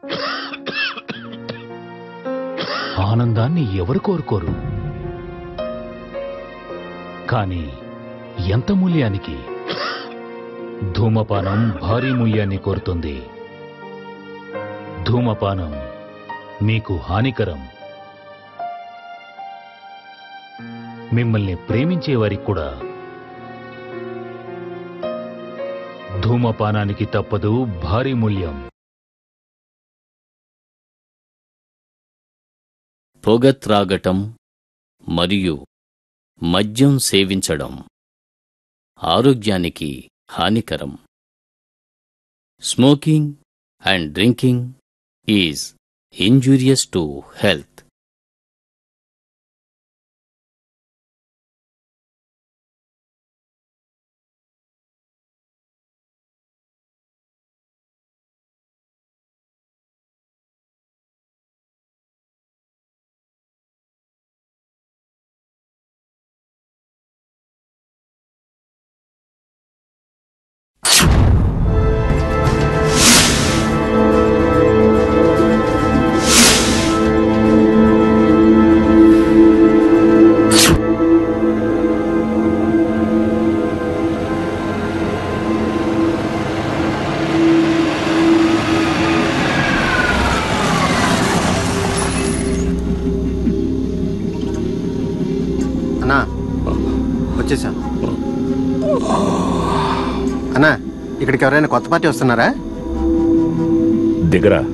ఆనందాన్ని ఎవరు కోరుకోరు కానీ ఎంత మూల్యానికి ధూమపానం భారీ మూల్యాన్ని కోరుతుంది ధూమపానం మీకు హానికరం మిమ్మల్ని ప్రేమించే వారికి కూడా ధూమపానానికి తప్పదు భారీ మూల్యం పొగ త్రాగటం మరియు మద్యం సేవించడం ఆరోగ్యానికి హానికరం smoking and drinking is injurious to health అన్నా వచ్చేసాం అన్నా ఇక్కడికి ఎవరైనా కొత్త పార్టీ వస్తున్నారా దిగరా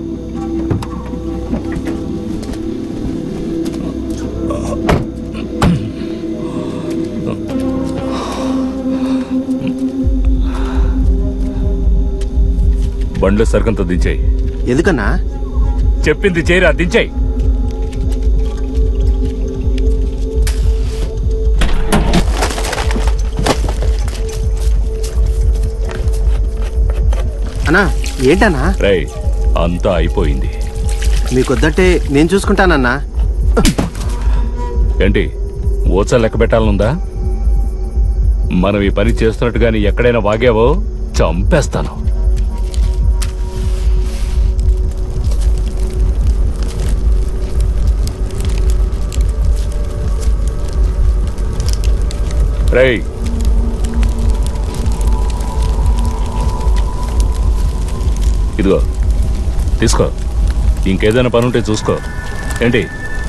బండ్ల సరుకంతా దించేయి ఎందుకన్నా చెప్పింది చేయరా దించేయి అన్నా ఏంటన్నా రేయ్ అంతా అయిపోయింది మీకొద్దంటే నేను చూసుకుంటానన్నా ఏంటి ఓచ లెక్క పెట్టాలనుందా మనం ఈ పని చేస్తున్నట్టుగాని ఎక్కడైనా వాగావో చంపేస్తాను రేయ్ ఇదిగో తీసుకో ఇంకేదైనా పని ఉంటే చూసుకో ఏంటి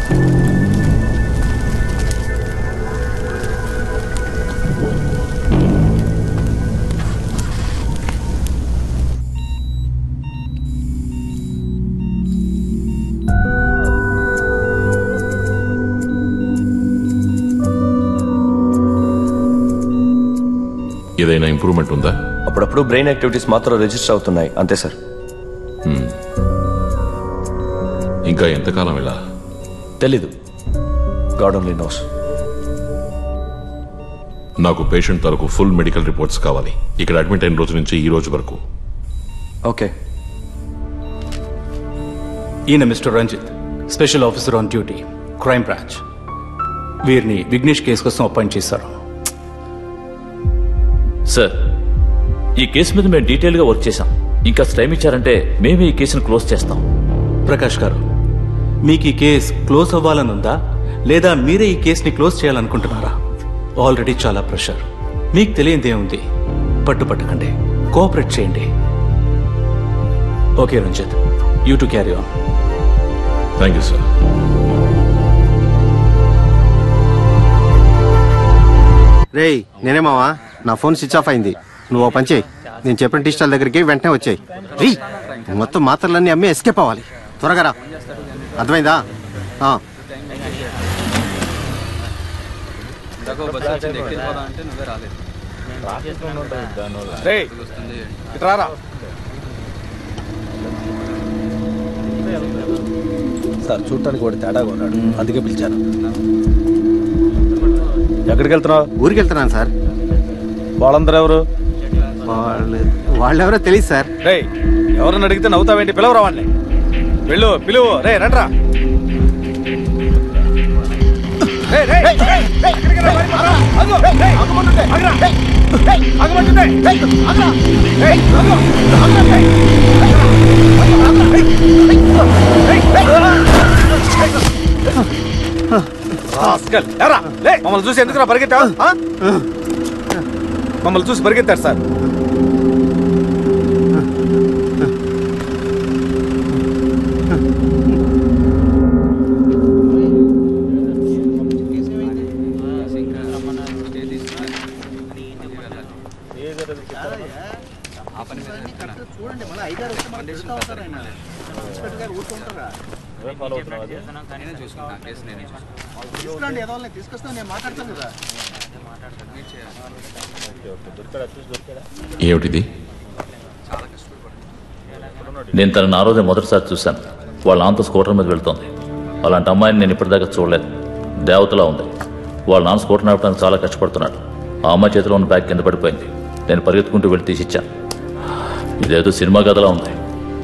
ఏదైనా ఇంప్రూవ్మెంట్ ఉందా అప్పుడప్పుడు బ్రెయిన్ యాక్టివిటీస్ మాత్రం రిజిస్టర్ అవుతున్నాయి అంతే సార్ ఇంకా ఎంతకాలం ఇలా తెలీదు గాడ్ ఓన్లీ నోస్ నాకు పేషెంట్ తరకు ఫుల్ మెడికల్ రిపోర్ట్స్ కావాలి ఇక్కడ అడ్మిట్ అయిన రోజు నుంచి ఈ రోజు వరకు ఓకే ఈయన mister Ranjith special officer on duty crime branch వీరిని విఘ్నేష్ కేసు కోసం అపాయింట్ చేశారు సార్ ఈ కేసు మీద మేము డీటెయిల్గా వర్క్ చేశాం ఇంకా టైం ఇచ్చారంటే మేమే ఈ కేసును క్లోజ్ చేస్తాం ప్రకాష్ గారు మీకు ఈ కేస్ క్లోజ్ అవ్వాలనుందా లేదా మీరే ఈ కేసుని క్లోజ్ చేయాలనుకుంటున్నారా ఆల్రెడీ చాలా ప్రెషర్ మీకు తెలియదేముంది పట్టుపట్టకండి కోఆపరేట్ చేయండి okay Ranjith you two carry on thank you sir రేయ్ నేనే మావా నా ఫోన్ స్విచ్ ఆఫ్ అయింది నువ్వు ఓ పని చేయి నేను చెప్పిన టీ స్టాల్ దగ్గరికి వెంటనే వచ్చాయి రీ మొత్తం మాత్రలన్నీ అమ్మి ఎస్కేప్ అవ్వాలి త్వరగా రా అర్థమైందా ఆ. సార్ చూడటానికి వాడు తేడాగా ఉన్నాడు అందుకే పిలిచాను ఎక్కడికి వెళ్తున్నావు ఊరికి వెళ్తున్నాను సార్ వాళ్ళందరూ ఎవరు వాళ్ళు వాళ్ళెవరో తెలియదు సార్ రే ఎవరన్నా అడిగితే నవ్వుతావేంటి పిలవరా వాడిని వెళ్ళు పిలువు రే రండ్రా రేయ్, రేయ్, రేయ్, రేయ్, ఎక్కడికి రా, మరి, రా, అదిగో, రేయ్, రేయ్, ఆగమంటుంటే, ఆగరా, రేయ్. రాస్కల్, లేరా, లే. మమ్మల్ని చూసి ఎందుకు పరిగెత్తావు ఆ? మమ్మల్ని చూసి పరిగెత్తారు సార్ ఏమిటిది నేను తనని ఆ రోజే మొదటిసారి చూశాను వాళ్ళ నాన్నతో స్కూటర్ మీద వెళ్తోంది అలాంటి అమ్మాయిని నేను ఇప్పటిదాకా చూడలేదు దేవతలా ఉంది వాళ్ళ నాన్న స్కూటర్ నడపడానికి చాలా కష్టపడుతున్నాడు ఆ అమ్మాయి చేతిలో ఉన్న బ్యాగ్ కింద పడిపోయింది నేను పరిగెత్తుకుంటూ వెళ్ళి తీసిచ్చాను ఇదేదో సినిమా కథలా ఉంది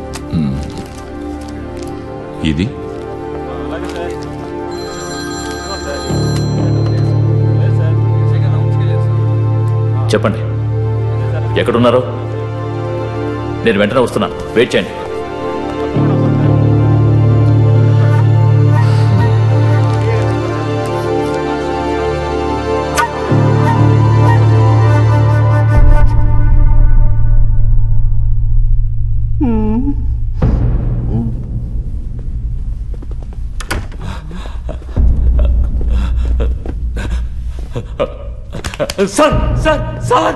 ఇది చెప్పండి ఎక్కడున్నారో నేను వెంటనే వస్తున్నాను వెయిట్ చేయండి సార్ సార్ సార్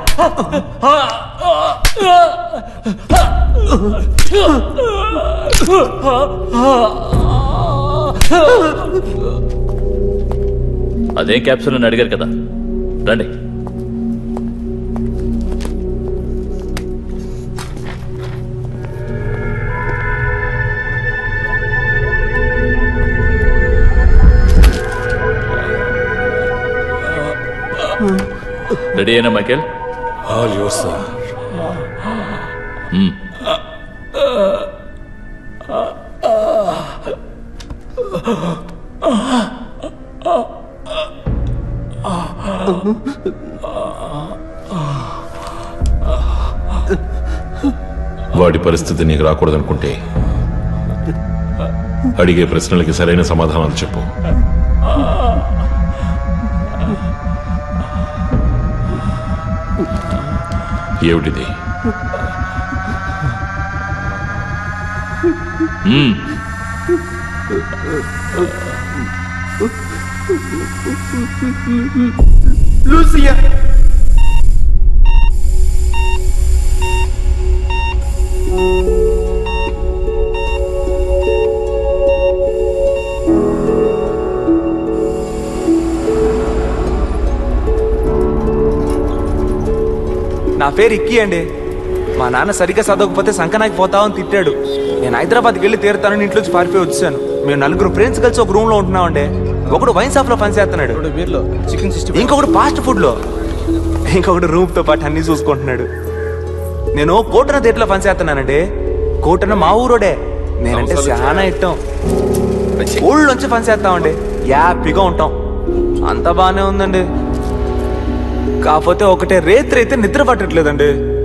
అదే క్యాప్సూల్ అని అడిగారు కదా రండి రెడీ అయినా మైకేల్ ఆల్ యోర్ సార్ మ్మ్. వాడి పరిస్థితి నీకు రాకూడదనుకుంటే అడిగే ప్రశ్నలకి సరైన సమాధానాలు చెప్పు ఏమిటిది మ్మ్. లూసియా నా పేరు ఇక్కి అండి మా నాన్న సరిగ్గా చదవకపోతే సంకనాకి పోతావని తిట్టాడు నేను హైదరాబాద్కి వెళ్ళి తీరుతానని ఇంట్లోంచి పారిపోయి వచ్చాను మేము నలుగురు ఫ్రెండ్స్ కలిసి ఒక రూమ్ లో ఉంటున్నామండి ఒకడు వైన్ షాప్ లో పనిచేస్తున్నాడు చికెన్ సిక్స్టీ ఇంకొకడు ఫాస్ట్ ఫుడ్ లో ఇంకొకడు రూమ్ తో పాటు అన్ని చూసుకుంటున్నాడు నేను కోటన థియేటర్లో పనిచేస్తున్నానండి కోటన మా ఊరోడే నేనంటే చాలా ఇష్టం ఊళ్ళోంచి పనిచేస్తామండి హ్యాపీగా ఉంటాం అంత బాగానే ఉందండి కాకపోతే ఒకటే రేత్రి అయితే నిద్ర పట్టట్లేదండి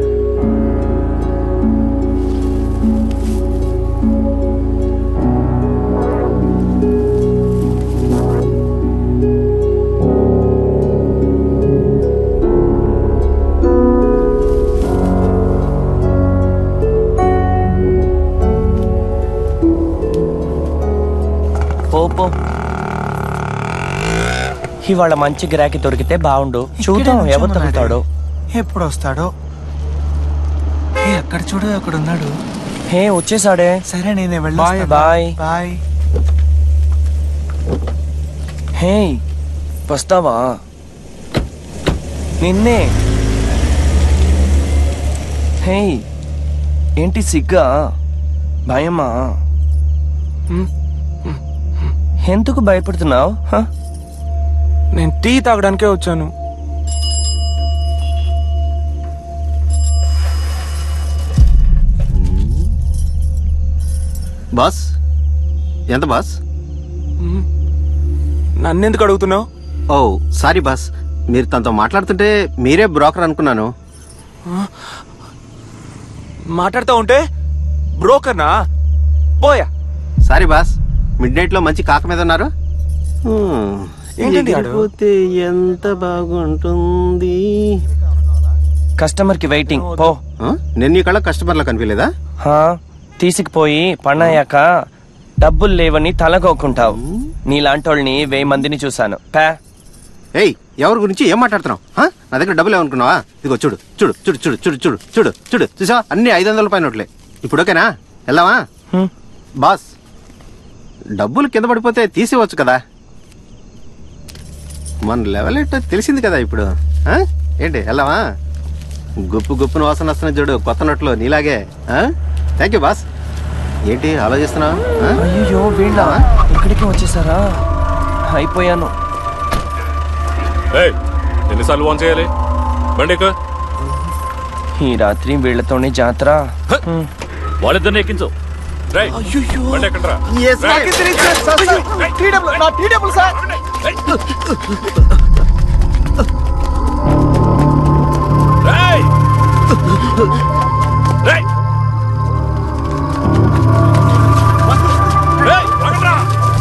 పో పో ఇవాళ మంచి గిరాకీ దొరికితే బాగుండు చూద్దాం ఎవరు తగ్గుతాడో ఎప్పుడు వస్తాడో ఏ అక్కడ చూడు అక్కడ ఉన్నాడు హే వచ్చేసాడే సరే నేనే బాయ్ బాయ్ బాయ్ హే వస్తావా నిన్నే హే ఏంటి సిగ్గా భయమా ఎందుకు భయపడుతున్నావు నేను టీ తాగడానికే వచ్చాను బాస్ ఎంత బాస్ నన్నెందుకు అడుగుతున్నావు ఓ సారీ బాస్ మీరు తనతో మాట్లాడుతుంటే మీరే బ్రోకర్ అనుకున్నాను మాట్లాడుతూ ఉంటే బ్రోకర్నా పోయా సారీ బాస్ మిడ్ నైట్ లో మంచి కాక మీద ఉన్నారు హ్మ్, ఏంటండి ఆడు? ఎగిరిపోతే ఎంత బాగుంటుంది కస్టమర్ కి వెయిటింగ్ పో ఆ? నేను నీ కళ్ళ కస్టమర్లా కనిపించలేదా హా, తీసుకుపోయి పన్నయ్యాక డబ్బులు లేవని తలగొక్కుంటావు నీలాంటోళ్ళని వెయ్యి మందిని చూశాను పా ఏయ్ ఎవరి గురించి ఏం మాట్లాడుతున్నావు ఆ? నా దగ్గర డబ్బులు ఏమనుకున్నావా ఇదిగో చూడు చూడు చూడు చూడు చూడు చూడు చూడు చూడు చూసావా అన్ని ఐదు వందల పైన నోట్లే ఇప్పుడు ఓకేనా వెళ్దామా బాస్ డబ్బులు కింద పడిపోతే తీసేవచ్చు కదా మన లెవెల్ ఏంటో తెలిసింది కదా ఇప్పుడు ఆ? ఏంటి వెళ్దామా గుప్పు గుప్పున వాసన వస్తున్న చూడు కొత్త నోట్లో నీలాగే థ్యాంక్ యూ బాస్ ఏంటి ఆలోచిస్తున్నావు ఆ? అయ్యో వీళ్ళ ఇక్కడికి వచ్చేసారా అయిపోయాను ఏయ్, ఎన్నిసార్లు వాన్ చేయాలి బండి ఎక్కు. ఈ రాత్రి వీళ్ళతోనే జాతర హ్మ్. వాళ్ళిద్దరిని ఎక్కించు రేయ్, బండి ఎక్కడ్రా? Yes, రేయ్. నా టీడబ్ల్యూ సార్ రేయ్. రేయ్. రేయ్, ఆగండ్రా.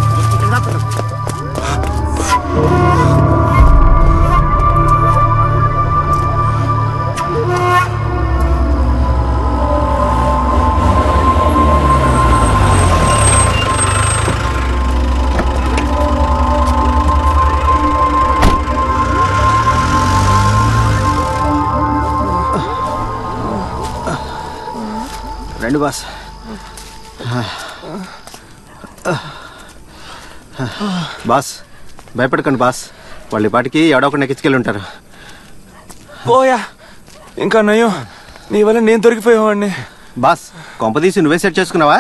రండి బాస్ బాస్ భయపడకండి బాస్ వాళ్ళ పాటికి ఎవడో ఒకటి నెక్కించుకెళ్ళి ఉంటారు పోయా ఇంకా నయ్యో నీ వల్ల నేను దొరికిపోయేవాడిని బాస్ కొంపదీసి నువ్వే సెట్ చేసుకున్నావా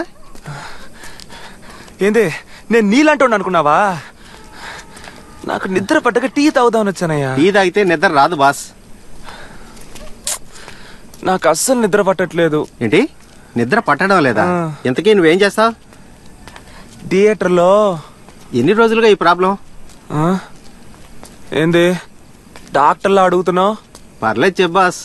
ఏంది నేను నీలాంటి అనుకున్నావా నాకు నిద్ర పట్టక టీ తాగుదామని వచ్చానయ్యా టీ తాగితే నిద్ర రాదు బాస్ నాకు అస్సలు నిద్ర పట్టట్లేదు ఏంటి నిద్ర పట్టడం లేదా ఆ. ఇంతకీ నువ్వేం చేస్తావు థియేటర్లో ఎన్ని రోజులుగా ఈ ప్రాబ్లం ఆ? ఏంది డాక్టర్లా అడుగుతున్నావు పర్లేదు చెప్పు బాస్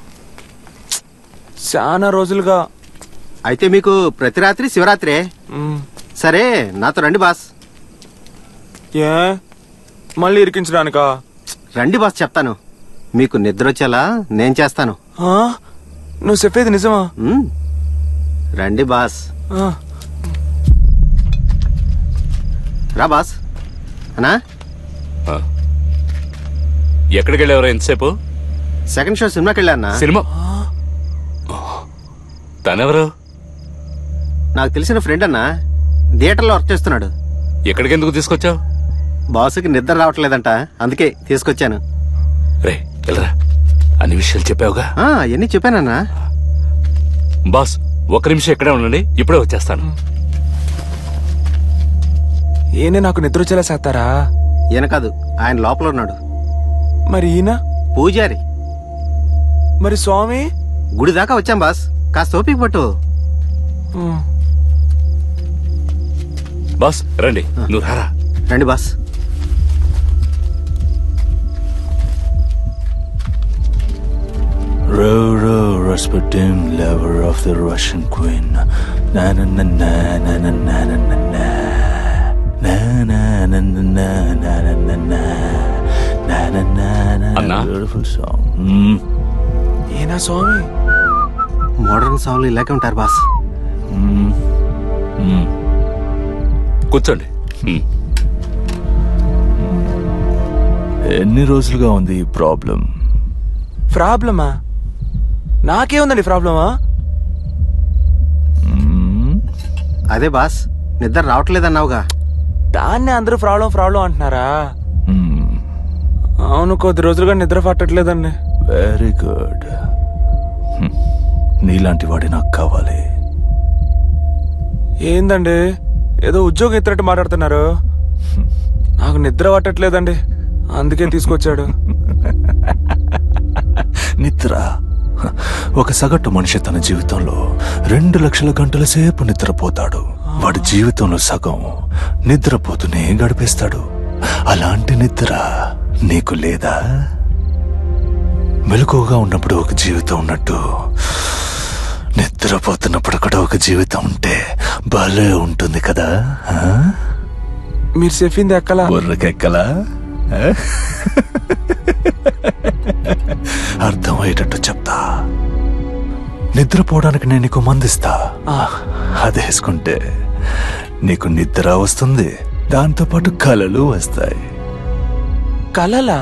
చాలా రోజులుగా అయితే మీకు ప్రతి రాత్రి శివరాత్రే మ్, సరే నాతో రండి బాస్ ఏ మళ్ళీ ఇరికించడానికా రండి బాస్ చెప్తాను మీకు నిద్ర వచ్చేలా నేను చేస్తాను ఆ? నువ్వు చెప్పేది నిజమా మ్. రండి బాస్ ఆ, రా బాస్ అనా ఆ. ఎక్కడికి వెళ్ళేవరా ఎంతసేపు సెకండ్ షో సినిమాకి వెళ్ళానా సినిమా తనెవరు నాకు తెలిసిన ఫ్రెండ్ అన్నా థియేటర్లో వర్క్ చేస్తున్నాడు ఎక్కడికి ఎందుకు తీసుకొచ్చావు బాసుకి నిద్ర రావట్లేదంట అందుకే తీసుకొచ్చాను రే వెళ్ళరా అన్ని విషయాలు చెప్పావుగా ఆ, అవన్నీ చెప్పానన్నా బాస్ ఒక్క నిమిషం ఇక్కడే ఉండండి ఇప్పుడే వచ్చేస్తాను ఏనే నాకు నిద్ర వచ్చేలా చేస్తారా ఈయన కాదు ఆయన లోపల ఉన్నాడు మరి ఈయన పూజారి మరి స్వామి గుడి దాకా వచ్చాం బాస్ కాస్త ఓపిక పట్టు ఉమ్, బాస్ రండి నువ్వు రారా రండి boss Row, row, Rasputin, lover of the Russian queen. Na na na na na na na na na na. Na na na na na na na na na. Na na na na. అన్నా? Beautiful song. Mm. ఈయన స్వామి modern సాంగ్లు ఇలాగే ఉంటారు boss Mm. Mm. కూర్చోండి హ్మ్. ఎన్ని రోజులుగా ఉంది ఈ ప్రాబ్లం ప్రాబ్లమా నాకేముందండి ప్రాబ్లమా అదే బాస్ నిద్ర రావట్లేదన్నావుగా దాన్నే అందరూ ప్రాబ్లం ప్రాబ్లం అంటున్నారా అవును కొద్ది రోజులుగా నిద్ర పట్టట్లేదండి వెరీ గుడ్ నీలాంటి వాడి నాకు కావాలి ఏందండి ఏదో ఉద్యోగం ఎత్తినట్టు మాట్లాడుతున్నారు నాకు నిద్ర పట్టట్లేదండి అందుకే తీసుకొచ్చాడు నిద్ర ఒక సగటు మనిషి తన జీవితంలో రెండు లక్షల గంటల సేపు నిద్రపోతాడు వాడి జీవితంలో సగం నిద్రపోతూనే గడిపేస్తాడు అలాంటి నిద్ర నీకు లేదా మెలకువగా ఉన్నప్పుడు ఒక జీవితం ఉన్నట్టు నిద్రపోతున్నప్పుడు కూడా ఒక జీవితం ఉంటే భలే ఉంటుంది కదా ఆ? మీరు చెప్పింది ఎక్కలా బుర్రకెక్కలా ఆ? అర్థమయ్యేటట్టు చెప్తా నిద్రపోవడానికి నేను నీకు మందిస్తా అదేసుకుంటే నీకు నిద్ర వస్తుంది దాంతోపాటు కలలు వస్తాయి కలలా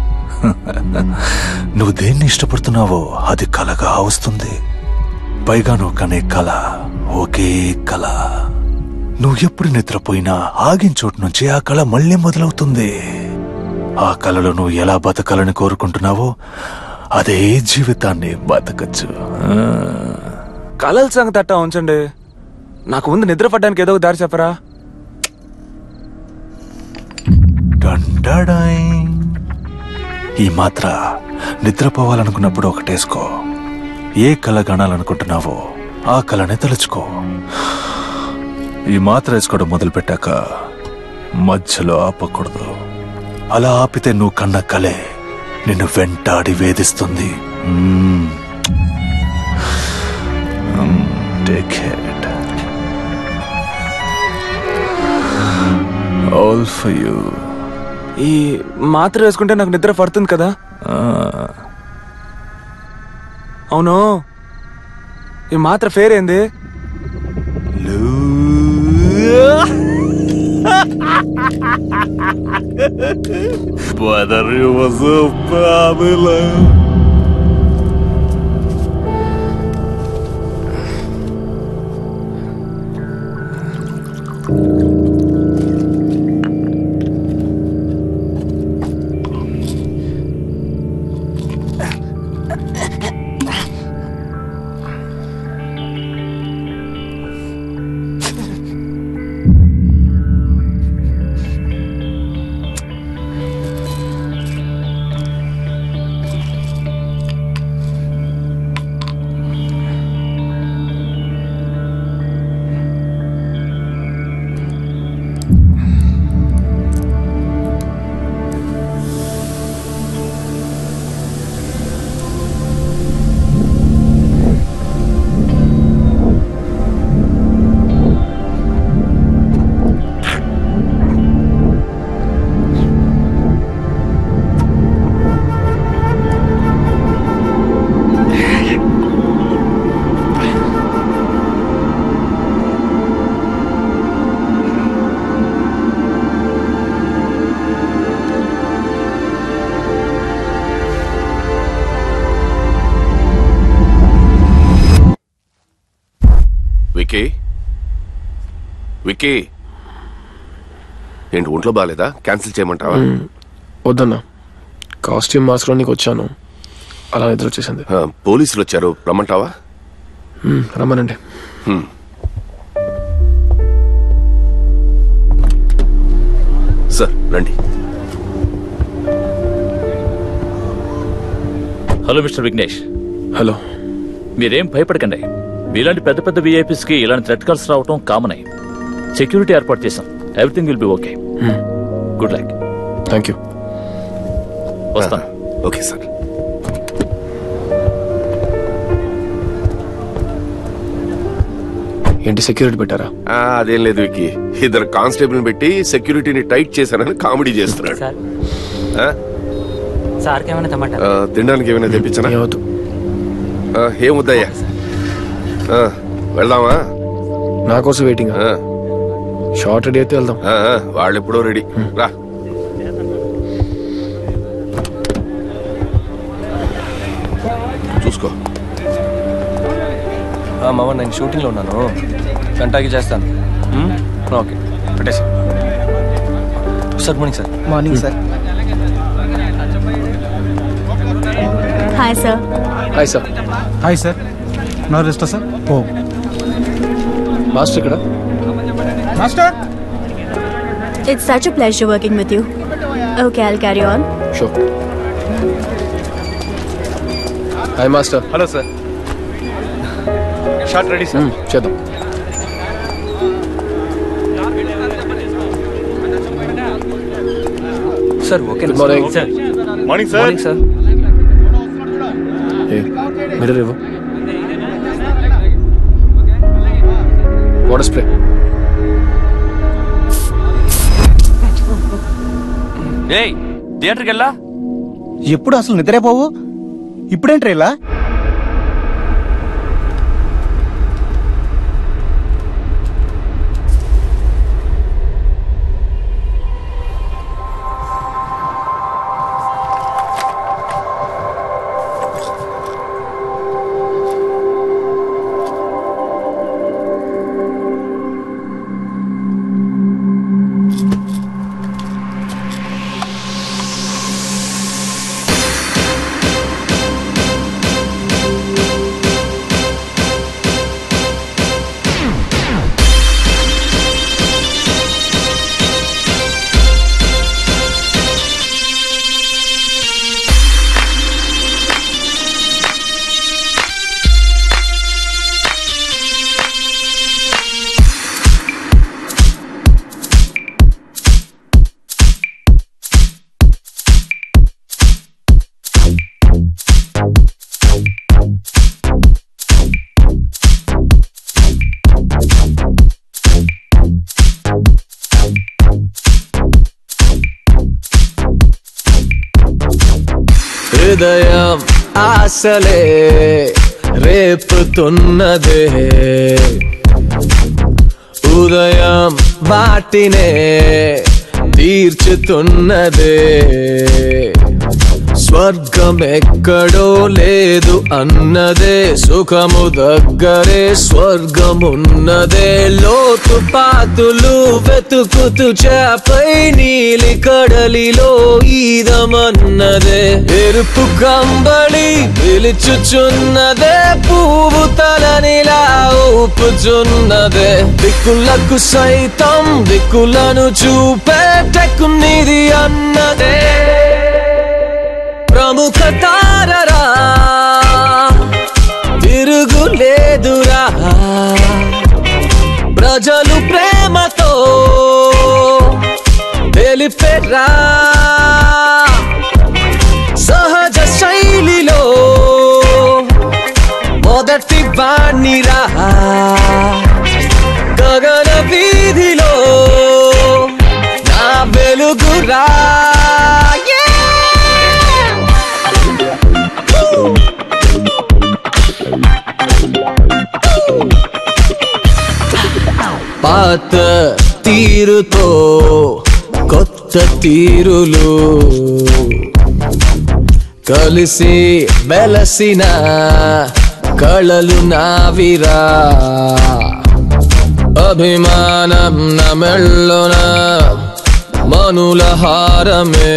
నువ్వు దేన్ని ఇష్టపడుతున్నావో అది కలగా వస్తుంది పైగా నువ్వు కనే కళ ఒకే కళ నువ్వు ఎప్పుడు నిద్రపోయినా ఆగిన చోటు నుంచి ఆ కళ మళ్ళీ మొదలవుతుంది ఆ కళలో నువ్వు ఎలా బతకాలని కోరుకుంటున్నావో అదే జీవితాన్ని బతకచ్చు ఆ. కలల సంగతి అట్టా ఉంచండి నాకు ముందు నిద్ర పడ్డానికి ఏదో ఒక దారి చెప్పరా డండడాయ్. ఈ మాత్ర నిద్రపోవాలనుకున్నప్పుడు ఒకటేసుకో ఏ కళ గణాలనుకుంటున్నావో ఆ కళని తలుచుకో ఈ మాత్ర వేసుకోవడం మొదలు పెట్టాక మధ్యలో ఆపకూడదు అలా ఆపితే నువ్వు కన్న కలే నిన్ను వెంటాడి వేధిస్తుంది take it all for you ఈ మాత్ర వేసుకుంటే నాకు నిద్ర పడుతుంది కదా అవును ఈ మాత్ర ఫేర్ ఏంది Brother, it was a problem. Vicky Vicky ఏంటి ఒంట్లో బాగాలేదా క్యాన్సిల్ చేయమంటావా వద్దన్నా కాస్ట్యూమ్ మార్చుకోవడానికి వచ్చాను అలా నిద్ర వచ్చేసింది ఆ, పోలీసులు వచ్చారు రమ్మంటావా మ్మ్, రమ్మనండి హ్మ్. సార్ రండి హలో మిస్టర్ విఘ్నేష్ హలో మీరేం భయపడకండి మీలాంటి పెద్ద పెద్ద విఐపీస్కి ఇలాంటి థ్రెట్ కాల్స్ రావటం కామన్ అయ్యి సెక్యూరిటీ ఏర్పాటు చేశాం everything will be okay good luck thank you వస్తాను ఓకే సార్ ఏంటి సెక్యూరిటీ పెట్టారా ఆ, అదేం లేదు వికీ ఇద్దరు కానిస్టేబుల్ పెట్టి సెక్యూరిటీని టైట్ చేశారని కామెడీ చేస్తున్నాడు ఆ? సార్కి ఏమైనా టమాటా ఆ, తినడానికి ఏమైనా తెప్పించనా ఆ, ఏం వద్దయ్యా ఆ, వెళ్దామా నా కోసం వెయిటింగ్ షార్ట్ రెడీ అయితే వెళ్దాం ఆ, ఆ, వాళ్ళు ఎప్పుడో రెడీ రా చూసుకో ఆ, మామ నేను షూటింగ్లో ఉన్నాను గంటకి చేస్తాను మ్మ్? ఓకే పెట్టేసి sir morning sir morning sir hi sir hi sir hi sir no rest sir ఓ మాస్టర్ ఇక్కడ master It's such a pleasure working with you. Okay, I'll carry on. Sure hi master hello sir shot ready sir చేద్దాం sir okay Good morning. Sir Morning, sir. Morning sir ఏ mirror ఇవ్వు water spray ఏయ్ థియేటర్కి వెళ్ళా ఎప్పుడు అసలు నిద్రపోవు ఇప్పుడేంట్రా ఇలా హృదయం ఆశలే రేపుతున్నదే ఉదయం వాటినే తీర్చుతున్నదే స్వర్గం ఎక్కడో లేదు అన్నదే సుఖము దగ్గరే స్వర్గమున్నదే లోతు పాతులు వెతుకుతూ చేపై నీలి కడలిలో ఈదమన్నదే ఎరుపు కంబళి పిలుచుచున్నదే పువ్వు తలనిలా ఊపుచున్నదే దిక్కులకు సైతం దిక్కులను చూపేటకునిది అన్నదే ప్రముఖ తారరా తిరుగులేదురా ప్రజలు ప్రేమతో తెలిపెరా సహజ శైలిలో మొదటి వాణిరా గగన వీధిలో నా వెలుగురా పాత తీరుతో కొత్త తీరులు కలిసి వెలసిన కళలు నావిరా అభిమానం నమెళ్ళున మనుల హారమే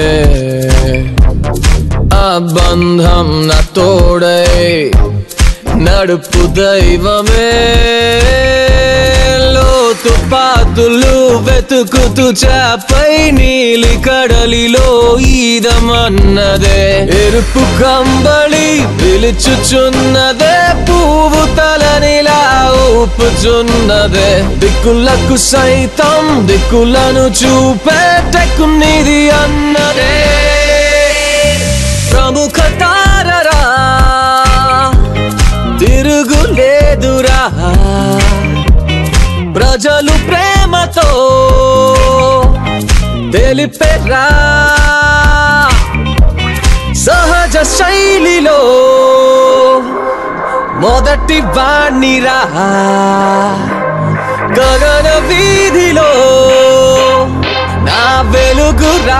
ఆ బంధం నా తోడై నడుపు దైవమే లోతు పాతులు వెతుకుతూ చాపై నీలి కడలిలో ఈదమన్నదే ఎరుపు కంబళి పిలుచుచున్నదే పువ్వు తలనిలా ఊపుచున్నదే దిక్కులకు సైతం దిక్కులను చూపేటకునిది అన్నదే ప్రముఖ తారరా తిరుగులేదురా ప్రజలు ప్రేమతో తెలిపెరా సహజ శైలిలో మొదటి వాణిరా గగన వీధిలో నా వెలుగురా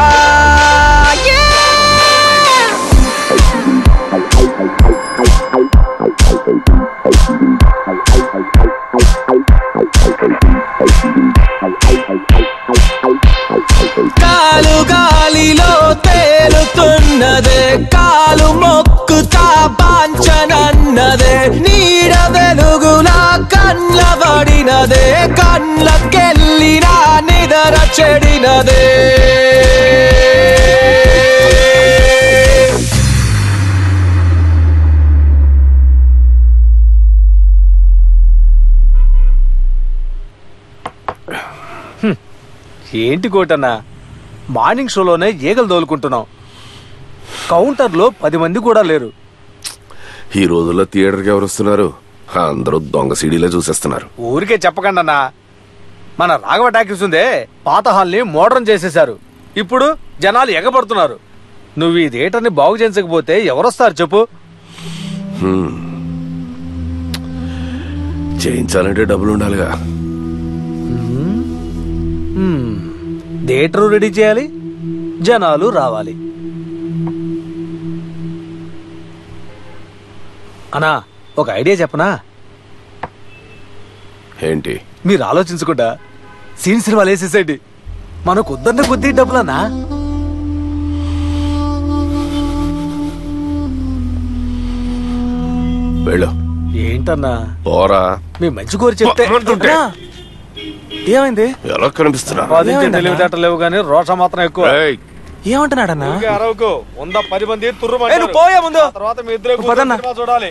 కాలు గాలిలో తేలుతున్నదే కాలు మొక్కుతా పాంచనన్నదే నీడ వెలుగులా కళ్ళ పడినదే కళ్ళకెళ్ళిన నిదర చెడినదే ఏంటి కోటన్నా మార్నింగ్ షోలోనే ఈగలు దోలుకుంటున్నాం కౌంటర్లో పది మంది కూడా లేరు ఈ రోజుల్లో థియేటర్కి ఎవరు వస్తున్నారు అందరూ దొంగ సీడీలే చూసేస్తున్నారు ఊరికే చెప్పకండి అన్నా మన రాఘవ టాకీస్ ఉందే పాత హాల్ని మోడర్న్ చేసేశారు ఇప్పుడు జనాలు ఎగబడుతున్నారు నువ్వు ఈ థియేటర్ని బాగు చేయించకపోతే ఎవరొస్తారు చెప్పు హ్మ్. చేయించాలంటే డబ్బులు ఉండాలిగా హ్మ్. థియేటర్ రెడీ చేయాలి జనాలు రావాలి అనా ఒక ఐడియా చెప్పనా ఏంటి మీరు ఆలోచించకుండా సీన్ సినిమాలు వేసేసేయండి మనకు వద్దన్న కొద్ది డబ్బులన్నా వెళ్ళు ఏంటన్నా పోరా మీ మంచి కోరి చెప్తే పొమ్మంటుంటే. అన్నా, ఏమైంది ఎలా కనిపిస్తున్నా వాదించే తెలివితేటలు లేవు కానీ రోషం మాత్రం ఎక్కువ ఏమంటున్నాడన్నా ఊరికే అరవకు ఉందా పది మంది తుర్రు ఏయ్, నువ్వు పోయే ముందు. తర్వాత మీ ఇద్దరే నువ్వు పదన్నా. కూర్చొని సినిమా చూడాలి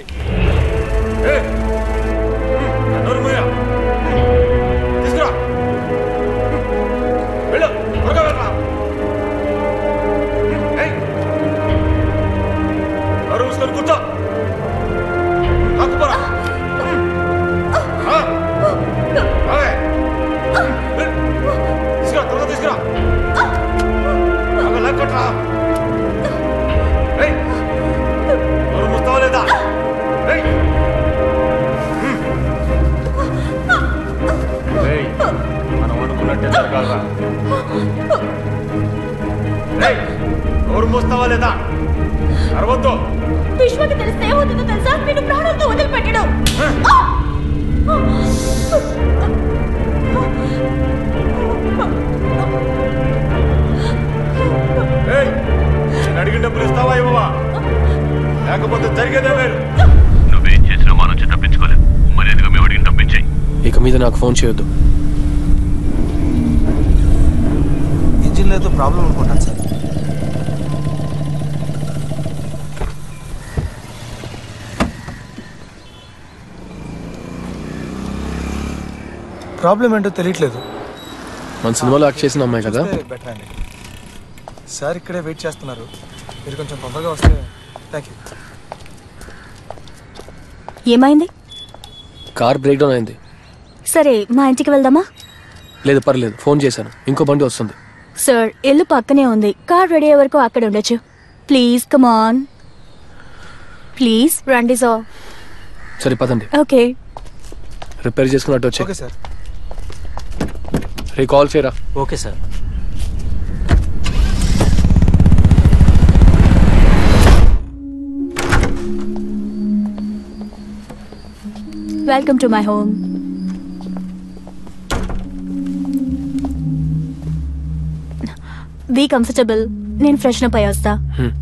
కూర్చో తీసుకురా త్వరగా తీసుకురా బాగా లాక్కొట్రా. ఏయ్, నోరు మూస్తావా లేదా ఏయ్. హ్మ్. ఏయ్, మనం అనుకున్నట్టే జరగాలరా ఏయ్, నోరు మూస్తావా లేదా అరవద్దు విశ్వకి తెలిస్తే ఏమవుతుందో తెలుసా నేను ప్రాణంతో వదిలిపెట్టడం ఏయ్, నేను అడిగిన డబ్బులు ఇస్తావా ఇవ్వవా లేకపోతే జరిగేదే వేరు నువ్వేం చేసినా మా నుంచి తప్పించుకోలేవు మరి ఎందుకు మేము అడిగిన తప్పించాయి ఇక మీద నాకు ఫోన్ చేయొద్దు ఇంజిన్ ఏదో ప్రాబ్లం అనుకుంటాను సార్ ప్రాబ్లం ఏంటో తెలియట్లేదు మన సినిమాలో యాక్ట్ చేసిన అమ్మాయి కదా బెటర్ అండి సార్ ఇక్కడే వెయిట్ చేస్తున్నారు మీరు కొంచెం తొందరగా వస్తే థ్యాంక్ యూ ఏమైంది కార్ బ్రేక్ డౌన్ అయింది సరే మా ఇంటికి వెళ్దామా లేదు పర్లేదు ఫోన్ చేశాను ఇంకో బండి వస్తుంది సార్ ఇల్లు పక్కనే ఉంది కార్ రెడీ అయ్యే వరకు అక్కడ ఉండొచ్చు ప్లీజ్ కమాన్ ప్లీజ్ రండి సార్ సరే పదండి ఓకే రిపేర్ చేసుకున్నట్టు వచ్చే ఓకే సార్ రే కాల్ చేయరా okay sir welcome to my home be comfortable నేను ఫ్రెష్ అప్ అయ్యి వస్తా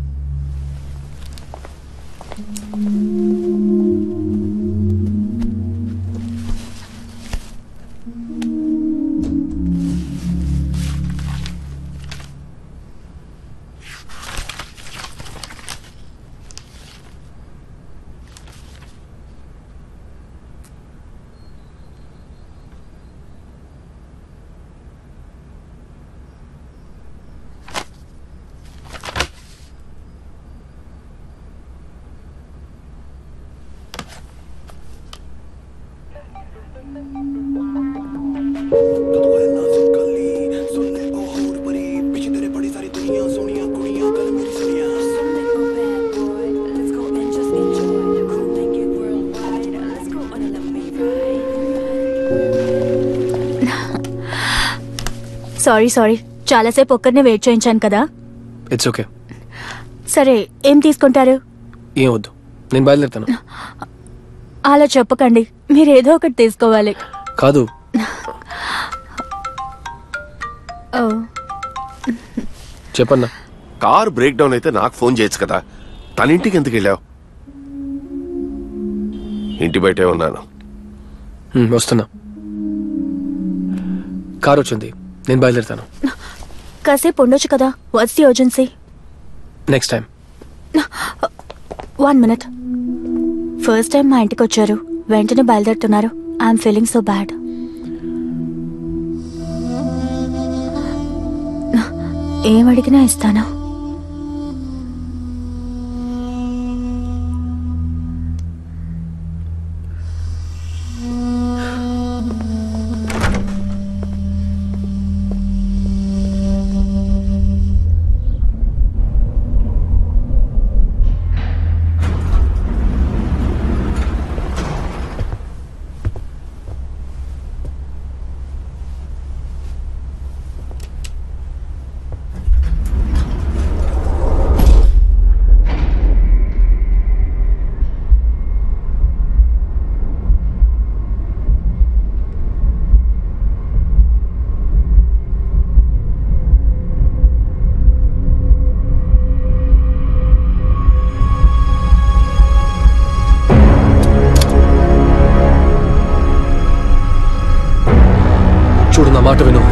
సారీ సారీ చాలాసేపు ఒక్కరినే వెయిట్ చేయించాను కదా ఇట్స్ ఓకే సరే ఏం తీసుకుంటారు ఏం వద్దు నేను బయలుదేరుతాను అలా చెప్పకండి మీరు ఏదో ఒకటి తీసుకోవాలి కాదు ఓ చెప్పన్నా కార్ బ్రేక్ డౌన్ అయితే నాకు ఫోన్ చేయొచ్చు కదా తన ఇంటికి ఎందుకు వెళ్ళావు ఇంటి బయటే ఉన్నాను హ్మ్, వస్తున్నా కార్ వచ్చింది నేను బయలుదేరుతాను కాసేపు ఉండొచ్చు కదా what's the urgency next time one minute first time మా ఇంటికి వచ్చారు వెంటనే బయలుదేరుతున్నారు ఐఎమ్ ఫీలింగ్ సో బ్యాడ్ ఏం అడిగినా ఇస్తాను చూడు నా మాట విను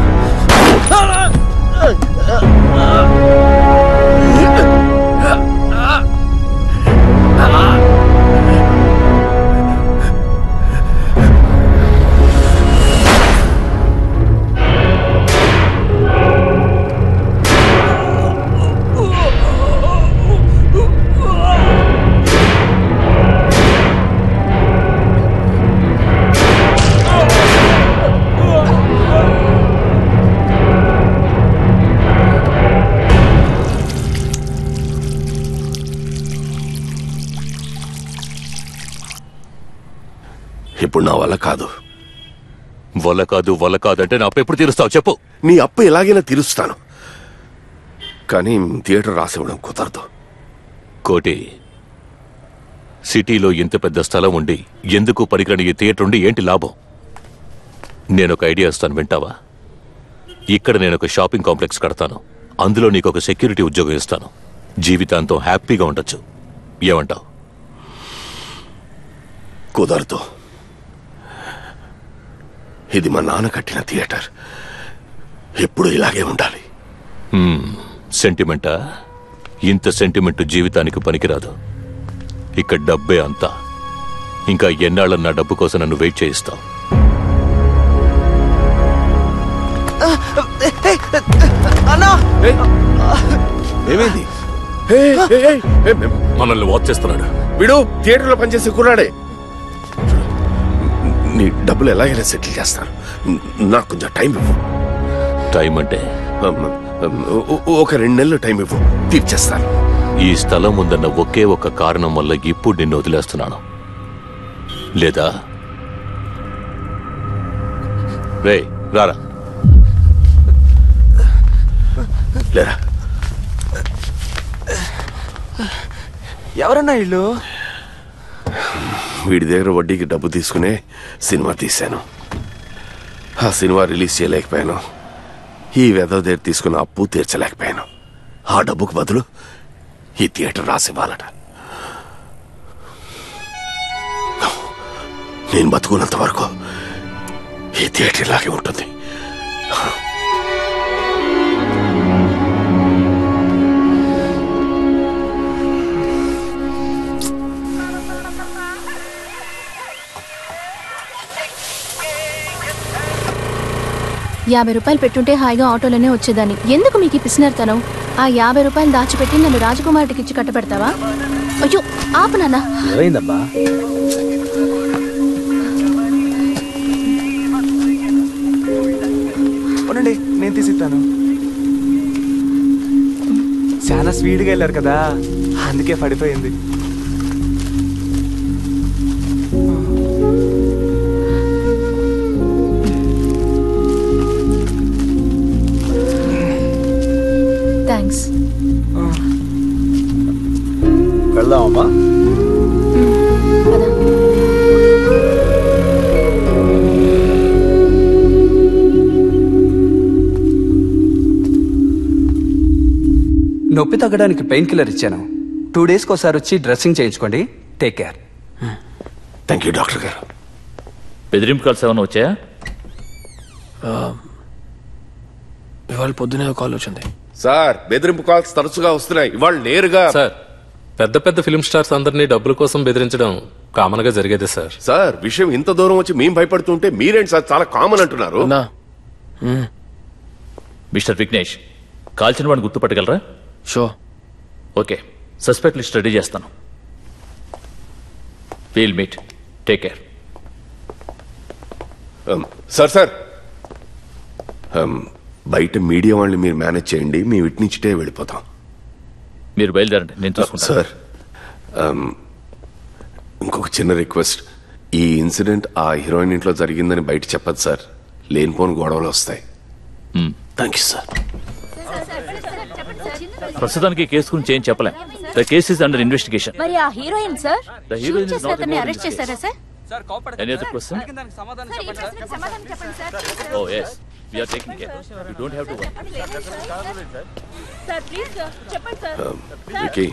ఇప్పుడు నా వల్ల కాదు వల్ల కాదు వల్ల కాదు అంటే నా అప్పు ఎప్పుడు తీరుస్తావు చెప్పు నీ అప్పు ఎలాగైనా తీరుస్తాను కానీ థియేటర్ రాసివ్వడం కుదరదు కోటి సిటీలో ఇంత పెద్ద స్థలం ఉండి ఎందుకు పనికిరని ఈ థియేటర్ ఉండి ఏంటి లాభం నేను ఒక ఐడియా ఇస్తాను వింటావా ఇక్కడ నేను ఒక షాపింగ్ కాంప్లెక్స్ కడతాను అందులో నీకు ఒక సెక్యూరిటీ ఉద్యోగం ఇస్తాను జీవితాంతం హ్యాపీగా ఉండొచ్చు ఏమంటావు కుదరదు ఇది మా నాన్న కట్టిన థియేటర్ ఎప్పుడు ఇలాగే ఉండాలి సెంటిమెంటా ఇంత సెంటిమెంట్ జీవితానికి పనికిరాదు ఇక్కడ డబ్బే అంతా ఇంకా ఎన్నాళ్ళ నా డబ్బు కోసం నన్ను వెయిట్ చేయిస్తావు అన్నా ఏమైంది మనల్ని వాచ్ చేస్తున్నాడు వీడు థియేటర్లో పనిచేసే కుర్రాడే నీ డబ్బులు ఎలాగైనా సెటిల్ చేస్తాను నాకు కొంచెం టైం ఇవ్వు టైం అంటే ఒక రెండు నెలలు టైం ఇవ్వు తీర్చేస్తాను ఈ స్థలం ఉందన్న ఒకే ఒక కారణం వల్ల ఇప్పుడు నిన్ను వదిలేస్తున్నాను లేదా రే రారా లేరా ఎవరన్నా ఇల్లు వీడి దగ్గర వడ్డీకి డబ్బు తీసుకునే సినిమా తీశాను ఆ సినిమా రిలీజ్ చేయలేకపోయాను ఈ వెధవ దగ్గర తీసుకున్న అప్పు తీర్చలేకపోయాను ఆ డబ్బుకు బదులు ఈ థియేటర్ రాసివ్వాలట నేను బతుకున్నంత వరకు ఈ థియేటర్ ఇలాగే ఉంటుంది యాభై రూపాయలు పెట్టుంటే హాయిగా ఆటోలోనే వచ్చేదాన్ని ఎందుకు మీకు ఈ పిసినర్తనం ఆ యాభై రూపాయలు దాచిపెట్టి నన్ను రాజకుమారుడికి ఇచ్చి కట్టబెడతావా అయ్యో ఆపు నాన్న ఏమైందమ్మా ఉండండి నేను తీసిస్తాను చాలా స్పీడ్గా వెళ్ళారు కదా అందుకే పడిపోయింది థ్యాంక్స్ వెళ్దామమ్మా నొప్పి తగ్గడానికి పెయిన్ కిల్లర్ ఇచ్చాను టూ డేస్కి ఒకసారి వచ్చి డ్రెస్సింగ్ చేయించుకోండి take care thank you doctor garu బెదిరింపు కాల్స్ ఏమైనా వచ్చాయా ఇవాళ పొద్దునే ఒక కాల్ వచ్చింది సార్ బెదిరింపు కాల్స్ తరచుగా వస్తున్నాయి ఇవాళ నేరుగా సార్ పెద్ద పెద్ద ఫిల్మ్ స్టార్స్ అందరినీ డబ్బుల కోసం బెదిరించడం కామన్ గా జరిగేదే సార్ సార్ విషయం ఇంత దూరం వచ్చి మేము భయపడుతుంటే మీరేంటి సార్ చాలా కామన్ అంటున్నారు మిస్టర్ విఘ్నేష్ కాల్చిన వాడిని గుర్తుపట్టగలరా so okay suspect list ready చేస్తాను we'll meet take care Um, sir sir Um, బయట మీడియా వాళ్ళని మీరు మేనేజ్ చేయండి మేము ఇటు నుంచిటే వెళ్ళిపోతాం మీరు బయలుదేరండి నేను చూసుకుంటాను సార్ um, ఇంకొక చిన్న రిక్వెస్ట్ ఈ ఇన్సిడెంట్ ఆ హీరోయిన్ ఇంట్లో జరిగిందని బయట చెప్పదు సార్ లేనిపోని గొడవలు వస్తాయి థ్యాంక్ యూ సార్ ప్రస్తుతానికి ఈ కేసు గురించి ఏం చెప్పలేం the case is under investigation మరి ఆ heroine sir The heroine shoot is చేసిన not అతన్ని involved in అరెస్ట్ this చేశారా sir any other question oh yes we are taking care you don't have to worry sir please చెప్పండి sir Vicky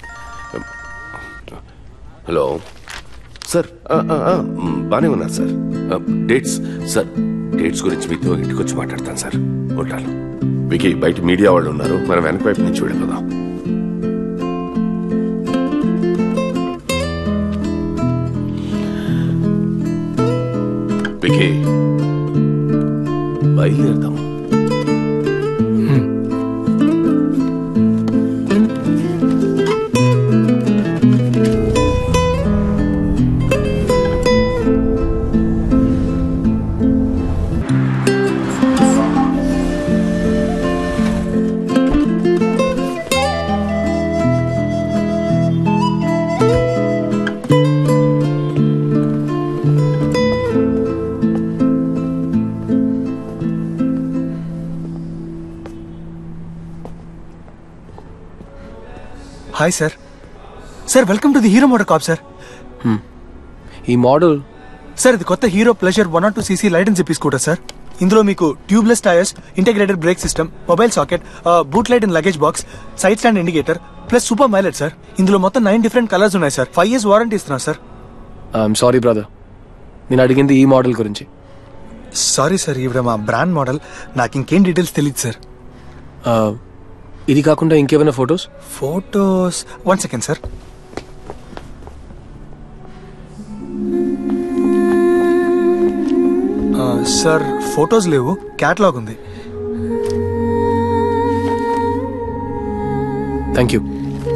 hello sir బాగానే ఉన్నారు sir dates sir dates గురించి మీతో ఇంటికి వచ్చి మాట్లాడతాను సార్ ఉంటాను వికీ బయట మీడియా వాళ్ళు ఉన్నారు మనం వెనక వైపు నుంచి వెళ్ళిపోదాం వికీ బయలుదేరుదాం hi sir sir welcome to the Hero MotoCorp sir ఈ మోడల్ సార్ ఇది కొత్త Hero pleasure one not two cc light and చెప్పి స్కూటర్ సార్ ఇందులో మీకు tubeless tyres integrated brake system mobile socket boot light and luggage box side stand indicator plus super mileage sir ఇందులో మొత్తం nine different colours ఉన్నాయి sir five years warranty ఇస్తున్నాం sir I'm sorry brother నేను అడిగింది ఈ model గురించి sorry sir ఈవిడ మా బ్రాండ్ మోడల్ నాకు ఇంకేం డీటెయిల్స్ తెలియదు సార్ ఆ, ఇది కాకుండా ఇంకేమైనా photos photos one second sir sir photos లేవు క్యాటలాగ్ ఉంది థ్యాంక్ యూ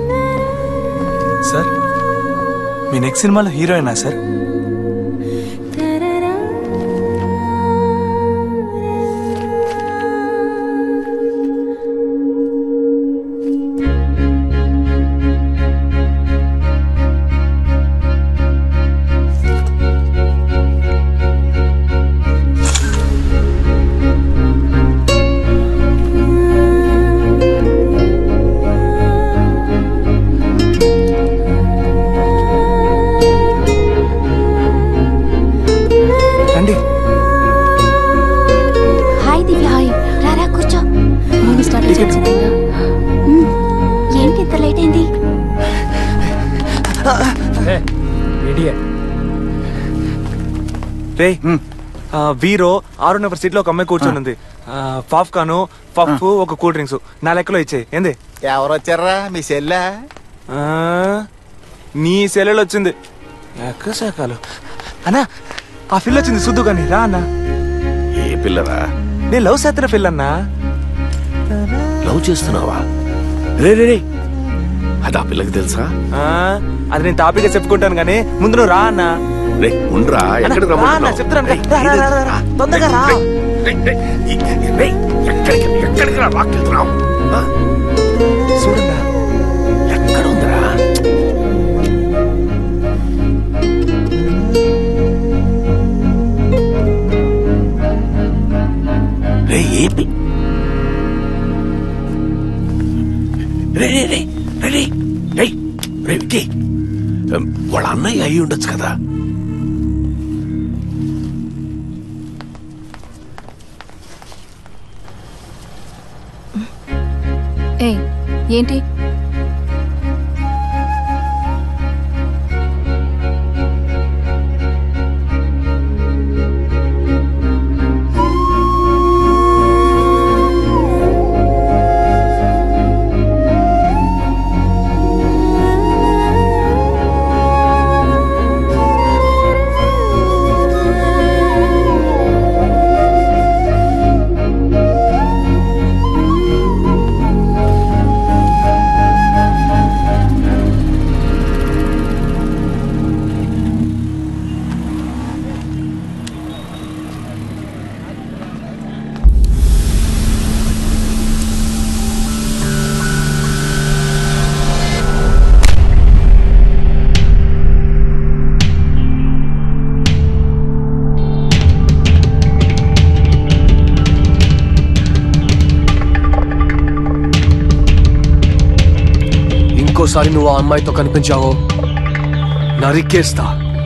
సార్ మీ నెక్స్ట్ సినిమాలో హీరోయినా సార్ రండి హాయ్ దివ్య హాయ్ రారా కూర్చో మూవీ స్టార్ట్ చేసిందా ఏంటి ఇంత లేట్ అయింది రే ఆ, వీరో ఆరు నెంబర్ సీట్ లో ఒక అమ్మాయి కూర్చొని ఉంది పాప్కాను పప్పు ఒక కూల్ డ్రింక్స్ నా లెక్కలో ఇచ్చేయి ఏంది ఎవరు వచ్చారా మీ సెల్లా ఆ, నీ సెలవులు వచ్చింది ఎక్క శాఖలు అన్నా ఆ ఫిల్ వచ్చింది సుద్దు కానీ రా అన్నా ఏ పిల్లరా నేను లవ్ చేస్తున్న ఫిల్ అన్నా లవ్ చేస్తున్నావా రే రే రే అది ఆ పిల్లకి తెలుసా ఆ, అది నేను టాపిక్ చెప్పుకుంటాను కానీ ముందు నువ్వు రా అన్నా రే ఉండ్రా ఎక్కడికి రా అన్నా, రమ్మంటున్నావు చెప్తున్నాను కదా. రా, రా, రా, రా. తొందరగా రా ఎక్కడికి ఎక్కడికి రా వాక్కెళ్తున్నావు చూడన్నా ఎక్కడ ఉందిరా రే ఏపి రే రే రే రే రే రే రే విక్కీ ఉమ్, వాళ్ళ అన్నయ్య అయి ఉండొచ్చు కదా ఏ ఏంటి ఇంకోసారి నువ్వు ఆ అమ్మాయితో కనిపించావో నరికేస్తా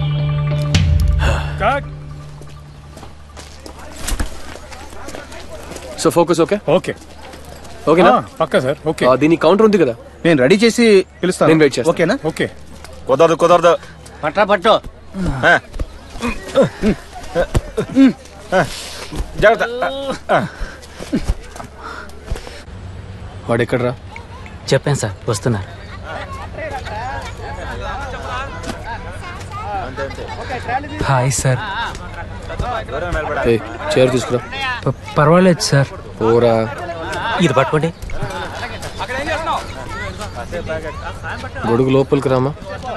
సో ఫోకస్ ఓకే ఓకే ఓకేనా పక్కా సార్ ఓకే ఆ, దీని కౌంటర్ ఉంది కదా నేను రెడీ చేసి పిలుస్తాను నేను వెయిట్ చేస్తాను. ఓకేనా ఓకే కుదరదు కుదరదు పట్రా పట్టు జాగ్రత్త వాడు ఎక్కడరా చెప్పాను సార్ వస్తున్నా హాయ్ సార్ ఏ చైర్ తీసుకురా ప- పర్వాలేదు సార్ పోరా ఇది పట్టుకోండి గొడుగు లోపలికి రామా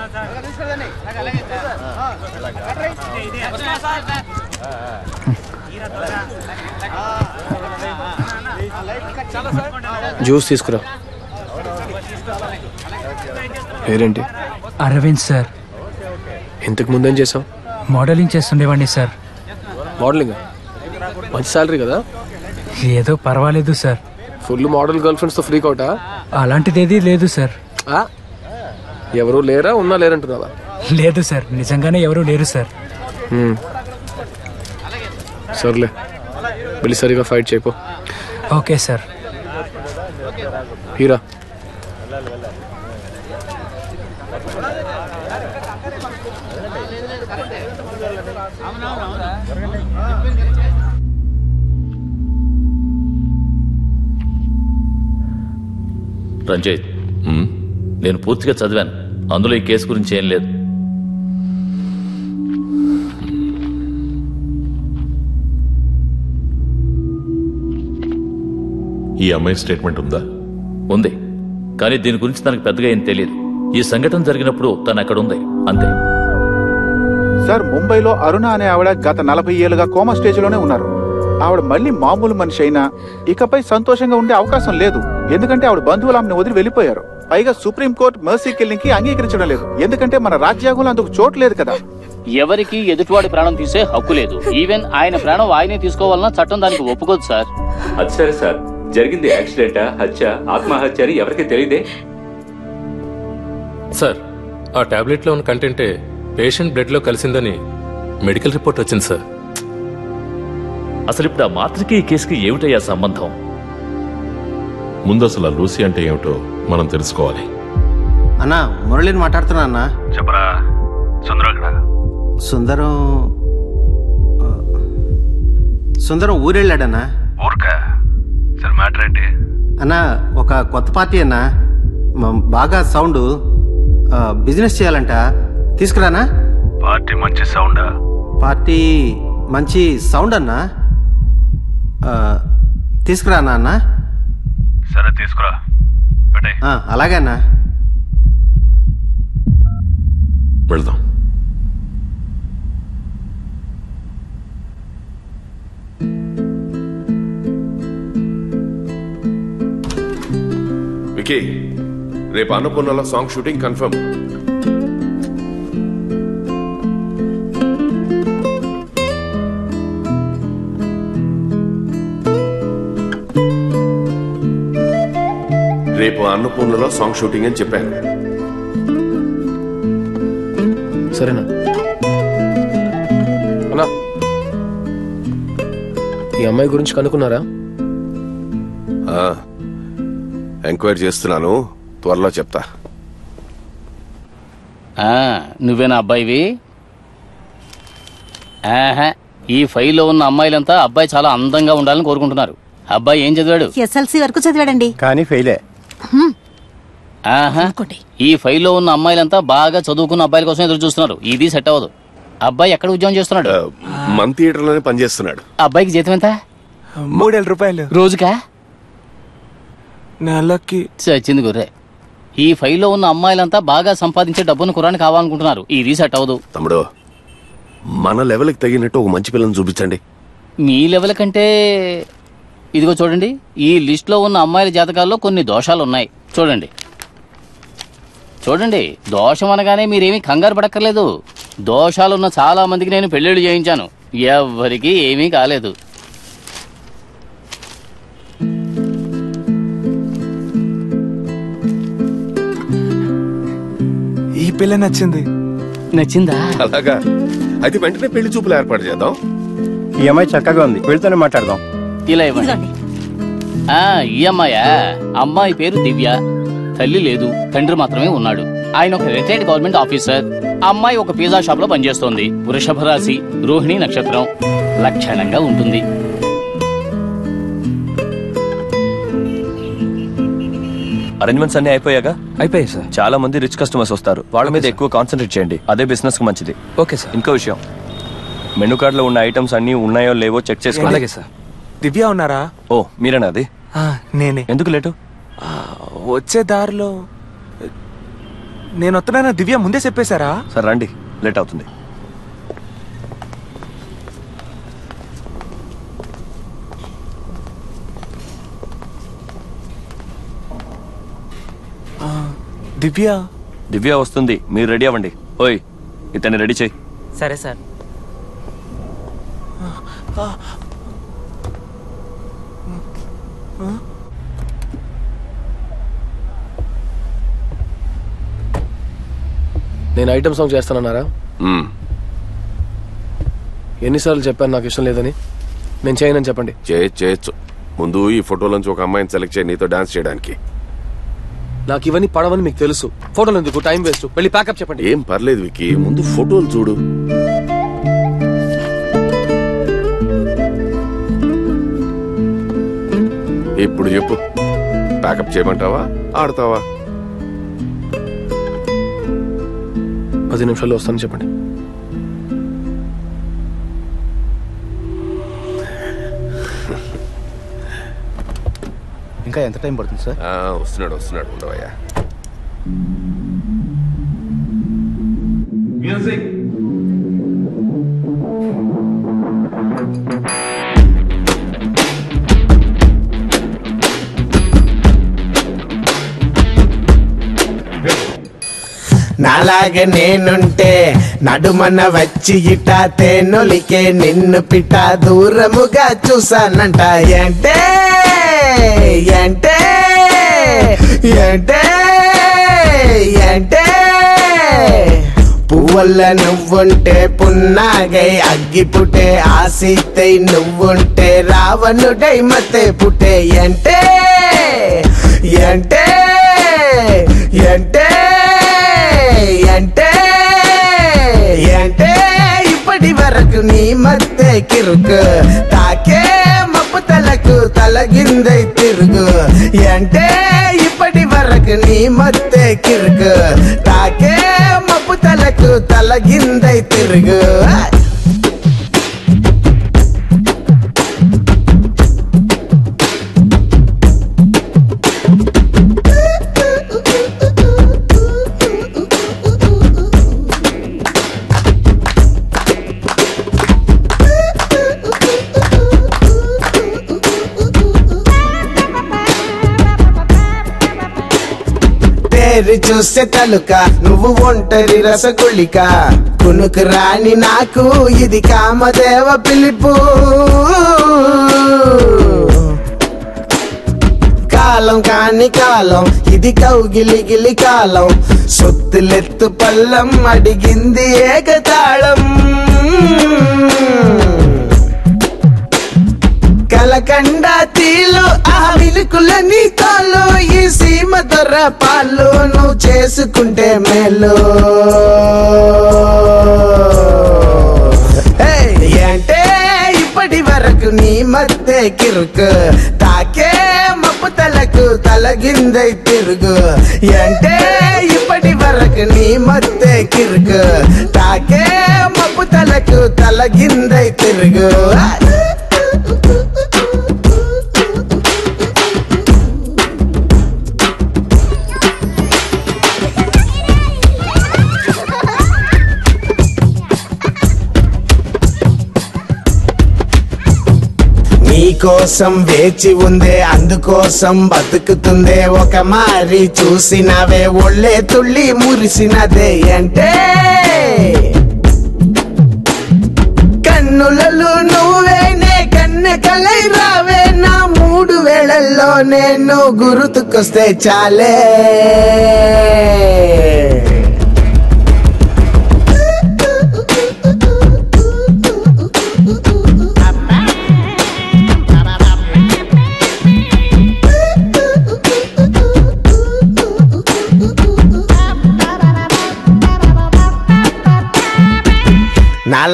జ్యూస్ తీసుకురా పేరేంటి అరవింద్ సార్ ఇంతకు ముందేం చేసావు మోడలింగ్ చేస్తుండేవాడిని సార్ మోడలింగ్ మంచి శాలరీ కదా ఏదో పర్వాలేదు సార్ ఫుల్ మోడల్ గర్ల్ ఫ్రెండ్స్తో ఫ్రీక్ అవుటా అలాంటిదేదీ లేదు సార్ ఎవరు లేరా ఉన్నా లేరంటున్నావా లేదు సార్ నిజంగానే ఎవరూ లేరు సార్ హ్మ్. సర్లే వెళ్ళి సరిగా ఫైట్ చేయపో ఓకే సార్ హీరా రంజిత్ నేను పూర్తిగా చదివాను అందులో ఈ కేసు గురించి ఏం లేదు ఈ అమ్మాయి స్టేట్మెంట్ ఉందా ఉంది కానీ దీని గురించి తనకు పెద్దగా ఏం తెలియదు ఈ సంఘటన జరిగినప్పుడు తను అక్కడ ఉంది అంతే సార్ ముంబైలో అరుణ అనే ఆవిడ గత నలభై ఏళ్ళుగా కోమా స్టేజ్ లోనే ఉన్నారు ఆవిడ మళ్ళీ మామూలు మనిషి అయినా ఇకపై సంతోషంగా ఉండే అవకాశం లేదు ఎందుకంటే ఆవిడ బంధువులు ఆమెను వదిలి వెళ్ళిపోయారు పైగా సుప్రీం కోర్టు మర్సీ కిల్లింగ్ కి అంగీకరించడం లేదు ఎందుకంటే మన రాజ్యాంగంలో అందుకు చోటు లేదు కదా ఎవరికి ఎదుటివాడి ప్రాణం తీసే హక్కు లేదు ఈవెన్ ఆయన ప్రాణం ఆయనే తీసుకోవాలన్నా చట్టం దానికి ఒప్పుకోదు సార్ అది సరే సార్ జరిగింది యాక్సిడెంటా హత్య ఆత్మహత్య అని ఎవరికి తెలియదే సార్ ఆ టాబ్లెట్లో ఉన్న కంటెంటే పేషెంట్ బ్లడ్లో కలిసిందని మెడికల్ రిపోర్ట్ వచ్చింది సార్ అసలు ఇప్పుడు ఆ మాత్రకి ఈ కేసుకి ఏమిటయ్యా సంబంధం ముందు అసలు ఆ లూసీ అంటే ఏమిటో మనం తెలుసుకోవాలి అన్నా మురళిని మాట్లాడుతున్నా అన్నా చెప్పరా సుందరం అక్కడ సుందరం ఆ, సుందరం ఊరెళ్ళాడన్నా ఊరికా సరే మ్యాటర్ ఏంటి అన్నా ఒక కొత్త పార్టీ అన్నా మ- బాగా సౌండ్ ఆ, బిజినెస్ చేయాలంట తీసుకురానా పార్టీ మంచి సౌండా పార్టీ మంచి సౌండ్ అన్నా ఆ, తీసుకురానా అన్నా సరే తీసుకురా పెట్టే ఆ, అలాగే అన్నా వెళ్దాం వికీ రేపు అన్నపూర్ణలో సాంగ్ షూటింగ్ కన్ఫర్మ్ రేపు అన్నపూర్ణలో సాంగ్ షూటింగ్ అని చెప్పాను సరేనా అన్నా ఈ అమ్మాయి గురించి కనుక్కున్నారా ఆ, ఎంక్వైరీ చేస్తున్నాను త్వరలో చెప్తా ఆ, నువ్వేనా అబ్బాయివి ఆహా ఈ ఫైల్లో ఉన్న అమ్మాయిలంతా అబ్బాయి చాలా అందంగా ఉండాలని కోరుకుంటున్నారు అబ్బాయి ఏం చదివాడు ఎస్ఎల్సి వరకు చదివాడండి కానీ ఫెయిలే ఆహా ఈ ఫైల్లో ఉన్న అమ్మాయిలంతా బాగా చదువుకున్న అబ్బాయిల కోసం ఎదురు చూస్తున్నారు ఇది సెట్ అవ్వదు అబ్బాయి ఎక్కడ ఉద్యోగం చేస్తున్నాడు మన థియేటర్లోనే పనిచేస్తున్నాడు అబ్బాయికి జీతం ఎంత మూడేళ్ళ రూపాయలు రోజుకా నెలకి చచ్చింది గుర్రే ఈ ఫైల్లో ఉన్న అమ్మాయిలంతా బాగా సంపాదించే డబ్బును కురాని కావాలనుకుంటున్నారు ఇది సెట్ అవ్వదు తమ్ముడు మన లెవెల్కి తగినట్టు ఒక మంచి పిల్లని చూపించండి మీ లెవెల్ కంటే ఇదిగో చూడండి ఈ లిస్ట్లో ఉన్న అమ్మాయిల జాతకాల్లో కొన్ని దోషాలు ఉన్నాయి చూడండి చూడండి దోషం అనగానే మీరేమీ కంగారు పడక్కర్లేదు దోషాలున్న చాలా మందికి నేను పెళ్ళిళ్ళు చేయించాను ఎవ్వరికీ ఏమీ కాలేదు ఈ పిల్ల నచ్చింది నచ్చిందా అలాగా అయితే వెంటనే పెళ్లి చూపులు ఏర్పాటు చేద్దాం ఈ అమ్మాయి చక్కగా ఉంది వెళ్తూనే మాట్లాడదాం ఇలా ఇవ్వండి ఆ ఈ అమ్మాయా అమ్మాయి పేరు దివ్య తల్లి లేదు తండ్రి మాత్రమే ఉన్నాడు ఆయన ఒక రిటైర్డ్ గవర్నమెంట్ ఆఫీసర్ అమ్మాయి ఒక పిజ్జా షాప్ లో పనిచేస్తోంది వృషభ రాశి రోహిణి నక్షత్రం లక్షణంగా ఉంటుంది అరేంజ్మెంట్స్ అన్ని అయిపోయాగా అయిపోయాయి సార్ చాలా మంది రిచ్ కస్టమర్స్ వస్తారు వాళ్ళ మీద ఎక్కువ కాన్సన్ట్రేట్ చేయండి అదే బిజినెస్ కి మంచిది ఓకే సార్ ఇంకో విషయం మెనూ కార్డ్ లో ఉన్న ఐటమ్స్ అన్ని ఉన్నాయో లేవో చెక్ చేసుకోండి అలాగే సార్ దివ్య ఉన్నారా ఓ మీరేనా అది ఆ, నేనే ఎందుకు లేటు ఆ, వచ్చే దారిలో నేను వస్తున్నానా దివ్య ముందే చెప్పేశారా సరే రండి లేట్ అవుతుంది ఆ, దివ్య దివ్య వస్తుంది మీరు రెడీ అవ్వండి ఓయ్ ఇతన్ని రెడీ చేయి సరే సార్ నేను ఐటమ్ సాంగ్ చేస్తానన్నారా మ్మ్. ఎన్నిసార్లు చెప్పాను నాకు ఇష్టం లేదని నేను చేయనని చెప్పండి చేయొచ్చు చేయొచ్చు ముందు ఈ ఫోటోలోంచి ఒక అమ్మాయిని సెలెక్ట్ చేయి నీతో డాన్స్ చేయడానికి నాకు ఇవన్నీ పడవని మీకు తెలుసు ఫోటోలు ఎందుకు టైం వేస్ట్ వెళ్ళి ప్యాకప్ చెప్పండి ఏం పర్లేదు వికి ముందు ఫోటోలు చూడు ఇప్పుడు చెప్పు ప్యాకప్ చేయమంటావా ఆడతావా పది నిమిషాల్లో వస్తాను చెప్పండి ఇంకా ఎంత టైం పడుతుంది సార్ ఆ, వస్తున్నాడు వస్తున్నాడు ఉండవయ్యా నాలాగే నేనుంటే నడుమన వచ్చి ఇట తేనొలికే నిన్ను పిట దూరముగా చూసానంట అంటే అంటే అంటే అంటే పువ్వుల నువ్వుంటే పున్నాగై అగ్గిపుటే ఆసితై నువ్వుంటే రావణుడై మతే పుట్టే అంటే అంటే అంటే అంటే అంటే ఇప్పటి వరకు నీ మధ్య కిరుకు తాకే మప్పు తలకు తలగిందై తిరుగు అంటే ఇప్పటి వరకు నీ మధ్య కిరుకు తాకే మప్పు తలకు తలగిందై తిరుగు తేరి చూసే తలుక నువ్వు ఒంటరి రసగుళిక కునుకు రాని నాకు ఇది కామదేవ పిలుపు కాలం కాని కాలం ఇది కౌగిలిగిలి కాలం సొత్తులెత్తు పల్లం అడిగింది ఏకతాళం కలకండ తీలు ఆ విలుకుల నీ తోలు ఈ సీమ దొర పాలు నువ్వు చేసుకుంటే మేలు ఏయ్, అంటే ఇప్పటి వరకు నీ మధ్య కిరుకు తాకే మప్పు తలకు తలగిందై తిరుగు అంటే ఇప్పటి వరకు నీ మధ్య కిరుకు తాకే మప్పు తలకు తలగిందై తిరుగు నీకోసం వేచి ఉందే అందుకోసం బతుకుతుందే ఒక మారి చూసినవే ఒళ్ళే తుళ్ళి మురిసినదే అంటే కన్నులలో నువ్వేనే కన్నె కలై రావే నా మూడు వేళల్లో నేను గుర్తుకొస్తే చాలే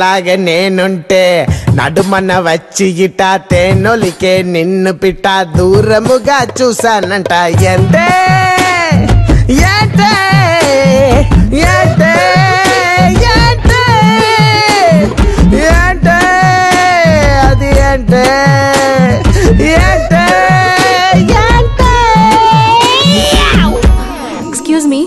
నీలాగే నేనుంటే నడుమన వచ్చి ఇట తేనొలికే నిన్ను పిట దూరముగా చూసానంట ఎంతే ఏంటే ఏంటే ఏంటే ఏంటే అది ఏంటే ఏంటే ఏంటే ఎక్స్క్యూజ్ మీ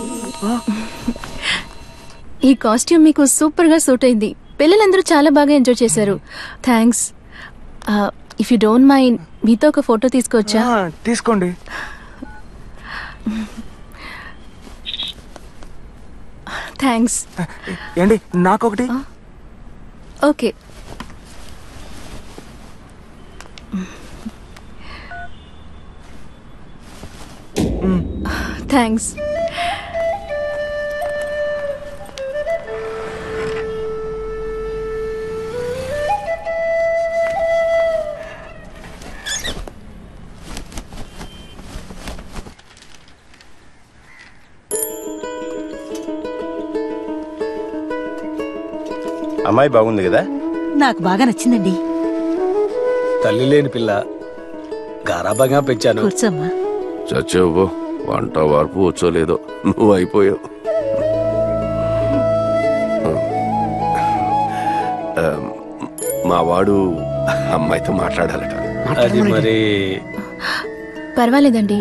ఈ కాస్ట్యూమ్ మీకు సూపర్ గా సూట్ అయింది పిల్లలందరూ చాలా బాగా ఎంజాయ్ చేశారు thanks if you don't mind మీతో ఒక ఫోటో తీసుకోవచ్చా తీసుకోండి థ్యాంక్స్ ఏంటి నాకొకటి ఓకే థ్యాంక్స్ అమ్మాయి బాగుంది కదా నాకు బాగా నచ్చిందండి తల్లి లేని పిల్ల గారాబాగా పెంచాను కూర్చోమ్మా చచ్చావు వంట వార్పు వచ్చో లేదో నువ్వు అయిపోయావు ఆ, మా వాడు అమ్మాయితో మాట్లాడాలట అది మరి పర్వాలేదండి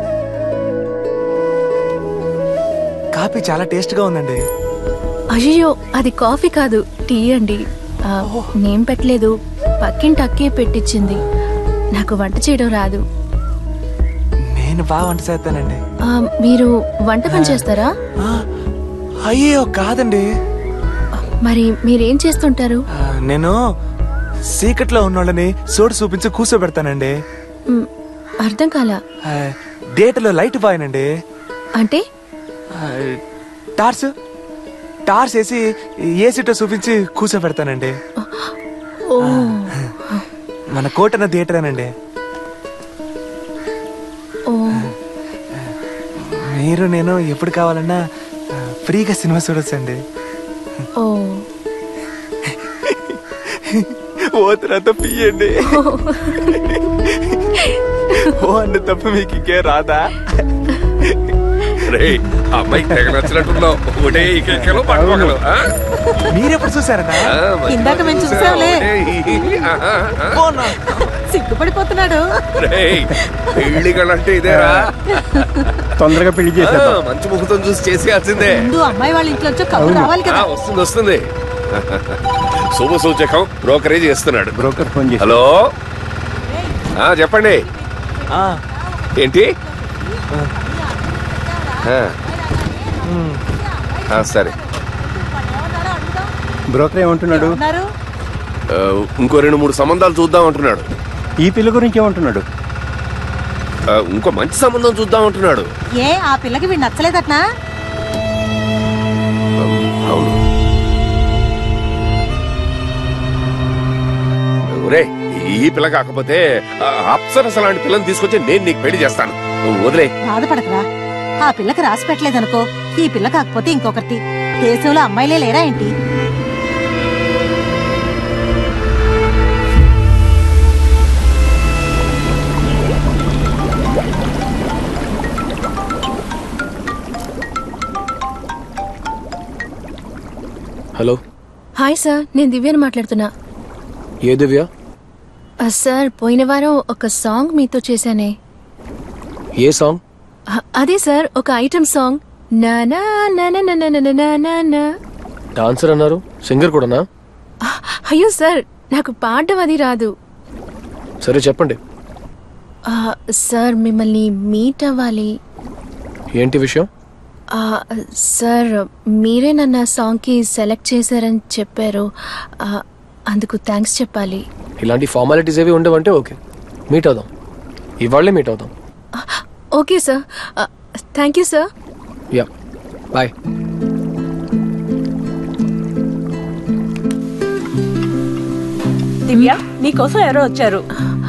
కాఫీ చాలా టేస్ట్ గా ఉందండి అయ్యో అది కాఫీ కాదు టీ అండి ఆ, నేం పెట్టలేదు పక్కింటి అక్కే పెట్టించింది నాకు వంట చేయడం రాదు నేను బాగా వంట చేస్తానండి ఆ, మీరు వంట పని చేస్తారా అయ్యో కాదండి మరి మీరేం చేస్తుంటారు ఆ, నేను సీక్రెట్లో ఉన్నోళ్ళని సోడు చూపించి కూర్చోబెడతానండి మ్, అర్థం కాలా ఆ, డేటాలో లైట్ బాయనండి అంటే ఆ, టార్చ్ టార్చ్ వేసి ఏ సీటో చూపించి కూర్చోబెడతానండి ఓ మన కోటన థియేటరేనండి ఓ మీరు నేను ఎప్పుడు కావాలన్నా ఆ, ఫ్రీగా సినిమా చూడొచ్చండి ఓ ఓ తర్వాత పియ్యండి ఓ అన్న తప్ప మీకు ఇంకే రాదా రే అమ్మాయికి తెగ నచ్చినట్టున్నావు ఒకటే ఇకెక్కలు పట్టుకోగలు మీరెప్పుడు చూసారన్నా ఇందాక మేము చూసాంలే సిగ్గుపడిపోతున్నాడు పెళ్లి కళంటే ఇదేరా తొందరగా పెళ్లి ఆ, చేసేద్దాం మంచి ముహూర్తం చూసి చేసేయాల్సిందే ముందు అమ్మాయి వాళ్ళ ఇంట్లో వచ్చి కబురు రావాలి ఆ, కదా వస్తుంది వస్తుంది శుభ సూచకం బ్రోకరేజ్ చేస్తున్నాడు బ్రోకర్ ఫోన్ చేసి హలో ఆ, చెప్పండి ఏంటి ఆ. ఆ, సరే బ్రోకర్ ఏమంటున్నాడు ఆ, ఇంకో రెండు మూడు సంబంధాలు చూద్దాం అంటున్నాడు ఈ పిల్ల గురించి ఏమంటున్నాడు ఆ, ఇంకో మంచి సంబంధం చూద్దాం అంటున్నాడు ఏ ఆ పిల్లకి వీడు నచ్చలేదట్నా అవును ఒరే ఈ పిల్ల కాకపోతే ఆ, అప్సరస లాంటి పిల్లని తీసుకొచ్చి నేను నీకు పెళ్లి చేస్తాను నువ్వు వదిలే బాధపడకరా ఆ పిల్లకి రాసి పెట్టలేదనుకో ఈ పిల్ల కాకపోతే ఇంకొకటి దేశంలో అమ్మాయిలే లేరా ఏంటి హలో హాయ్ సార్ నేను దివ్యని మాట్లాడుతున్నా ఏ దివ్య ఆ, సార్ పోయిన వారం ఒక సాంగ్ మీతో చేశానే ఏ సాంగ్ అ- అదే సార్ ఒక ఐటమ్ సాంగ్ నా నా నా నా నా నా నా నా నా నా. డాన్సర్ అన్నారు సింగర్ కూడానా అయ్యో సార్ నాకు పాడడం అది రాదు సరే చెప్పండి ఆ, సార్ మిమ్మల్ని మీట్ అవ్వాలి ఏంటి విషయం ఆ, సార్ మీరే నన్ను ఆ సాంగ్కి సెలెక్ట్ చేశారని చెప్పారు ఆ, అందుకు థ్యాంక్స్ చెప్పాలి ఇలాంటి ఫార్మాలిటీస్ ఏవి ఉండవంటే ఓకే మీట్ అవుదాం ఇవాళ్ళే మీట్ అవుదాం okay sir thank you sir yeah bye Divya నీకోసం ఎవరో వచ్చారు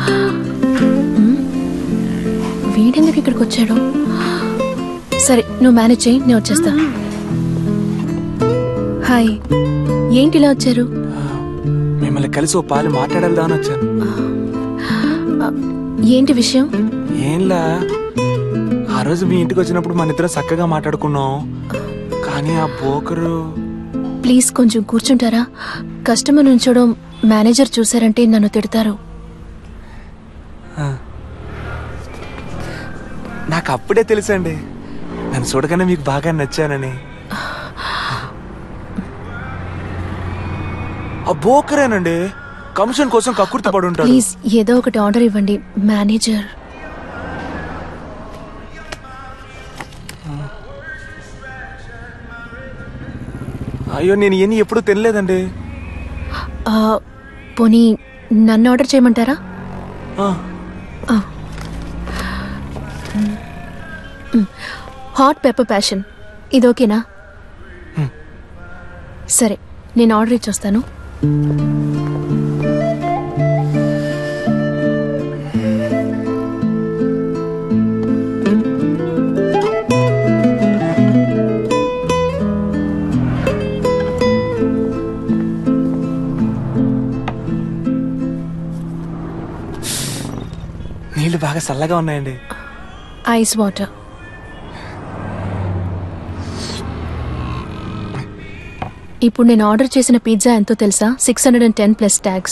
వీడెందుకు ఇక్కడికి వచ్చాడు సరే నువ్వు మేనేజ్ చేయి నేను వచ్చేస్తా హాయ్ ఏంటి ఇలా వచ్చారు కలిసి ఓ పాలు మాట్లాడేద్దామని వచ్చాను ఏంటి విషయం ఏంలా ఆ రోజు మీ ఇంటికి వచ్చినప్పుడు మన ఇద్దరం చక్కగా మాట్లాడుకున్నాం కానీ ఆ బోకరు ప్లీజ్ కొంచెం కూర్చుంటారా కస్టమర్ నుంచోడం మేనేజర్ చూసారంటే నన్ను తిడతారు ఆ. నాకు అప్పుడే తెలుసండి నన్ను చూడగానే మీకు బాగా నచ్చానని ఆ బోకరేనండి కమిషన్ కోసం కక్కుర్తి పడి ఉంటాడు ప్లీజ్ ఏదో ఒకటి ఆర్డర్ ఇవ్వండి మేనేజర్ అయ్యో నేను ఇవన్నీ ఎప్పుడు తినలేదండి ఆ, పోనీ నన్ను ఆర్డర్ చేయమంటారా ఆ. ఆ. మ్, హాట్ పెప్పర్ ప్యాషన్ ఇది ఓకేనా సరే నేను ఆర్డర్ ఇచ్చొస్తాను నీళ్లు బాగా చల్లగా ఉన్నాయండి ఐస్ వాటర్ ఇప్పుడు నేను ఆర్డర్ చేసిన పిజ్జా ఎంతో తెలుసా six hundred and ten plus tax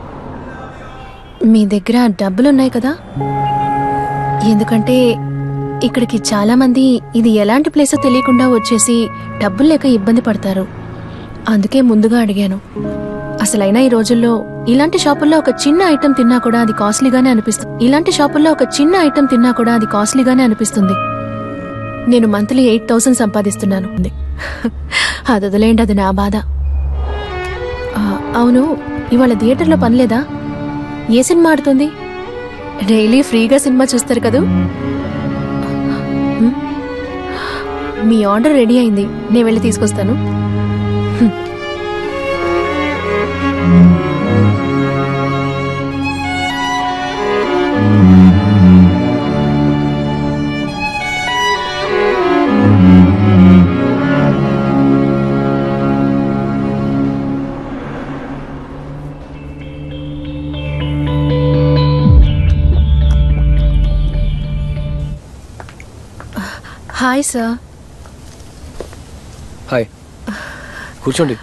మీ దగ్గర డబ్బులు ఉన్నాయి కదా ఎందుకంటే ఇక్కడికి చాలా మంది ఇది ఎలాంటి ప్లేసో తెలియకుండా వచ్చేసి డబ్బులు లేక ఇబ్బంది పడతారు అందుకే ముందుగా అడిగాను అసలైనా ఈ రోజుల్లో ఇలాంటి షాపుల్లో ఒక చిన్న ఐటెం తిన్నా కూడా అది కాస్ట్లీగానే అనిపిస్తుంది ఇలాంటి షాపుల్లో ఒక చిన్న ఐటెం తిన్నా కూడా అది కాస్ట్లీగానే అనిపిస్తుంది నేను మంత్లీ ఎయిట్ థౌసండ్ సంపాదిస్తున్నాను అది వదిలేండి అది నా బాధ ఆ, అవును ఇవాళ థియేటర్లో పని లేదా ఏ సినిమా ఆడుతుంది డైలీ ఫ్రీగా సినిమా చూస్తారు కదూ హ్మ్? మీ ఆర్డర్ రెడీ అయింది నేను వెళ్ళి తీసుకొస్తాను హ్మ్. హాయ్ సార్ హాయ్ కూర్చోండి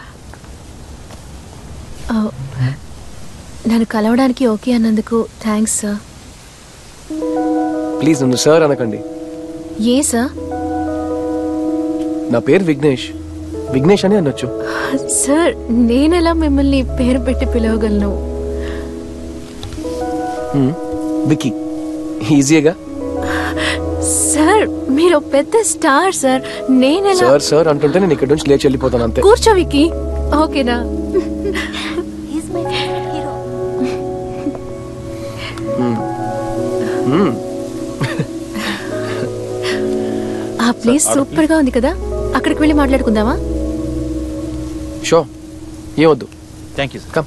ఆ, నన్ను కలవడానికి ఓకే అన్నందుకు థ్యాంక్స్ సార్ ప్లీజ్ నన్ను సార్ అనకండి ఏ సార్ నా పేరు విఘ్నేష్ విఘ్నేష్ అని అనొచ్చు సార్ నేనెలా మిమ్మల్ని పేరు పెట్టి పిలవగలను హ్మ్. విక్కీ ఈజీగా సార్ మీరు పెద్ద స్టార్ సార్ నేనెలా సార్ సార్ అంటుంటే నేను ఇక్కడ నుంచి లేచి వెళ్ళిపోతాను అంతే కూర్చో విక్కీ ఓకేనా హ్మ్. హ్మ్. ఆ ప్లేస్ సూపర్ గా ఉంది కదా అక్కడికి వెళ్ళి మాట్లాడుకుందామా షో ఏమొద్దు థ్యాంక్ యూ కమ్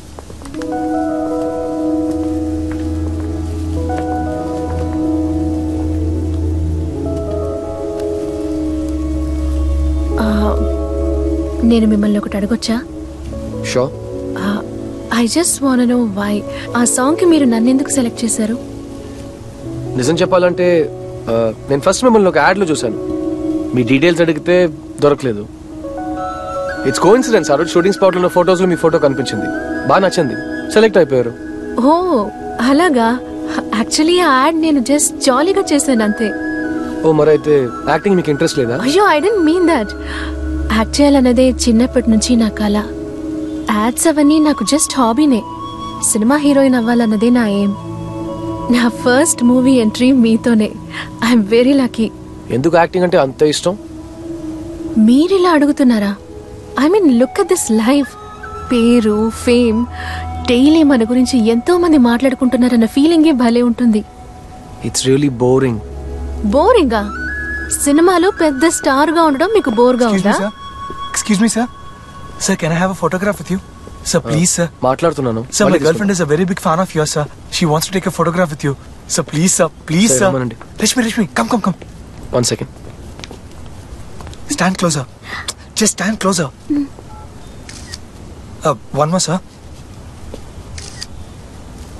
ఆ, నేను మిమ్మల్ని ఒకటి అడగొచ్చా so I just want know why ఆ సాంగ్ కి మీరు నన్ను ఎందుకు సెలెక్ట్ చేశారు నిజం చెప్పాలంటే ఆ, నేను ఫస్ట్ మిమ్మల్ని ఒక యాడ్లో చూశాను మీ డీటెయిల్స్ అడిగితే దొరకలేదు ఇట్స్ కో ఇన్సిడెన్స్ ఆ రోజు షూటింగ్ స్పాట్లో ఉన్న ఫొటోస్లో మీ ఫోటో కనిపించింది బాగా నచ్చింది సెలెక్ట్ అయిపోయారు ఓ అలాగా యాక్చువల్లీ ఆ యాడ్ నేను జస్ట్ జాలీగా చేశాను అంతే ఓ మరైతే యాక్టింగ్ మీకు ఇంట్రెస్ట్ లేదా అయ్యో I didn't mean that act చేయాలన్నదే చిన్నప్పటి నుంచి నా కళ యాడ్స్ అవన్నీ నాకు జస్ట్ హాబీనే సినిమా హీరోయిన్ అవ్వాలన్నదే నా ఎయిమ్ నా ఫస్ట్ మూవీ ఎంట్రీ మీతోనే ఐఎమ్ వెరీ లక్కీ ఎందుకు యాక్టింగ్ అంటే అంత ఇష్టం మీరిలా అడుగుతున్నారా I mean look at this life పేరు ఫేమ్ డైలీ మన గురించి ఎంతో మంది మాట్లాడుకుంటున్నారన్న ఫీలింగే భలే ఉంటుంది ఇట్స్ రియలీ బోరింగ్ బోరింగా సినిమాలో పెద్ద స్టార్ గా ఉండడం మీకు బోర్గా ఉందా excuse me sir sir can I have a photograph with you sir please sir మాట్లాడుతున్నాను సార్ మై మళ్ళీ girlfriend is a very big fan of your sir she wants to take a photograph with you sir please sir please Sir, sir రమ్మనండి. Rashmi Rashmi come come come one second stand closer just stand closer one more sir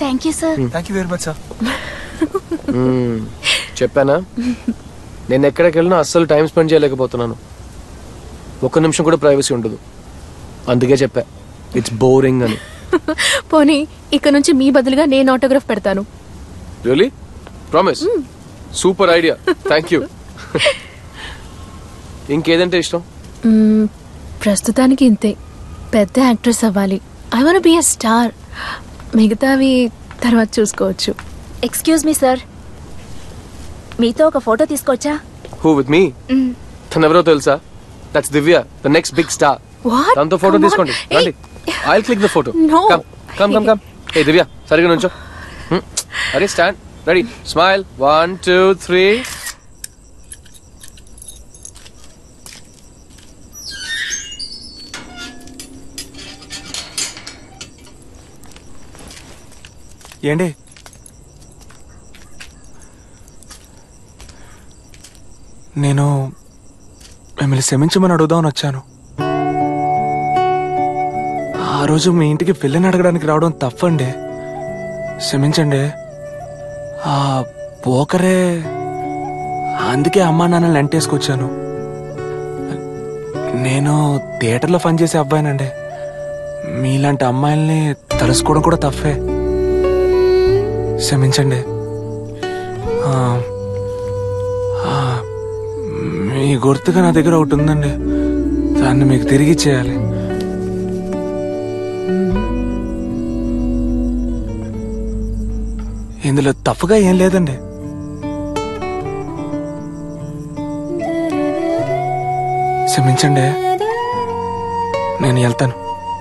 thank you sir thank you very much sir మ్మ్. చెప్పానా నేను ఎక్కడికి వెళ్ళినా అస్సలు time spend చేయలేకపోతున్నాను ఒక్క నిమిషం కూడా ప్రైవసీ ఉండదు అందుకే చెప్పా ఇట్స్ బోరింగ్ అని పోనీ ఇక నుంచి మీ బదులుగా నేను ఆటోగ్రాఫ్ పెడతాను really promise super idea thank you ఇంకేదంటే ఇష్టం మ్మ్, ప్రస్తుతానికి ఇంతే పెద్ద యాక్ట్రెస్ అవ్వాలి I want be a star మిగతావి తర్వాత చూసుకోవచ్చు ఎక్స్క్యూజ్ మీ సార్ మీతో ఒక ఫోటో తీసుకోవచ్చా హూ విత్ మీ తను ఎవరో తెలుసా that's Divya the next big star What? తనతో ఫోటో Come on. తీసుకోండి రండి I click the photo No. Come come come come ఏ దివ్య సరిగా నుంచో Hmm. అరే stand ready smile one two three ఏంటి నేను మిమ్మల్ని క్షమించమని అడుగుదామని వచ్చాను ఆ రోజు మీ ఇంటికి పెళ్ళిని అడగడానికి రావడం తప్పండి క్షమించండి ఆ పోకరే అందుకే అమ్మా నాన్నని ఎంటేసుకొచ్చాను నేను థియేటర్లో పనిచేసే అబ్బాయినండి మీలాంటి అమ్మాయిల్ని తలుసుకోవడం కూడా తప్పే క్షమించండి ఆ, ఆ, మీ గుర్తుగా నా దగ్గర ఒకటి ఉందండి దాన్ని మీకు తిరిగి ఇచ్చేయాలి ఇందులో తప్పుగా ఏం లేదండి క్షమించండి నేను వెళ్తాను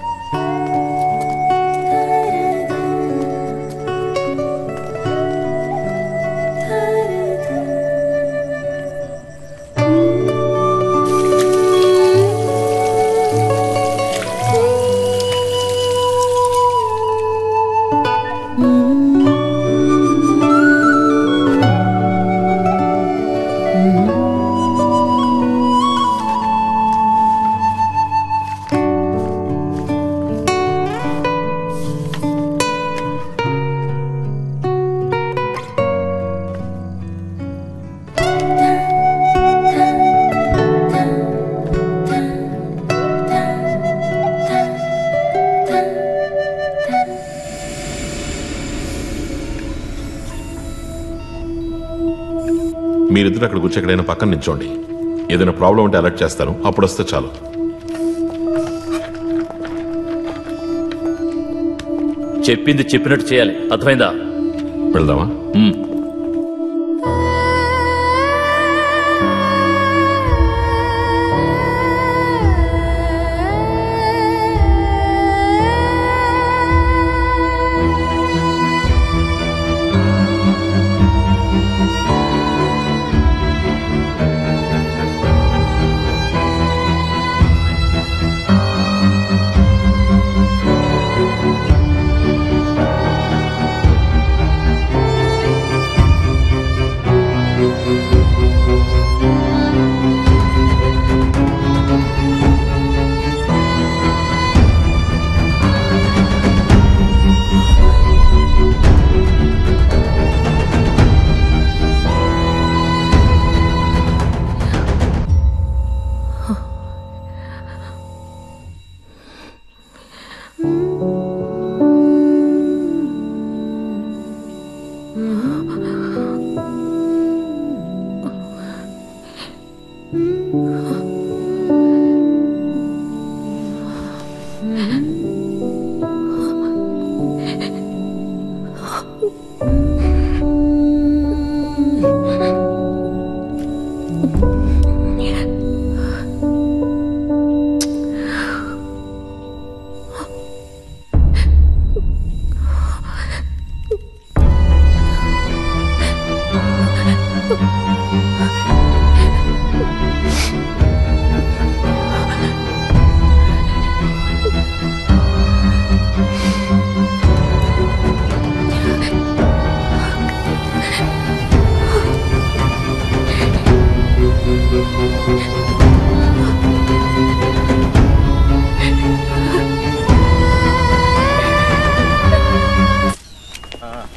మీరిద్దరు అక్కడ కూర్చో ఎక్కడైనా పక్కన నించోండి ఏదైనా ప్రాబ్లం ఉంటే అలర్ట్ చేస్తాను అప్పుడు వస్తే చాలు చెప్పింది చెప్పినట్టు చేయాలి అర్థమైందా వెళ్దామా మ్మ్.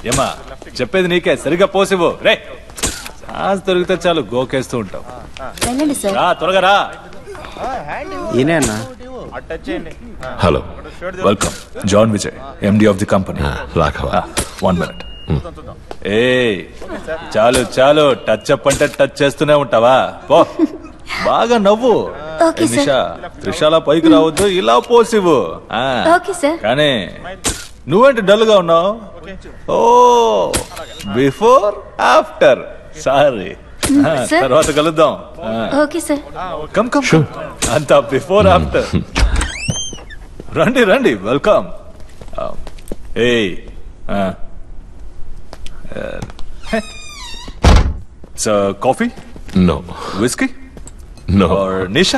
ఏమా చెప్పేది నీకే సరిగా పోసివు రే ఛాన్స్ దొరికితే చాలు గోకేస్తూ ఉంటావు వెళ్ళండి సార్ రా త్వరగా రా ఈయనే అన్నా hello welcome John Vijay MD of the company Raghava one minute ఏ చాలు చాలు టచ్ అప్ అంటే టచ్ చేస్తూనే ఉంటావా పో బాగా నవ్వు ఓకే, ఏ సార్. నిషా త్రిషాల పైకి రావద్దు ఇలా పోసివు ఆ. ఓకే సార్ కానీ నువ్వేంటి డల్ గా ఉన్నావు ఓ బిఫోర్ ఆఫ్టర్ సారీ సార్. తర్వాత కలుద్దాం ఓకే సార్ కమ్ కమ్ అంతా బిఫోర్ ఆఫ్టర్ రండి రండి వెల్కమ్ ఏ కాఫీ నో విస్కీ నో నిషా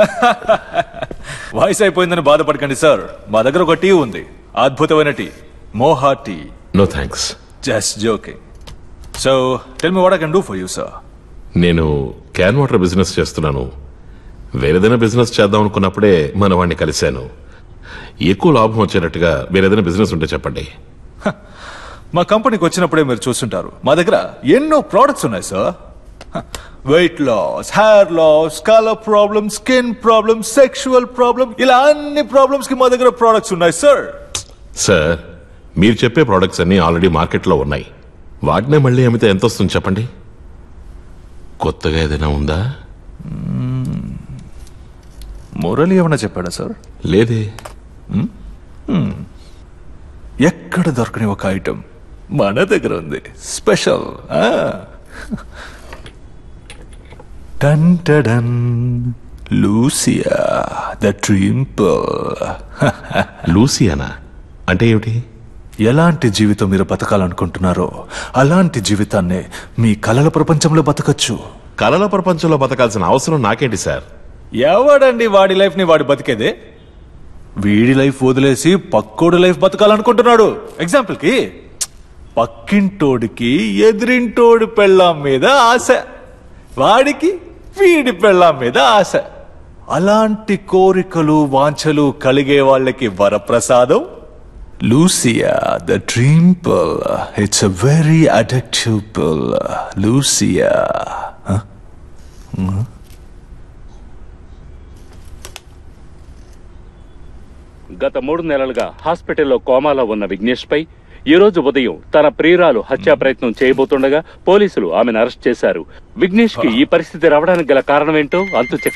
వాయిస్ అయిపోయిందని బాధపడకండి సార్ మా దగ్గర ఒక టీ ఉంది అద్భుతమైన టీ మోహా tea no thanks just joking so tell me what I can do for you sir నేను క్యాన్ వాటర్ బిజినెస్ చేస్తున్నాను వేరేదైనా బిజినెస్ చేద్దాం అనుకున్నప్పుడే మన వాడిని కలిశాను ఎక్కువ లాభం వచ్చేటట్టుగా వేరేదైనా బిజినెస్ ఉంటే చెప్పండి మా కంపెనీకి వచ్చినప్పుడే మీరు చూస్తుంటారు మా దగ్గర ఎన్నో ప్రోడక్ట్స్ ఉన్నాయి sir weight loss hair loss colour problem skin problem sexual problem ఇలా అన్ని ప్రాబ్లమ్స్ కి మా దగ్గర ప్రోడక్ట్స్ ఉన్నాయి సార్ సార్ మీరు చెప్పే ప్రోడక్ట్స్ అన్ని ఆల్రెడీ మార్కెట్లో ఉన్నాయి వాటినే మళ్ళీ అమ్మితే ఎంత వస్తుంది చెప్పండి కొత్తగా ఏదైనా ఉందా మురళి ఏమైనా చెప్పాడా సార్ లేదే ఎక్కడ దొరకని ఒక ఐటమ్ మన దగ్గర ఉంది స్పెషల్ టన్ టడన్ లూసియా ద ట్రింపుల్ లూసియానా అంటే ఏమిటి ఎలాంటి జీవితం మీరు బతకాలనుకుంటున్నారో అలాంటి జీవితాన్ని మీ కలల ప్రపంచంలో బతకచ్చు కలల ప్రపంచంలో బతకాల్సిన అవసరం నాకేంటి సార్ ఎవడండి వాడి లైఫ్ ని వాడు బతికేదే వీడి లైఫ్ వదిలేసి పక్కోడి లైఫ్ బతకాలనుకుంటున్నాడు ఎగ్జాంపుల్ కి పక్కింటోడికి ఎదిరింటోడి పెళ్ళాం మీద ఆశ వాడికి వీడి పెళ్ళాం మీద ఆశ అలాంటి కోరికలు వాంఛలు కలిగే వాళ్ళకి వరప్రసాదం Lucia the dream pill it's a very addictive pill Lucia గత మూడు నెలలుగా హాస్పిటల్లో కోమాలో ఉన్న విఘ్నేష్ పై ఈ రోజు ఉదయం తన ప్రియురాలు హత్యా ప్రయత్నం చేయబోతుండగా పోలీసులు ఆమెను అరెస్ట్ చేశారు విఘ్నేష్ కి ఈ పరిస్థితి రావడానికి గల కారణమేంటో అంతు చెప్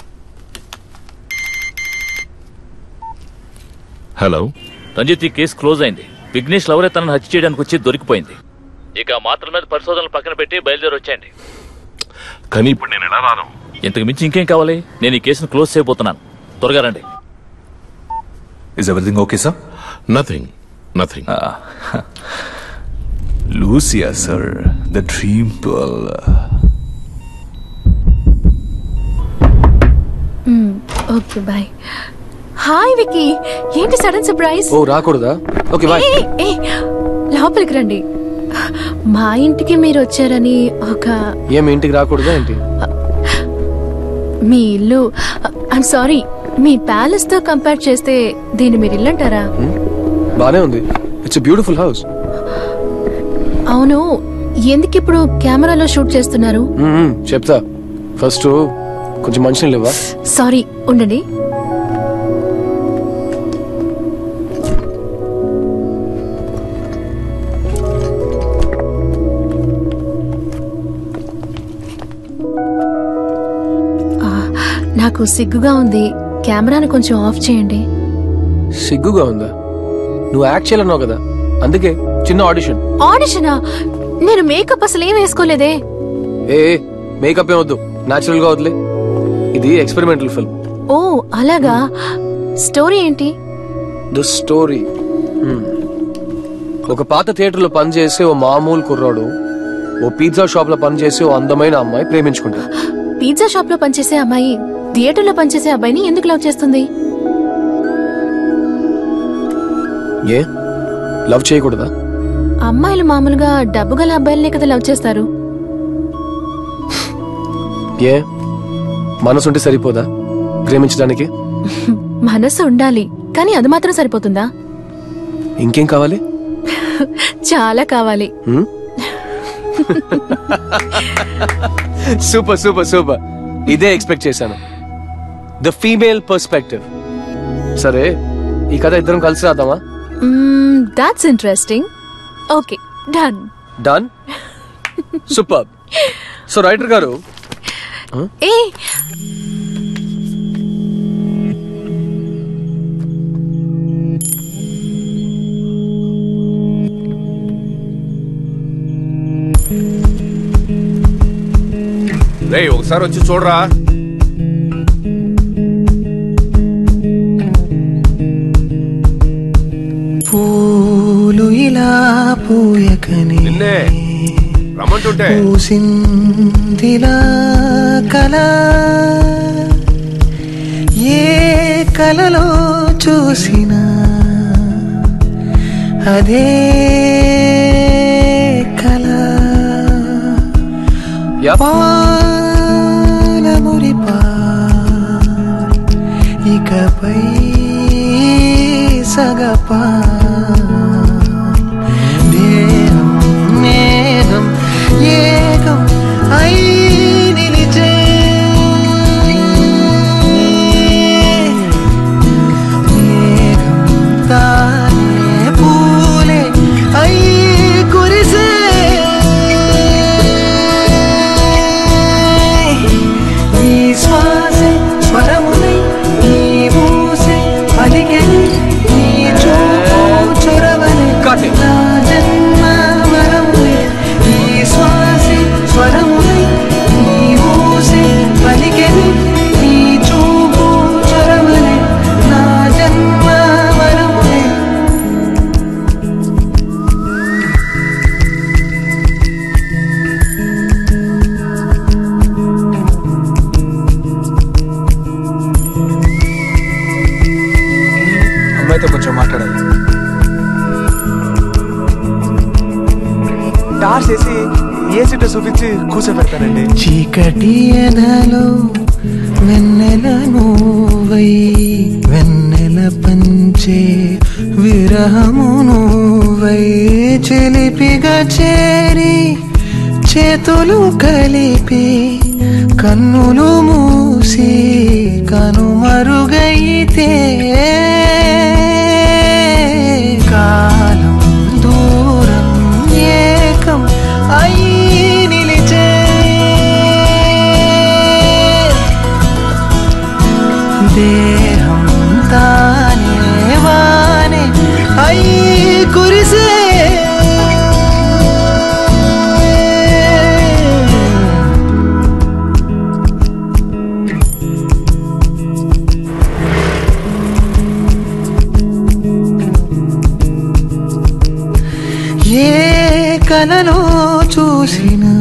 హలో రంజిత్ ఈ కేసు క్లోజ్ అయింది విఘ్నేష్ లవరే తనను హత్య చేయడానికి వచ్చి దొరికిపోయింది ఇక మాత్రం మీద పరిశోధనలు పక్కన పెట్టి బయలుదేరి వచ్చేయండి కానీ ఇప్పుడు నేను ఎలా రాను ఇంతకు మించి ఇంకేం కావాలి నేను ఈ కేసును క్లోజ్ చేయబోతున్నాను త్వరగా రండి is everything okay sir nothing nothing Lucia sir the dream pearl okay bye hi Vicky ఏంటి సడన్ సర్ప్రైజ్ ఓ రాకూడదా ఓకే బాయ్ ఏయ్, ఏయ్, లోపలికి రండి మా ఇంటికి మీరు వచ్చారని ఒక ఏం ఇంటికి రాకూడదా ఏంటి మీ ఇల్లు ఐమ్ సారీ మీ ప్యాలెస్ తో కంపేర్ చేస్తే దీన్ని మీరు ఇల్లు అంటారా బానే ఉంది ఇట్స్ బ్యూటిఫుల్ హౌస్ అవును ఎందుకు ఇప్పుడు కెమెరాలో షూట్ చేస్తున్నారు చెప్తా ఫస్ట్ కొంచెం మనుషులు లేవా సారీ ఉండండి ఆ, నాకు సిగ్గుగా ఉంది కెమెరాను కొంచెం ఆఫ్ చేయండి సిగ్గుగా ఉందా నువ్వు యాక్ట్ చేయాలన్నావు కదా అందుకే చిన్న ఆడిషన్ ఆడిషనా నేను మేకప్ అసలు ఏం వేసుకోలేదే ఏ మేకప్ ఏం వద్దు న్యాచురల్ గా వదిలే ఇది ఎక్స్పెరిమెంటల్ ఫిల్మ్ ఓ అలాగా స్టోరీ ఏంటి ద స్టోరీ ఒక పాత థియేటర్లో పనిచేసే ఓ మామూలు కుర్రాడు ఓ పిజ్జా షాప్ లో పనిచేసే ఓ అందమైన అమ్మాయి ప్రేమించుకుంటారు పిజ్జా షాప్ లో పనిచేసే అమ్మాయి థియేటర్ లో పనిచేసే అబ్బాయిని ఎందుకు లవ్ చేస్తుంది ఏ లవ్ చేయకూడదా అమ్మాయిలు మామూలుగా డబ్బు గల అబ్బాయిలనే కదా లవ్ చేస్తారు ఏ మనసుంటే సరిపోదా ప్రేమించడానికి మనసు ఉండాలి కానీ అది మాత్రం సరిపోతుందా ఇంకేం కావాలి చాలా కావాలి సూపర్ సూపర్ సూపర్ ఇదే ఎక్స్పెక్ట్ చేశాను ద ఫీమేల్ పర్స్పెక్టివ్ సరే ఈ కథ ఇద్దరం కలిసి రాద్దామా that's interesting okay done done super so writer గారు ఏ రే ఒకసారి వచ్చి చూడరా పూలు ఇలా పూయకనే నిన్నే రమ్మంటుంటే పూసిందిలా కల ఏ కలలో చూసినా అదే కల పాలమురిపా ఇకపై సగపా దేహం మేఘం ఏకం అయి నిలిచే మేఘం తానే పూలే అయి కురిసే ఈ శ్వాసే స్వరములై ఈ ఊసే పలికెని ఈ చూపు చొరవలే నా జన్మ వరములే ఈ శ్వాసే స్వరములై ఈ ఊసే పలికెని ఈ చూపు చొరవలే నా జన్మ వరములే అమ్మాయితో కొంచెం మాట్లాడాలి టార్చ్ వేసి ఏ సీట్ చూపించి కూర్చోబెడతానండి చీకటి ఎదలో వెన్నెల నువ్వై వెన్నెల పంచే విరహము నువ్వై చిలిపిగా చేరి చేతులు కలిపి కన్నులు మూసి కనుమరుగైతే కాలం దూరం ఏకం అయి నిలిచే దేహం తానే వానే అయి కురిసే ఏ కలలో చూసినా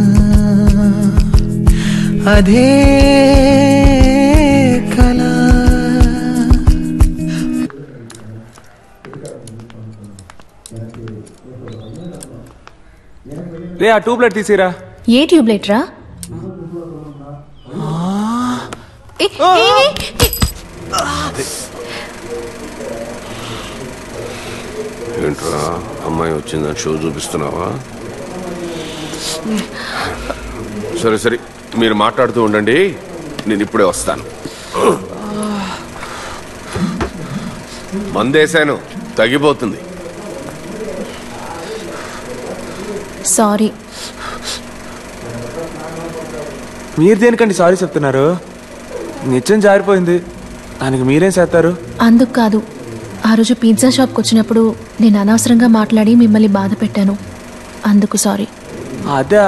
అదే కళ రే ఆ ట్యూబ్లైట్ తీసిరా ఏ ట్యూబ్లైట్ రా ఏ, ఏ, ఏ, ఏంట్రా అమ్మాయి వచ్చిందని షో చూపిస్తున్నావా సరే సరే మీరు మాట్లాడుతూ ఉండండి నేను ఇప్పుడే వస్తాను మందేశాను తగ్గిపోతుంది సారీ మీరు దేనికండి సారీ చెప్తున్నారు నిత్యం జారిపోయింది దానికి మీరేం చేస్తారు అందుకు కాదు ఆ రోజు పిజ్జా షాప్కి వచ్చినప్పుడు నేను అనవసరంగా మాట్లాడి మిమ్మల్ని బాధ పెట్టాను అందుకు సారీ అదా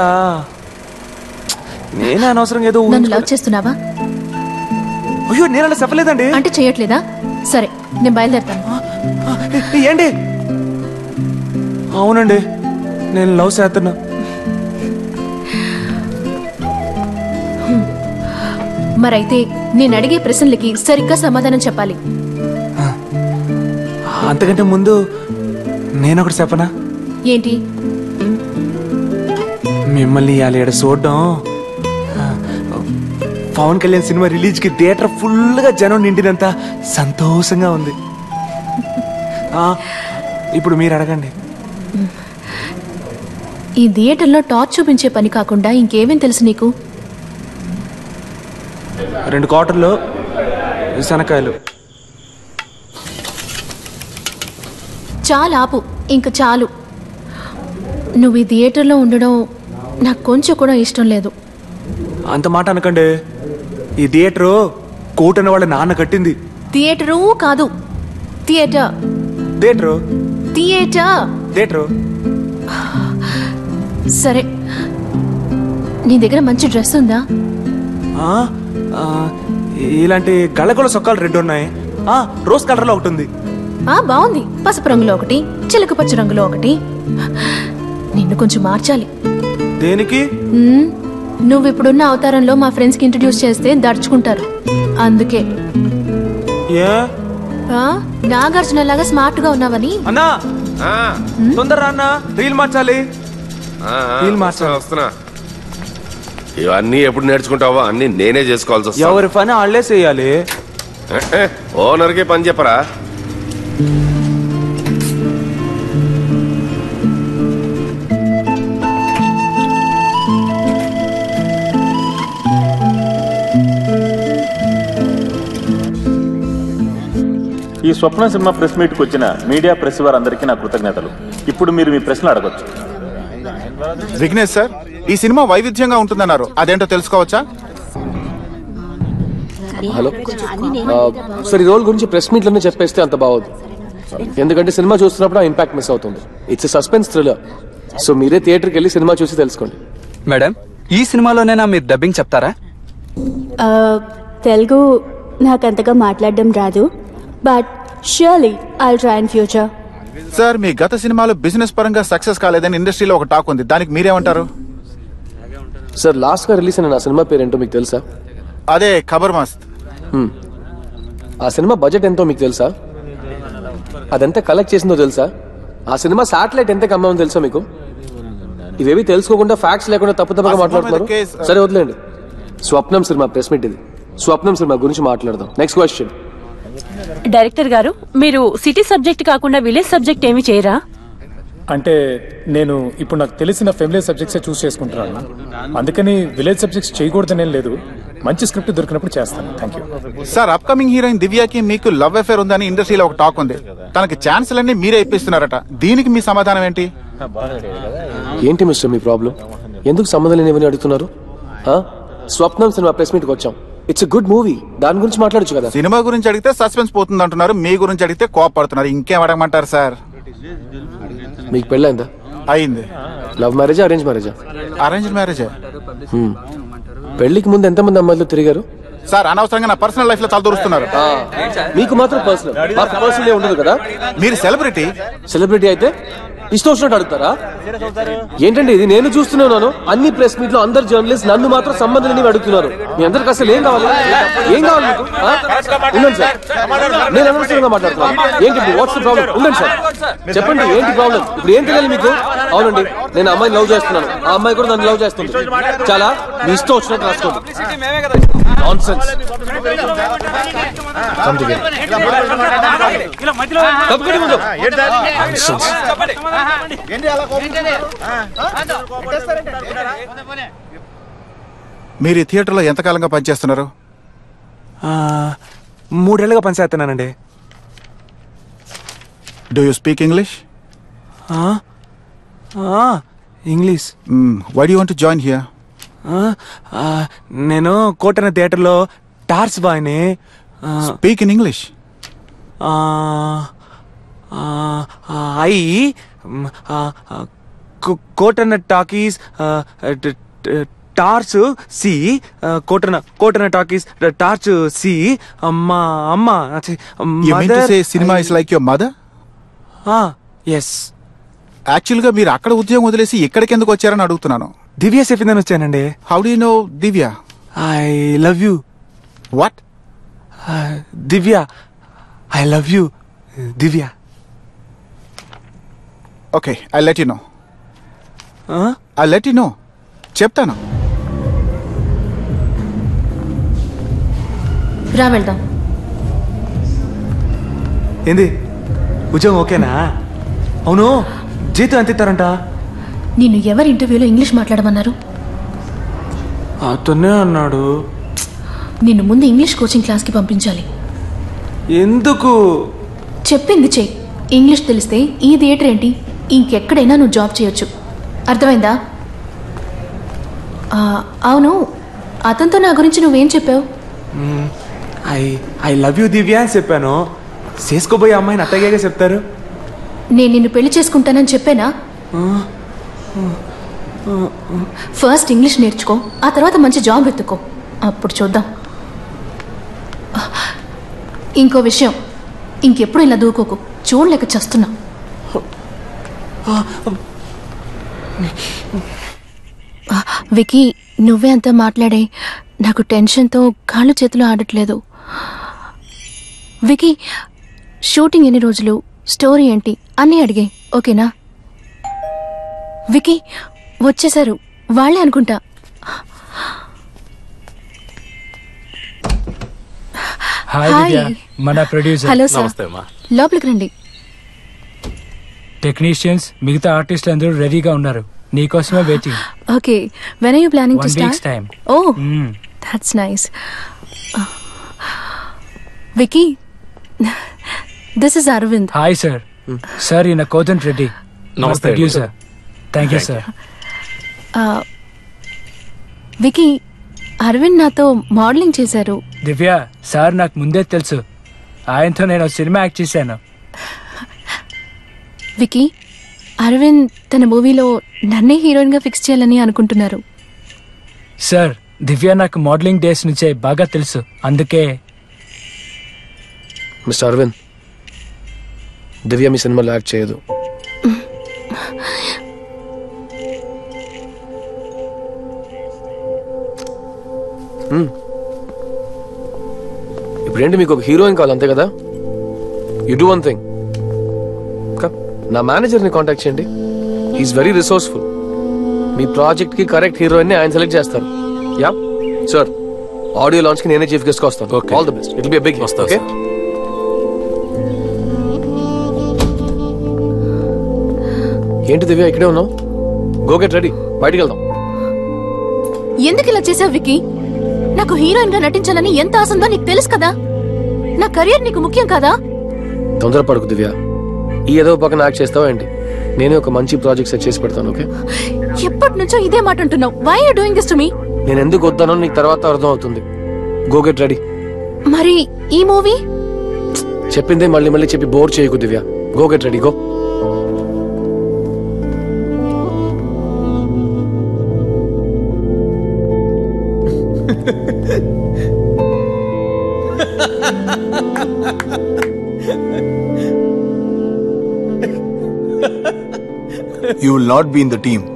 నేనే అనవసరంగా ఏదో నన్ను లవ్ చేస్తున్నావా అయ్యో నేను అలా చెప్పలేదండి అంటే చేయట్లేదా సరే నేను బయలుదేరుతాను ఏంటి అవునండి నేను లవ్ చేస్తున్నా మరైతే నేను అడిగే ప్రశ్నలకి సరిగ్గా సమాధానం చెప్పాలి అంతకంటే ముందు నేను ఒకటి చెప్పనా ఏంటి మిమ్మల్ని ఇవాళ ఈడ చూడడం ఆ, పవన్ కళ్యాణ్ సినిమా రిలీజ్ కి థియేటర్ ఫుల్ గా జనం నిండినంత సంతోషంగా ఉంది ఆ, ఇప్పుడు మీరు అడగండి ఈ థియేటర్లో టార్చ్ చూపించే పని కాకుండా ఇంకేమేం తెలుసు నీకు రెండు క్వార్టర్లు శనక్కాయలు చాలు ఆపు ఇంక చాలు నువ్వు ఈ థియేటర్లో ఉండడం నాకు కొంచెం కూడా ఇష్టం లేదు అంత మాట అనకండి ఈ థియేటరు కోటన వాళ్ళ నాన్న కట్టింది థియేటరు కాదు థియేటర్ థియేటరు థియేటర్ థియేటరు సరే నీ దగ్గర మంచి డ్రెస్ ఉందా ఆ, ఆ, ఇలాంటి గళ్ళగొల సొక్కాలు రెండు ఉన్నాయి ఆ, రోజ్ కలర్లో ఒకటి ఉంది ఆ బాగుంది పసుపు రంగులో ఒకటి చిలక పచ్చ రంగులో ఒకటి నిన్ను కొంచెం మార్చాలి దేనికి మ్మ్. నువ్వు ఇప్పుడున్న అవతారంలో మా ఫ్రెండ్స్కి ఇంట్రడ్యూస్ చేస్తే దడుచుకుంటారు అందుకే ఏ ఆ, నాగార్జున లాగా స్మార్ట్ గా ఉన్నావని అన్నా తొందర అన్న రీల్ మార్చాలి వీళ్ళు వస్తున్నా వస్తున్నా ఇవన్నీ ఎప్పుడు నేర్చుకుంటావో అన్ని నేనే చేసుకోవాల్సి వస్తుంది ఎవరి పని వాళ్ళే చేయాలి ఓనర్కి పని చెప్పరా ఈ స్వప్న సినిమా ప్రెస్ మీట్కి వచ్చిన మీడియా ప్రెస్ వారందరికీ నా కృతజ్ఞతలు ఇప్పుడు మీరు మీ ప్రశ్నలు అడగొచ్చు విఘ్నేష్ సార్ ఈ సినిమా వైవిధ్యంగా ఉంటుందన్నారు అదేంటో తెలుసుకోవచ్చా హలో ఆ, సార్ ఈ రోల్ గురించి ప్రెస్ మీట్లోనే చెప్పేస్తే అంత బాగోదు ఎందుకంటే సినిమా చూస్తున్నప్పుడు ఆ ఇంపాక్ట్ మిస్ అవుతుంది ఇట్స్ సస్పెన్స్ థ్రిల్లర్ సో మీరే థియేటర్కి వెళ్ళి సినిమా చూసి తెలుసుకోండి మేడం ఈ సినిమాలోనైనా మీరు డబ్బింగ్ చెప్తారా ఆ, తెలుగు నాకంతగా మాట్లాడడం రాదు but surely I try in future sir మీ గత సినిమాలో బిజినెస్ పరంగా సక్సెస్ కాలేదని ఇండస్ట్రీలో ఒక టాక్ ఉంది దానికి మీరేమంటారు సార్ లాస్ట్ గా రిలీజ్ అయిన నా సినిమా పేరు ఏంటో మీకు తెలుసా అదే ఖబర్ మస్త్ హ్మ్. ఆ సినిమా బడ్జెట్ ఎంతో మీకు తెలుసా అదెంత కలెక్ట్ చేసిందో తెలుసా ఆ సినిమా శాటిలైట్ ఎంత కమ్మామో తెలుసా మీకు ఇవేవి తెలుసుకోకుండా ఫ్యాక్ట్స్ లేకుండా తప్పు తప్పుగా ఆ సినిమా మాట్లాడుతున్నారు మీద కేస్- సరే వదిలేండి స్వప్నం సినిమా ప్రెస్ మీట్ ఇది స్వప్నం సినిమా గురించి మాట్లాడదాం నెక్స్ట్ క్వశ్చన్ డైరెక్టర్ గారు మీరు సిటీ సబ్జెక్ట్ కాకుండా విలేజ్ సబ్జెక్ట్ ఏమి చేయరా అంటే నేను ఇప్పుడు నాకు తెలిసిన ఫెమిలియర్ సబ్జెక్ట్సే చూస్ చేసుకుంటున్నాను అందుకని విలేజ్ సబ్జెక్ట్స్ చేయకూడదనేం లేదు మంచి స్క్రిప్ట్ దొరికినప్పుడు చేస్తాను thank you sir upcoming heroine దివ్యకి మీకు లవ్ అఫేర్ ఉందని ఇండస్ట్రీలో ఒక టాక్ ఉంది తనకి ఛాన్సులన్నీ మీరే ఇప్పిస్తున్నారట దీనికి మీ సమాధానం ఏంటి ఏంటి మిస్టర్ మీ ప్రాబ్లం ఎందుకు సంబంధం లేనివని అడుగుతున్నారు ఆ? స్వప్నం సినిమా ప్రెస్ మీట్కి వచ్చాం ఇట్స్ గుడ్ మూవీ దాని గురించి మాట్లాడచ్చు కదా సినిమా గురించి అడిగితే సస్పెన్స్ పోతుంది అంటున్నారు మీ గురించి అడిగితే కోపడుతున్నారు ఇంకేం అడగమంటారు సార్ మీకు పెళ్ళైందా అయింది లవ్ మ్యారేజా అరేంజ్ మ్యారేజా అరేంజ్ మ్యారేజ్ హ్మ్. పెళ్లికి ముందు ఎంతమంది అమ్మాయిలు తిరిగారు సార్ అనవసరంగా నా పర్సనల్ లైఫ్ లో తలదూరుస్తున్నారు ఆ, మీకు మాత్రం పర్సనల్ మాకు పర్సనల్ ఉండదు కదా మీరు సెలబ్రిటీ సెలబ్రిటీ అయితే ఇష్టం వచ్చినట్టు అడుగుతారా ఏంటండి ఇది నేను చూస్తున్నాను అన్ని ప్రెస్ మీట్ లో అందరు జర్నలిస్ట్ నన్ను మాత్రం సంబంధం లేనివి అడుగుతున్నారు మీ అందరికి అసలు ఏం కావాలి ఏం కావాలి మీకు ఆ? ఉండండి సార్ నేను అనవసరంగా మాట్లాడుతున్నాను ఏంటి వాట్స్ ప్రాబ్లం ఉండండి సార్ చెప్పండి ఏంటి ప్రాబ్లం ఇప్పుడు ఏం తెలియాలి మీకు అవునండి నేను అమ్మాయిని లవ్ చేస్తున్నాను ఆ అమ్మాయి కూడా నన్ను లవ్ చేస్తుంది చాలా మీ ఇష్టం వచ్చినట్టు రాసుకోండి నాన్సెన్స్ Come together. తప్పకుండా ముందు. Nonsense. మీరు ఈ థియేటర్లో ఎంతకాలంగా పనిచేస్తున్నారు ఆ, మూడేళ్లుగా పనిచేస్తున్నానండి డూ యూ స్పీక్ ఇంగ్లీష్ ఆ? ఆ, English why do want join here ఆ, ఆ, నేను కోటన థియేటర్లో టార్చ్ బాయ్ని స్పీక్ ఇన్ ఇంగ్లీష్ ఐ మ్, ఆ, ఆ, కో- కోటన టాకీస్ ఆ, ట- ట- టార్చ్ సి ఆ, కోటన కోటన టాకీస్ టార్చ్ సి అమ్మా అమ్మ you mean to say cinema is like your mother yes actual గా మీరు అక్కడ ఉద్యోగం వదిలేసి ఇక్కడికి ఎందుకు వచ్చారని అడుగుతున్నాను దివ్య చెప్పిందని వచ్చానండి how do know Divya I love you what Divya I love you Divya okay I let you know I let you know చెప్తాను రా వెళ్దాం ఏంది ఉద్యోగం ఓకేనా అవును జీతం ఎంత ఇస్తారంట నిన్ను ఎవరి ఇంటర్వ్యూలో ఇంగ్లీష్ మాట్లాడమన్నారు అతనే అన్నాడు నిన్ను ముందు ఇంగ్లీష్ కోచింగ్ క్లాస్కి పంపించాలి ఎందుకు చెప్పింది చెయ్యి ఇంగ్లీష్ తెలిస్తే ఈ థియేటర్ ఏంటి ఇంకెక్కడైనా నువ్వు జాబ్ చేయొచ్చు అర్థమైందా ఆ, అవును అతనితో నా గురించి నువ్వేం చెప్పావు I I love you Divya అని చెప్పాను చేసుకోబోయే అమ్మాయిని అత్తగాగే చెప్తారు నేను నిన్ను పెళ్లి చేసుకుంటానని చెప్పానా ఫస్ట్ ఇంగ్లీష్ నేర్చుకో ఆ తర్వాత మంచి జాబ్ వెతుక్కో అప్పుడు చూద్దాం ఇంకో విషయం ఇంకెప్పుడు ఇలా దూకోకు చూడలేక చస్తున్నా ఆ, వికీ నువ్వే అంతా మాట్లాడే నాకు టెన్షన్తో కాళ్ళు చేతులు ఆడట్లేదు వికీ షూటింగ్ ఎన్ని రోజులు స్టోరీ ఏంటి అన్నీ అడిగే ఓకేనా వికీ వచ్చేసారు వాళ్ళే అనుకుంటా హాయ్ హాయ్. దివ్య మన ప్రొడ్యూసర్ హలో సార్ లోపలికి రండి టెక్నీషియన్స్ మిగతా ఆర్టిస్టులు అందరూ రెడీగా ఉన్నారు నీకోసమే waiting okay when you planning to One week's start time. ఓ that's nice Vicky this is Arvind hi sir sir ఈయన కోదంట్ రెడ్డి నమస్తే. Producer thank you Thank sir Vicky Arvind నాతో మోడలింగ్ చేశారు దివ్య సార్ నాకు ముందే తెలుసు ఆయనతో నేను సినిమా యాక్ట్ చేశాను వికీ అరవింద్ తన మూవీలో నన్నే హీరోయిన్ గా ఫిక్స్ చేయాలని అనుకుంటున్నారు సార్ దివ్య నాకు మోడలింగ్ డేస్ నుంచే బాగా తెలుసు అందుకే మిస్టర్ అరవింద్ దివ్య మీ సినిమాలో యాక్ట్ చేయదు మ్మ్. ఇప్పుడేంటి మీకు ఒక హీరోయిన్ కావాలి అంతే కదా యు డూ వన్ థింగ్ నా మేనేజర్ని కాంటాక్ట్ చేయండి ఈజ్ వెరీ రిసోర్స్ఫుల్ మీ ప్రాజెక్ట్ కి కరెక్ట్ హీరోయిన్ ని ఆయన సెలెక్ట్ చేస్తారు యా సార్ ఆడియో లాంచ్ కి నేనే చీఫ్ గెస్ట్ గా వస్తాను all the best it be big okay ఏంటి దివ్య ఇక్కడే ఉన్నావు గో గెట్ రెడీ బయటికి వెళ్దాం ఎందుకు ఇలా చేసావు వికీ నాకు హీరోయిన్ గా నటించాలని ఎంత ఆశ ఉందో నీకు తెలుసు కదా నా కెరీర్ నీకు ముఖ్యం కదా తొందరపడకు దివ్య ఈ ఏదో పక్కన యాక్ట్ చేస్తావా ఏంటి నేనే ఒక మంచి ప్రాజెక్ట్ సెట్ చేసి పెడతాను ఓకే ఎప్పటి నుంచో ఇదే మాట అంటున్నావు why you doing this to me నేను ఎందుకు వద్దానో నీకు తర్వాత అర్థం అవుతుంది గో గెట్ రెడీ మరి ఈ మూవీ చెప్పిందే మళ్ళీ మళ్ళీ చెప్పి బోర్ చేయకు Divya go get ready go you will not be in the team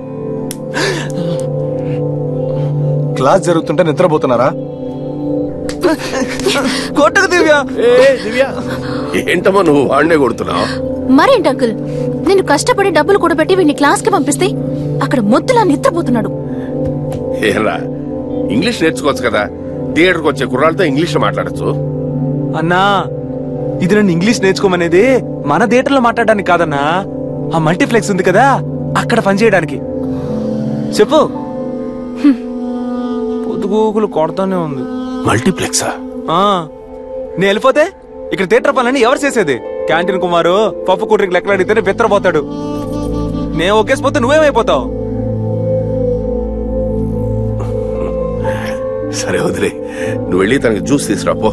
class జరుగుతుంటే నిద్రపోతున్నారా కొట్టకు దివ్య దివ్య ఏంటమ్మా నువ్వు వాడినే కొడుతున్నావు మరేంటి అంకుల్ నేను కష్టపడి డబ్బులు కూడబెట్టి వీడిని క్లాస్ కి పంపిస్తే అక్కడ మొత్తులా నిద్రపోతున్నాడు ఏరా ఇంగ్లీష్ నేర్చుకోవచ్చు కదా థియేటర్కి వచ్చే కుర్రాళ్ళతో ఇంగ్లీష్ మాట్లాడచ్చు అన్నా ఇది నన్ను ఇంగ్లీష్ నేర్చుకోమనేది మన థియేటర్లో మాట్లాడడానికి కాదన్నా ఆ మల్టీప్లెక్స్ ఉంది కదా అక్కడ పనిచేయడానికి చెప్పు పొద్దుగూకులు కొడతానే ఉంది మల్టీప్లెక్సా ఆ నేను వెళ్ళిపోతే ఇక్కడ థియేటర్ పనులని ఎవరు చేసేది క్యాంటీన్ కుమారు పప్పు కుట్రికి లెక్కలు అడిగితేనే బెత్తరపోతాడు నేను ఒకేసిపోతే నువ్వేమైపోతావు సరే వదిలే నువ్వు వెళ్ళి తనకి జ్యూస్ తీసురా పో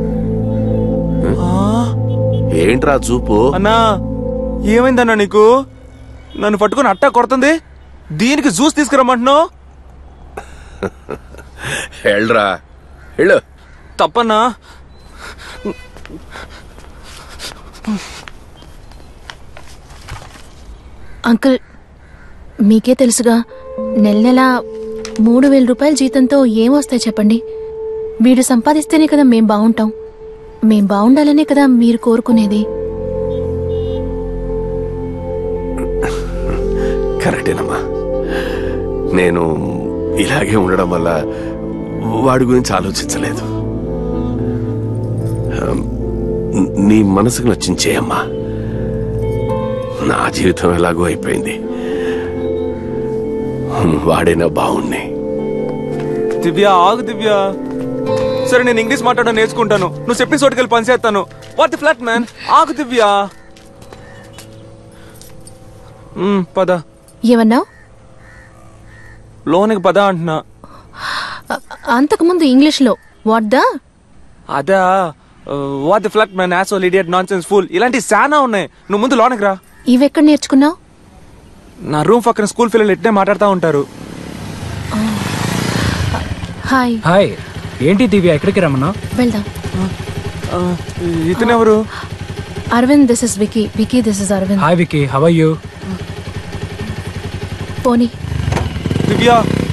ఏంట్రా చూపు అన్నా ఏమైందన్నా నీకు నన్ను పట్టుకుని అట్టా కొడుతుంది దీనికి జ్యూస్ తీసుకురమ్మంటున్నావు వెళ్ళరా వెళ్ళు తప్పన్నా అంకుల్ మీకే తెలుసుగా నెల నెల మూడు వేల రూపాయల జీతంతో ఏం వస్తాయి చెప్పండి వీడు సంపాదిస్తేనే కదా మేం బాగుంటాం మేం బాగుండాలనే కదా మీరు కోరుకునేది కరెక్టేనమ్మా నేను ఇలాగే ఉండడం వల్ల వాడి గురించి ఆలోచించలేదు ఆమ్, నీ మనసుకు నచ్చించేయమ్మా నా జీవితం ఎలాగో అయిపోయింది వాడైనా బాగుండి దివ్య ఆగు దివ్య సరే నేను ఇంగ్లీష్ మాట్లాడడం నేర్చుకుంటాను నువ్వు చెప్పిన చోటుకి వెళ్ళి పనిచేస్తాను వాట్ ది ఫ్లాట్ మ్యాన్ ఆగు దివ్య మ్, పద ఏమన్నావు లోనికి పద అంటున్నా అంతకుముందు ఇంగ్లీష్లో వాట్ దా అదా what the flat man asshole idiot nonsense full ఇలాంటి చాలా ఉన్నాయి నువ్వు ముందు లోనికి రా ఇవెక్కడ నేర్చుకున్నావు నా రూమ్ పక్కన స్కూల్ పిల్లలు ఎట్నే మాట్లాడుతూ ఉంటారు హాయ్ హాయ్ ఏంటి దివ్య ఎక్కడికి రమ్మన్నా వెళ్దాం ఇతనెవరు Arvind this is Vicky Vicky this is Arvind hi Vicky how are you పోనీ Divya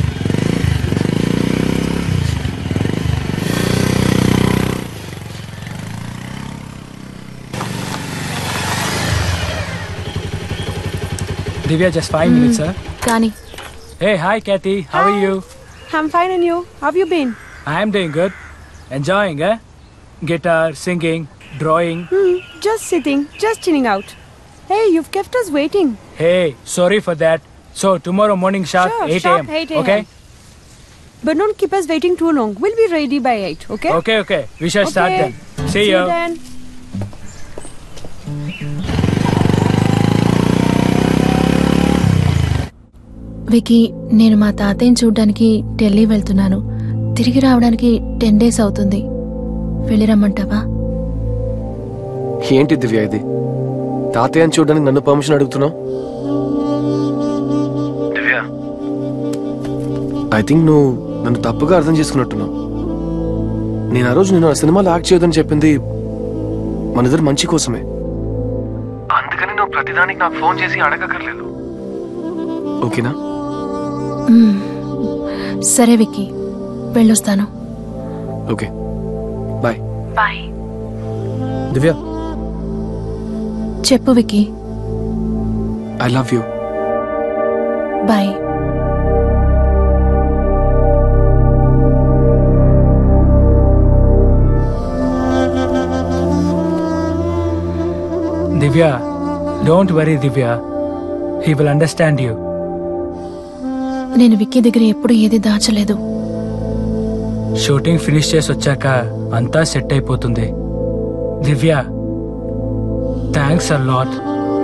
Divya just five minutes sir కానీ hey hi Kathy how are you I'm fine, and you? How have you been? I'm doing good enjoying guitar singing drawing Hmm, just sitting, just chilling out. Hey, you've kept us waiting. Hey sorry for that so tomorrow morning sharp Sure, eight sharp AM 8 a.m. Okay But don't keep us waiting too long. We'll be ready by 8, okay? Okay okay we shall start Okay. Then see you then. Vicky నేను మా తాతయ్యని చూడ్డానికి ఢిల్లీ వెళ్తున్నాను తిరిగి రావడానికి ten days అవుతుంది వెళ్ళి రమ్మంటావా ఏంటి దివ్య ఇది తాతయ్యని చూడడానికి నన్ను పర్మిషన్ అడుగుతున్నావు దివ్య ఐ థింక్ నువ్వు నన్ను తప్పుగా అర్థం చేసుకున్నట్టున్నావు నేను ఆ రోజు నేను ఆ సినిమాలో యాక్ట్ చేయొద్దని చెప్పింది మన ఇద్దరు మంచి కోసమే అందుకని నువ్వు ప్రతిదానికి నాకు ఫోన్ చేసి అడగక్కర్లేదు ఓకేనా మ్మ్. సరే విక్కీ వెళ్ళొస్తాను ఓకే బాయ్ బాయ్ దివ్య చెప్పు Vicky I love you bye Divya don't worry Divya he will understand you నేను విక్కీ దగ్గర ఎప్పుడు ఏది దాచలేదు షూటింగ్ ఫినిష్ చేసి వచ్చాక అంతా సెట్ అయిపోతుంది దివ్య థ్యాంక్స్ అ లాట్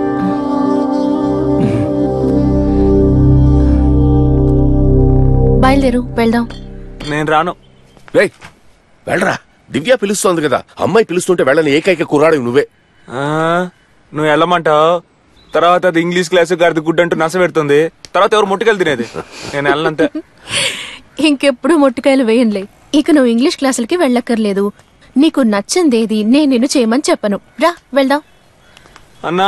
బయలుదేరు వెళ్దాం నేను రాను రే వెళ్ళరా దివ్య పిలుస్తోంది కదా అమ్మాయి పిలుస్తుంటే వెళ్ళని ఏకైక కుర్రాడు నువ్వే ఆ, నువ్వు వెళ్ళమంటావు తర్వాత అది ఇంగ్లీష్ క్లాస్ గారిది గుడ్ అంటూ నస పెడుతుంది తర్వాత ఎవరు ముట్టుకెళ్ళి తినేది నేను వెళ్ళనంతే ఇంకెప్పుడు మొట్టికాయలు వేయంలే ఇక నువ్వు ఇంగ్లీష్ క్లాసులకి వెళ్ళక్కర్లేదు నీకు నచ్చిందేది నేను నిన్ను చేయమని చెప్పను రా వెళ్దాం అన్నా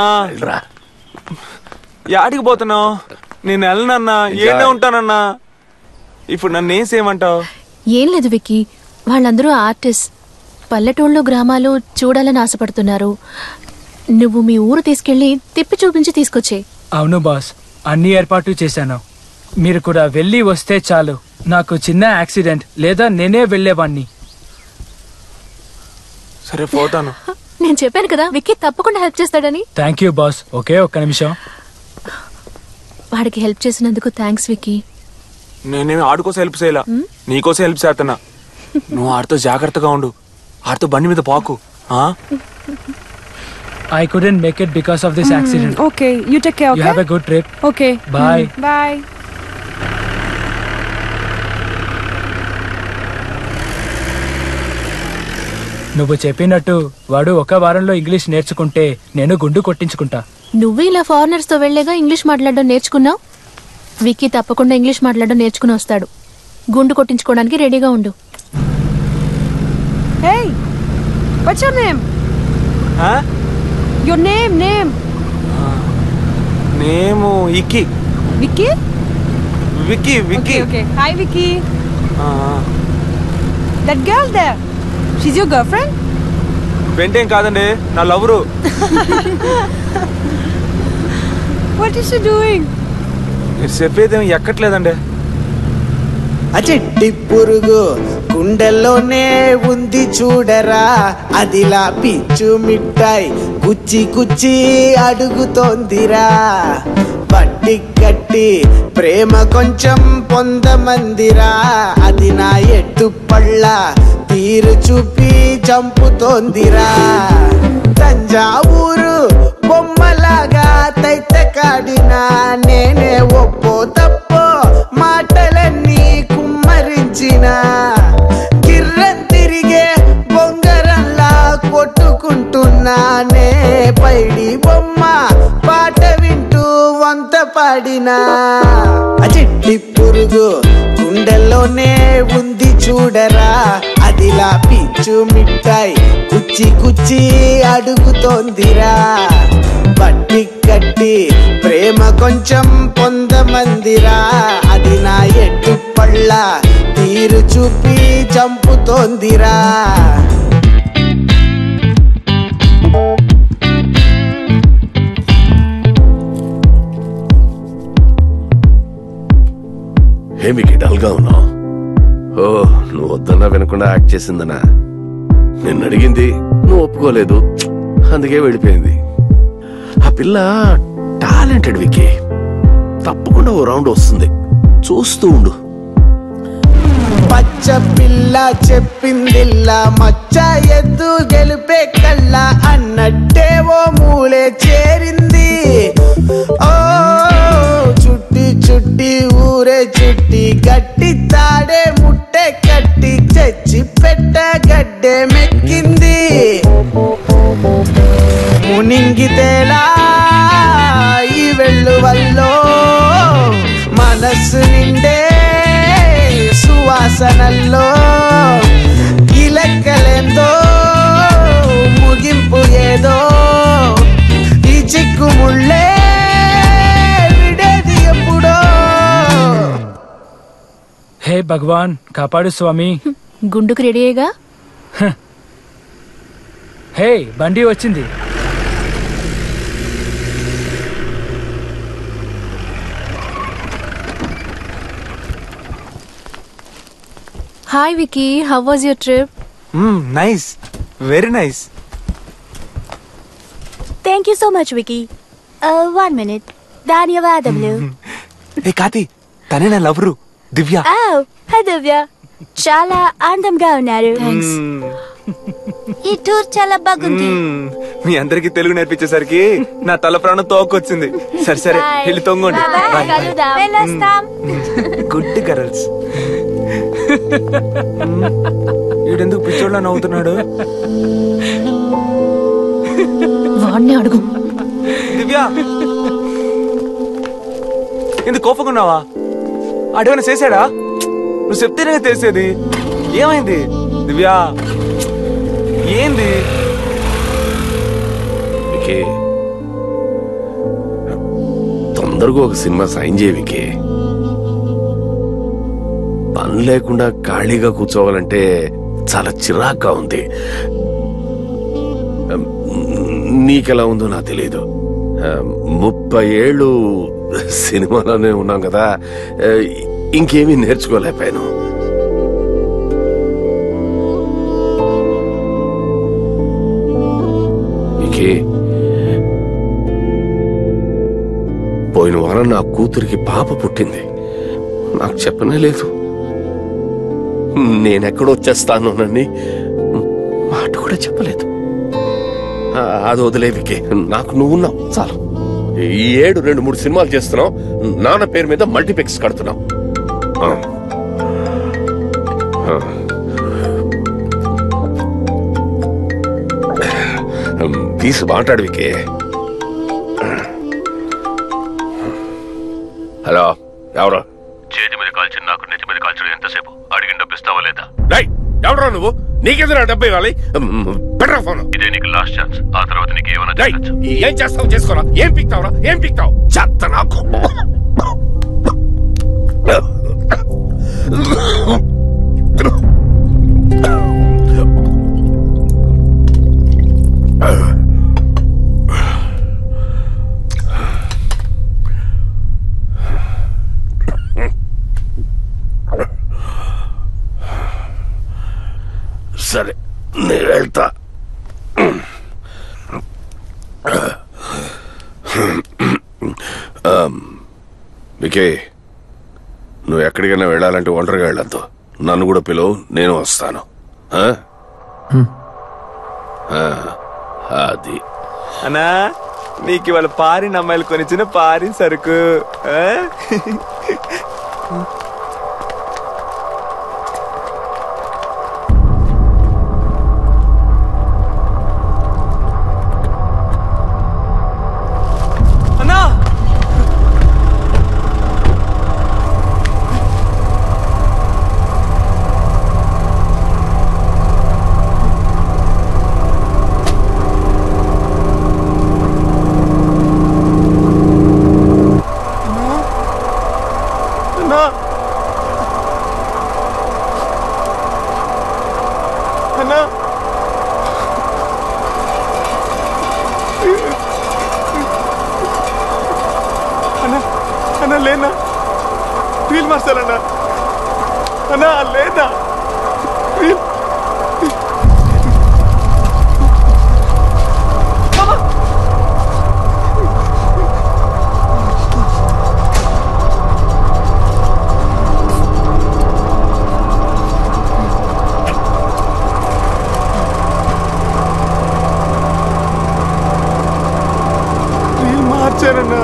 యాడికి పోతున్నావు నేను వెళ్ళనన్నా ఏడే ఉంటానన్నా ఇప్పుడు నన్ను ఏం చేయమంటావు ఏం లేదు విక్కీ వాళ్ళందరూ ఆర్టిస్ట్ పల్లెటూళ్ళు గ్రామాలు చూడాలని ఆశపడుతున్నారు నువ్వు మీ ఊరు తీసుకెళ్లి తిప్పి చూపించి తీసుకొచ్చే అవును బాస్ అన్ని ఏర్పాట్లు చేశాను మీరు కూడా వెళ్ళి వస్తే చాలు నాకు చిన్న యాక్సిడెంట్ లేదా నేనే వెళ్ళేవాణ్ణి సరే పోతాను నేను చెప్పాను కదా విక్కీ తప్పకుండా హెల్ప్ చేస్తాడని థ్యాంక్ యూ బాస్ ఓకే ఒక్క నిమిషం వాడికి హెల్ప్ చేసినందుకు థ్యాంక్స్ విక్కీ నేనేమి ఆడుకోసం హెల్ప్ చేయలా నీకోసం హెల్ప్ చేస్తున్నా నువ్వు ఆడితో జాగ్రత్తగా ఉండు ఆడితో బండి మీద పాకు ఆ? I couldn't make it because of this accident Okay, you take care, you okay? Have a good trip Okay. Bye Mm, Bye. నువ్వు చెప్పినట్టు వాడు ఒక వారంలో ఇంగ్లీష్ నేర్చుకుంటే నేను గుండు కొట్టించుకుంటా నువ్వు ఇలా ఫారినర్స్ తో వెళ్లేగా ఇంగ్లీష్ మాట్లాడడం నేర్చుకున్నావు విక్కీ తప్పకుండా ఇంగ్లీష్ మాట్లాడడం నేర్చుకుని వస్తాడు గుండు కొట్టించుకోవడానికి రెడీగా ఉండు Hey, what's your name? ఆ? Your name, name. Name ఇక్కి Vicky? Vicky Vicky Okay, okay. Hi, Vicky. ఆ, ఆ. That girl there. She's your girlfriend? వెంటేం కాదండి నా lover What is she doing? మీరు చెప్పేది ఏమి ఎక్కట్లేదండి ఆ చెట్టి పురుగు గుండెల్లోనే ఉంది చూడరా అదిలా పిచ్చు మిఠాయి కుచ్చి కుచ్చి అడుగుతోందిరా బట్ట బట్టి కట్టి ప్రేమ కొంచెం పొందమందిరా అది నా ఎట్టు పళ్ళ తీరు చూపి చంపుతోందిరా తంజావూరు బొమ్మలాగా తైత కాడినా నేనే ఒప్పో తప్పో మాటలన్నీ కుమ్మరించిన గిర్రం తిరిగే బొంగరంలా కొట్టుకుంటున్నానే పైడి బొమ్మ పాట వింటూ వంత పాడినా ఆ చిట్టి పురుగు గుండెల్లోనే ఉంది చూడరా అదిలా పిచ్చు మిఠాయి కుచ్చి కుచ్చి అడుగుతోందిరా బట్టి కట్టి ప్రేమ కొంచెం పొందమందిరా అది నా ఎట్టు పళ్ళ తీరు చూపి చంపుతోందిరా ఏమికి డల్గా ఉన్నావు ఓ నువ్వు వద్దన్నా వినకుండా యాక్ట్ చేసిందనా నిన్ను అడిగింది నువ్వు ఒప్పుకోలేదు అందుకే వెళ్ళిపోయింది ఆ పిల్ల టాలెంటెడ్ వికి తప్పకుండా ఓ రౌండ్ వస్తుంది చూస్తూ ఉండు పచ్చ పిల్ల చెప్పిందిల్లా మచ్చ ఎద్దు గెలిపే కళ్ళ అన్నట్టే ఓ మూలే చేరింది ఓ చుట్టి చుట్టి ఊరే చుట్టి గట్టి తాడే ముట్టె కట్టి చచ్చి పెట్ట గడ్డే మెక్కింది మునింగితేలా ఈ వెళ్ళు వల్లో మనస్సు నిండే సువాసనల్లో ఈ లెక్కలేందో ముగింపు ఏదో ఈ చిక్కు ముళ్ళే విడేది ఎప్పుడో హే భగవాన్ కాపాడు స్వామి గుండుకు రెడీయేగా హే బండి వచ్చింది hi Vicky how was your trip nice very nice thank you so much Vicky one minute ధన్యవాదములు ఏ కాతి తనే నా లవరు దివ్య హాయ్ దివ్య చాలా అందంగా ఉన్నారు ఈ టూర్ చాలా బాగుంది మ్మ్. మీ అందరికి తెలుగు నేర్పించేసరికి నా తల ప్రాణం తోకొచ్చింది సరే సరే Bye. వెళ్ళి తొంగండి Bye. Bye. కలుద్దాం. వెళ్ళొస్తాం గుడ్ గర్ల్స్ వీడెందుకు పిచ్చోళ్ళ నవ్వుతున్నాడు వాడిని అడుగు దివ్య ఎందుకు కోపకున్నావా అడేమైనా చేశాడా నువ్వు చెప్తేనే తెలిసేది ఏమైంది దివ్య ఏంది వికే తొందరగా ఒక సినిమా సైన్ చేయి వికే పని లేకుండా ఖాళీగా కూర్చోవాలంటే చాలా చిరాగ్గా ఉంది నీకెలా ఉందో నాకు తెలియదు ముప్పై ఏళ్ళు సినిమాలోనే ఉన్నాం కదా ఆ, ఇంకేమీ నేర్చుకోలేకపోయాను వికీ పోయిన వారం నా కూతురికి పాప పుట్టింది నాకు చెప్పనే లేదు నేనెక్కడొచ్చేస్తానోనని మాట కూడా చెప్పలేదు ఆ, అది వదిలే వికే నాకు నువ్వున్నావు చాలు ఈ ఏడు రెండు మూడు సినిమాలు చేస్తున్నావు నాన్న పేరు మీద మల్టీప్లెక్స్ కడుతున్నావు ఆ. ఆ. తీసి మాట్లాడు వికే హలో ఎవరు చేతి మీద కాల్చిన నాకు నెత్తి మీద కాల్చడం ఎంతసేపు అడిగిన డబ్బు ఇస్తావా లేదా రై ఎవడరా నువ్వు నీకెదురా డబ్బు ఇవ్వాలి పెట్టరా ఫోన్ ఇదే నీకు లాస్ట్ ఛాన్స్ ఆ తర్వాత నీకు ఏమైనా ఏం చేస్తావు చేసుకోరా ఏం పిక్తావురా ఏం పిక్తావు చెత్త నాకు సరే నేను వెళ్తా వికే నువ్వు ఎక్కడికైనా వెళ్ళాలంటే ఒంటరిగా వెళ్ళొద్దు నన్ను కూడా పిలువు నేను వస్తాను ఆ? ఆ, అది అన్నా నీకు ఇవాళ పారిన అమ్మాయిలు కొనిచ్చిన పారిన సరుకు ఆ? అన్నా అన్నా అన్నా అన్నా అన్నా లేనా వీల్ మార్చాలన్నా అన్నా లేదా వీల్ వీల్ మార్చారన్నా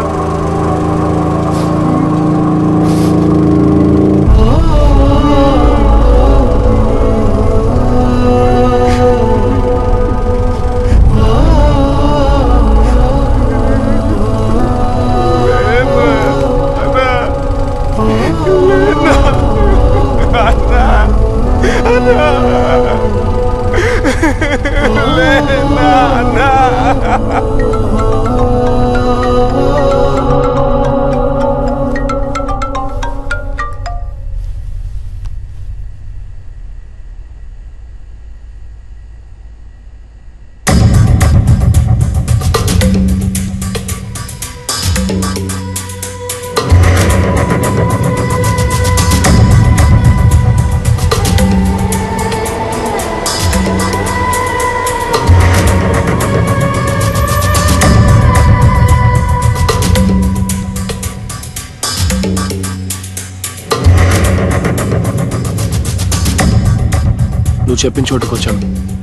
నువ్వు చెప్పిన చోటుకు వచ్చాను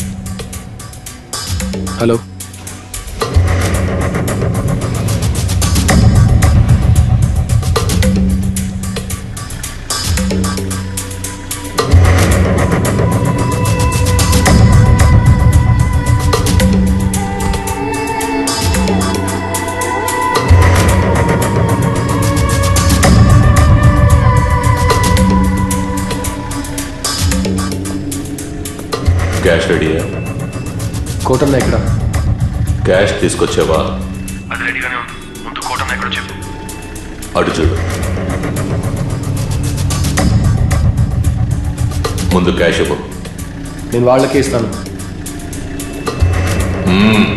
హలో క్యాష్ రెడీయా కోటన్న ఎక్కడ క్యాష్ తీసుకొచ్చావా అది రెడీగానే ఉంది ముందు కోటన్న ఎక్కడ చెప్పు అటు చూడు ముందు క్యాష్ ఇవ్వు నేను వాళ్ళకే ఇస్తాను మ్మ్.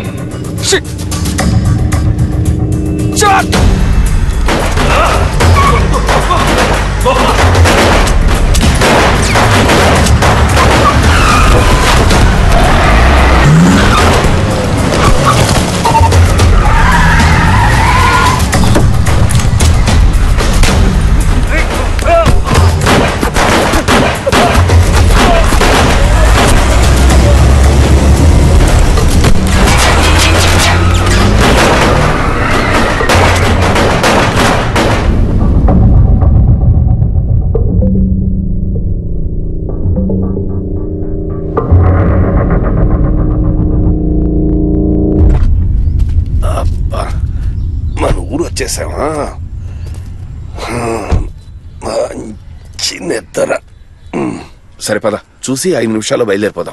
అబ్బా మన ఊరు వచ్చేసామా హ్మ్. మంచి నిద్ర హ్మ్. సరే పద చూసి ఐదు నిమిషాల్లో బయలుదేరిపోదాం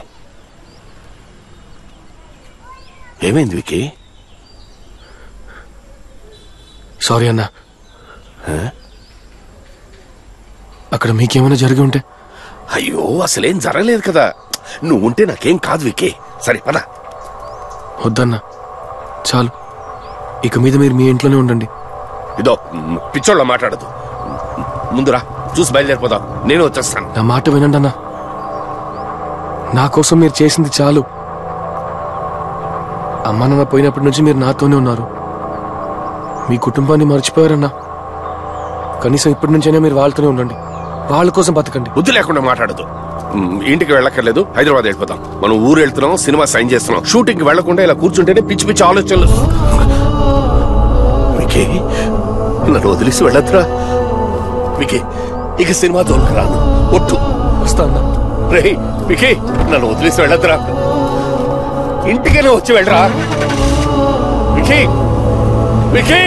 ఏమైంది వికి సారీ అన్న అక్కడ మీకేమైనా జరిగి ఉంటే అయ్యో అసలేం జరగలేదు కదా నువ్వు ఉంటే నాకేం కాదు వికే సరే పద వద్దన్నా చాలు ఇక మీద మీరు మీ ఇంట్లోనే ఉండండి ఇదో మ్, పిచ్చోళ్ళ మాట్లాడదు ముందురా చూసి బయలుదేరిపోదాం నేను వచ్చేస్తాను నా మాట వినండి అన్నా నా కోసం మీరు చేసింది చాలు అమ్మా నాన్న పోయినప్పటి నుంచి మీరు నాతోనే ఉన్నారు మీ కుటుంబాన్ని మర్చిపోయారన్నా ఒక కనీసం ఇప్పటి నుంచైనా మీరు వాళ్ళతోనే ఉండండి వాళ్ళ కోసం బతకండి బుద్ధి లేకుండా మాట్లాడదు మ్, ఇంటికి వెళ్ళక్కర్లేదు హైదరాబాద్ వెళ్ళిపోతాం మనం ఊరు వెళ్తున్నాం సినిమా సైన్ చేస్తున్నాం షూటింగ్ కి వెళ్లకుండా ఇలా కూర్చుంటేనే పిచ్చి పిచ్చి ఆలోచనలు వికీ నన్ను వదిలేసి వెళ్ళొద్దురా వికీ ఇక సినిమా తోలుకు రాను ఒట్టు వస్తాను రే వికీ నన్ను వదిలేసి వెళ్ళొద్దురా ఇంటికైనా వచ్చి వెళ్ళరా వికీ వికీ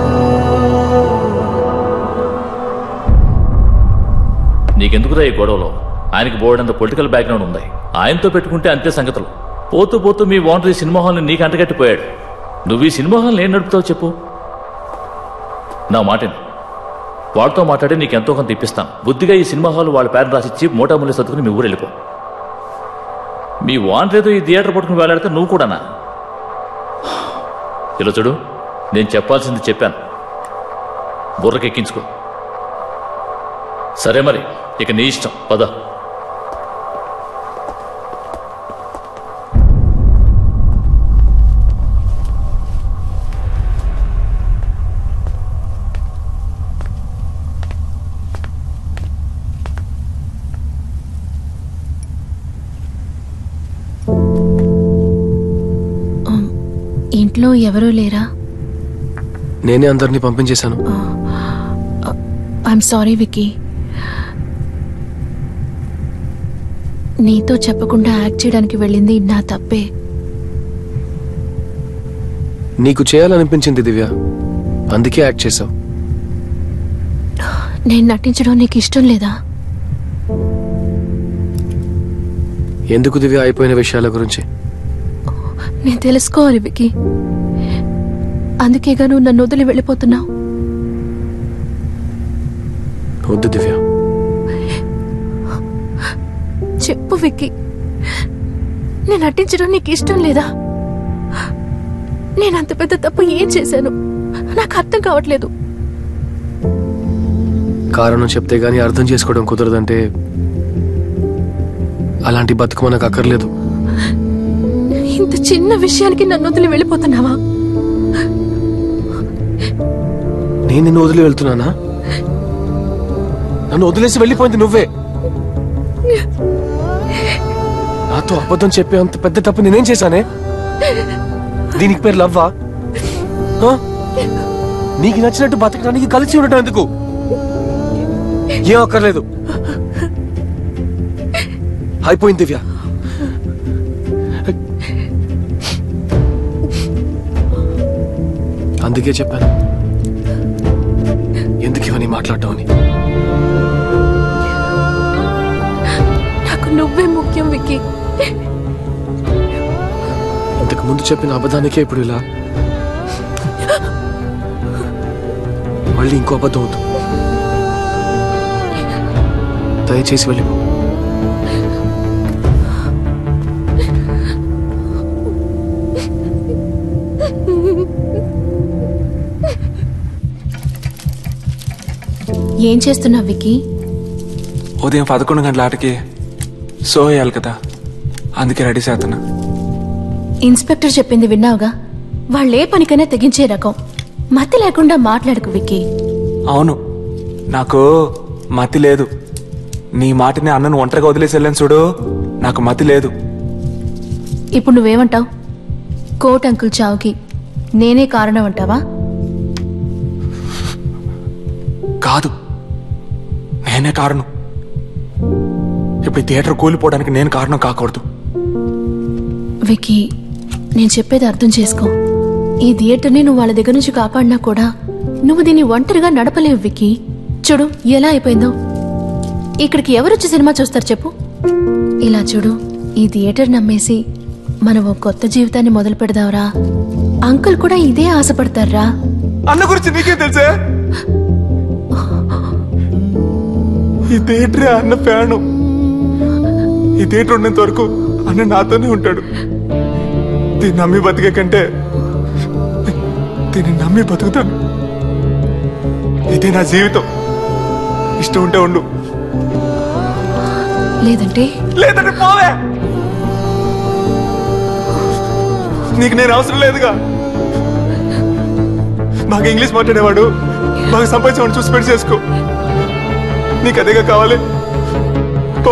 నీకెందుకురా ఈ గొడవలో ఆయనకి బోర్డంత పొలిటికల్ బ్యాక్గ్రౌండ్ ఉంది ఆయనతో పెట్టుకుంటే అంతే సంగతులు పోతూ పోతూ మీ ఓనర్ ఈ సినిమా హాల్ని నీకు అంటగట్టిపోయాడు నువ్వు ఈ సినిమా హాల్ని ఏం నడుపుతావు చెప్పు నా మాటని వాడితో మాట్లాడి నీకు ఎంతో కొంత ఇప్పిస్తాను బుద్ధిగా ఈ సినిమా హాల్ వాళ్ళ పేరు రాసిచ్చి మోటాముల్లి సర్దుకుని మీ ఊరు వెళ్ళిపో మీ ఓనర్ ఏదో ఈ థియేటర్ పట్టుకుని వేలాడితే నువ్వు కూడానా ఇలా చూడు నేను చెప్పాల్సింది చెప్పాను బుర్రకెక్కించుకో సరే మరి ఇక నీ ఇష్టం పద ఇంట్లో ఎవరూ లేరా నేనే అందరినీ పంపించేశాను ఐఎమ్ సారీ విక్కీ నీతో చెప్పకుండా యాక్ట్ చేయడానికి వెళ్ళింది నా తప్పే నీకు చేయాలనిపించింది దివ్య అందుకే యాక్ట్ చేసావు నేను నటించడం నీకు ఇష్టం లేదా ఎందుకు దివ్య అయిపోయిన విషయాల గురించి నేను తెలుసుకోవాలి విక్కీ అందుకేగా నువ్వు నన్ను వదిలి వెళ్ళిపోతున్నావు వద్దు దివ్య చెప్పు విక్కీ నేను నటించడం నీకు ఇష్టం లేదా నేను అంత పెద్ద తప్పు ఏం చేశాను నాకు అర్థం కావట్లేదు కారణం చెప్తే గానీ అర్థం చేసుకోవడం కుదరదంటే అలాంటి బతుకు మనకు అక్కర్లేదు ఇంత చిన్న విషయానికి నన్ను వదిలి వెళ్ళిపోతున్నావా నేను నిన్ను వదిలి వెళ్తున్నానా నన్ను వదిలేసి వెళ్ళిపోయింది నువ్వే నాతో అబద్ధం చెప్పే అంత పెద్ద తప్పు నేనేం చేశానే దీనికి పేరు లవ్వా ఆ? నీకు నచ్చినట్టు బతకడానికి కలిసి ఉండటం ఎందుకు ఏం అక్కర్లేదు అయిపోయింది దివ్య అందుకే చెప్పాను ఎందుకు ఇవన్నీ మాట్లాడటం అని నాకు నువ్వే ముఖ్యం విక్కీ ఇంతకు ముందు చెప్పిన అబద్ధానికే ఇప్పుడు ఇలా మళ్ళీ ఇంకో అబద్ధం అవుతుంది దయచేసి వెళ్ళిపో ఏం చేస్తున్నావు విక్కీ ఉదయం పదకొండు గంటల ఆటకి షో వేయాలి కదా అందుకే రెడీ చేస్తున్నా ఇన్స్పెక్టర్ చెప్పింది విన్నావుగా వాళ్ళే పనికైనా తెగించే రకం మతి లేకుండా మాట్లాడకు విక్కీ అవును నాకు మతి లేదు నీ మాటని అన్నను ఒంటరిగా వదిలేసి వెళ్ళాను చూడు నాకు మతి లేదు ఇప్పుడు నువ్వేమంటావు కోట్ అంకుల్ చావుకి నేనే కారణం అంటావా కాదు నేనే కారణం ఇప్పుడు ఈ థియేటర్ కూలిపోవడానికి నేను కారణం కాకూడదు విక్కీ నేను చెప్పేది అర్థం చేసుకో ఈ థియేటర్ని నువ్వు వాళ్ళ దగ్గర నుంచి కాపాడినా కూడా నువ్వు దీన్ని ఒంటరిగా నడపలేవు విక్కీ చూడు ఎలా అయిపోయిందో ఇక్కడికి ఎవరొచ్చి సినిమా చూస్తారు చెప్పు ఇలా చూడు ఈ థియేటర్ నమ్మేసి మనం ఓ కొత్త జీవితాన్ని మొదలు పెడదాంరా అంకుల్ కూడా ఇదే ఆశపడతారా అన్న గురించి నీకే తెలుసే ఈ థియేటరే అన్న ఫ్యాను ఈ థియేటర్ ఉన్నంత వరకు అన్న నాతోనే ఉంటాడు దీన్ని నమ్మి బతికే కంటే దీన్ని నమ్మి బతుకుతాను ఇదే నా జీవితం ఇష్టం ఉంటే ఉండు లేదంటే లేదంటే పోవే నీకు నేను అవసరం లేదుగా బాగా ఇంగ్లీష్ మాట్లాడేవాడు బాగా సంపాదించమని చూసి పెళ్లి చేసుకో నీకు అదేగా కావాలి పో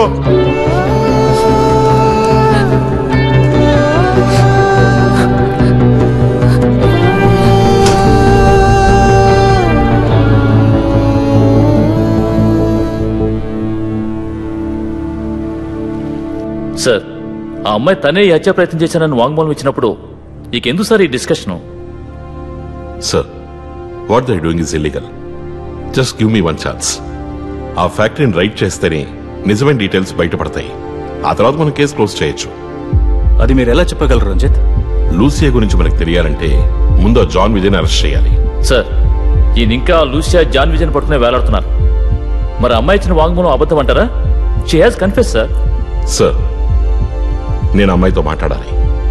సార్ ఆ అమ్మాయి తనే ఈ హత్య ప్రయత్నం చేశానని వాంగ్మూలం ఇచ్చినప్పుడు నీకెందుకు సార్ ఈ discussion sir what they doing is illegal just give me one chance ఆ ఫ్యాక్టరీని రైట్ చేస్తేనే నిజమైన డీటెయిల్స్ బయటపడతాయి ఆ తర్వాత మనం కేసు క్లోజ్ చేయొచ్చు అది మీరు ఎలా చెప్పగలరు రంజిత్ లూసియా గురించి మనకు తెలియాలంటే ముందు ఆ జాన్ విజయ్ అరెస్ట్ చేయాలి సార్ ఈయన ఇంకా లూసియా జాన్ విజయన్ పట్టుకునే వేలాడుతున్నారు మరి అమ్మాయి ఇచ్చిన వాంగ్మూలం అబద్ధం అంటారా she has confess sir sir నేను అమ్మాయితో మాట్లాడాలి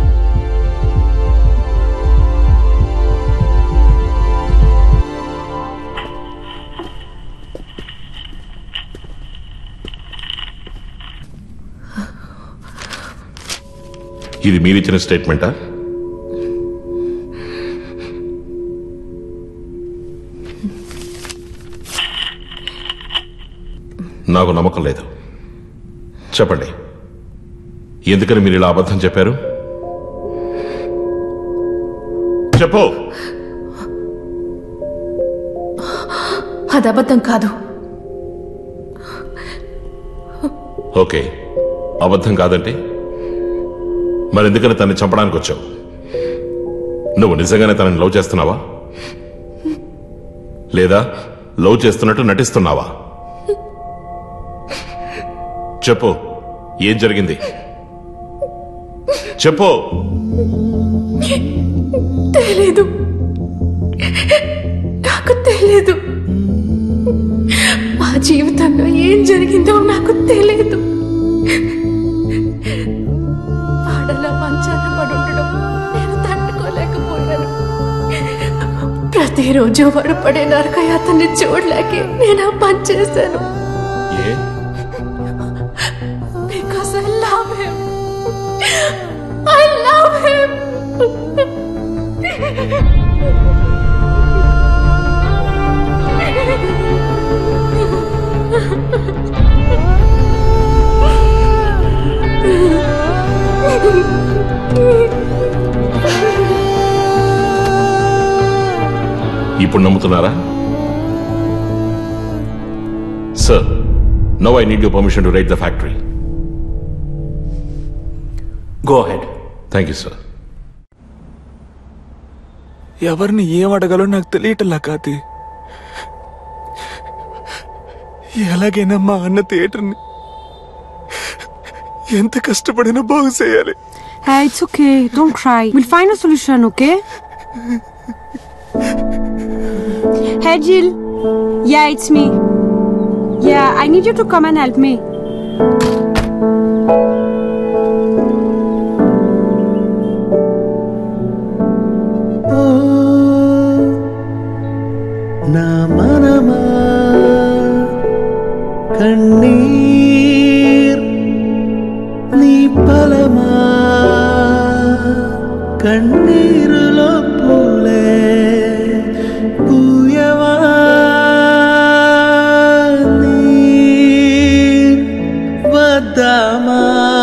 ఇది మీరిచ్చిన స్టేట్మెంటా నాకు నమ్మకం లేదు చెప్పండి ఎందుకని మీరు ఇలా అబద్ధం చెప్పారు చెప్పు అది అబద్ధం కాదు ఓకే అబద్ధం కాదంటే మరి ఎందుకని తనని చంపడానికి వచ్చావు నువ్వు నిజంగానే తనని లవ్ చేస్తున్నావా లేదా లవ్ చేస్తున్నట్టు నటిస్తున్నావా చెప్పు ఏం జరిగింది చెప్పు తెలీదు నాకు తెలీదు మా జీవితంలో ఏం జరిగిందో నాకు తెలీదు వాడలా మంచాన పడి ఉండడం నేను తట్టుకోలేకపోయాను ప్రతిరోజు వాడు పడే నరకయాతని చూడలేకే నేను ఆ పని చేశాను ఏ because I love him. I love him. ఇప్పుడు నమ్ముతున్నారా sir no I need you permission to raid the factory go head thank you sir ఎవరిని ఏం అడగాలో నాకు తెలియటల్లా కాతి ఎలాగైనా మా అన్న థియేటర్ని ఎంత కష్టపడినా బాగు చేయాలి Hey, it's okay. Don't cry. We'll find a solution, okay? Hey, Jill. Yeah, it's me. Yeah, I need you to come and help me. నా మనమా కన్నీర్ నీ పలమా కన్నీరులో పూలే పూయవా నీర్ వద్దామా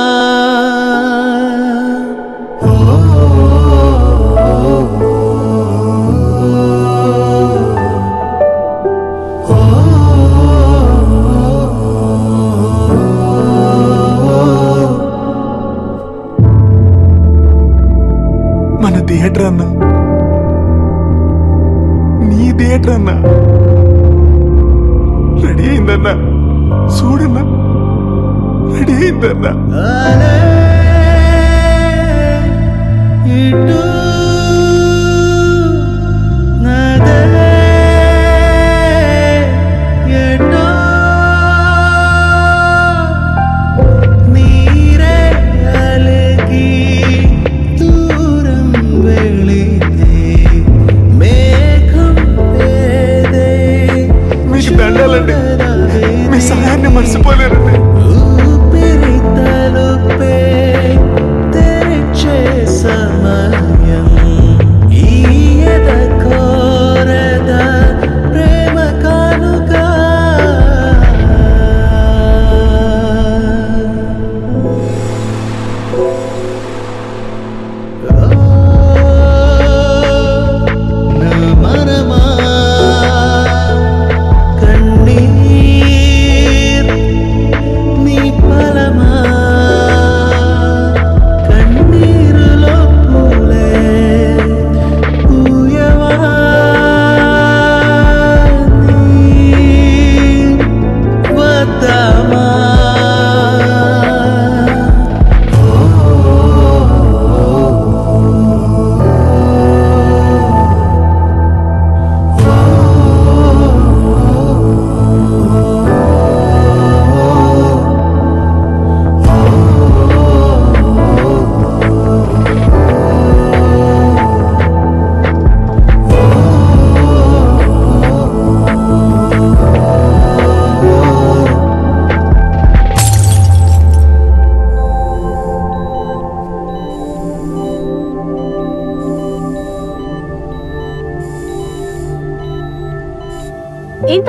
మన థియేటర్ అన్నా నీ థియేటర్ అన్నా రెడీ అయిందన్నా చూడన్నా రెడీ అయిందన్నా ఇటు నదే ఎటో నీరే అలగి దూరం వెళితే మేఘం పేదే మీకు దండాలండి మీ సహాయాన్ని మర్చిపోలేరండి ఊపిరి తలుపే తెరిచే సమయం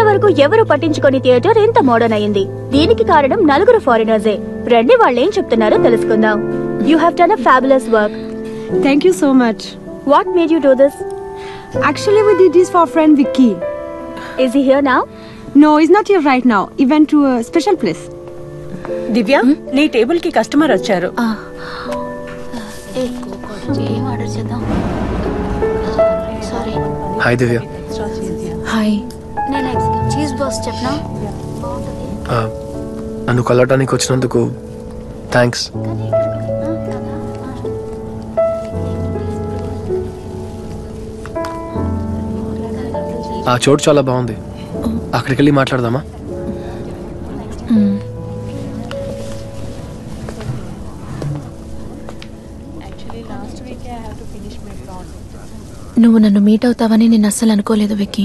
ఇంతవరకు ఎవరు పట్టించుకొని థియేటర్ ఎంత మోడర్న్ అయింది దీనికి కారణం నలుగురు ఫారినర్సే రండి వాళ్ళేం చెప్తున్నారో తెలుసుకుందాం you have done a fabulous work Thank you so much. What made you do this Actually, we did this for friend Vicky. Is he here now? No, he's not here right now. He went to a special place. Divya నీ table కి customer వచ్చారు ఏం order చేద్దాం sorry hi Divya hi నేను cheese box చెప్పనా ఆ, నన్ను కలవటానికి వచ్చినందుకు థ్యాంక్స్ ఆ చోటు చాలా బాగుంది అక్కడికి వెళ్ళి మాట్లాడదామా నువ్వు నన్ను మీట్ అవుతావని నేను అస్సలు అనుకోలేదు విక్కీ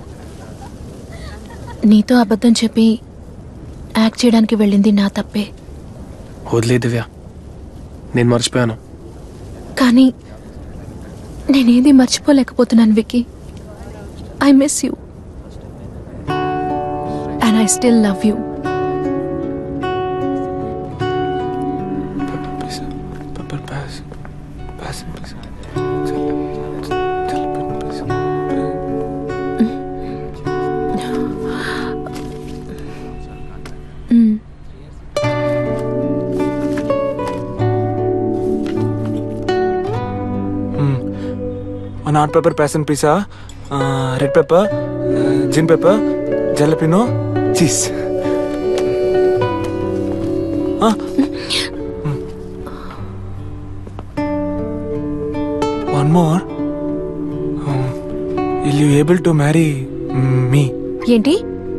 నీతో అబద్ధం చెప్పి యాక్ట్ చేయడానికి వెళ్ళింది నా తప్పే వదిలే దివ్య నేను మర్చిపోయాను కానీ నేనేది మర్చిపోలేకపోతున్నాను Vicky I miss you and I still love you one hot pepper passion pizza red pepper gin pepper jalapeno cheese one more will you able to marry me ఏంటి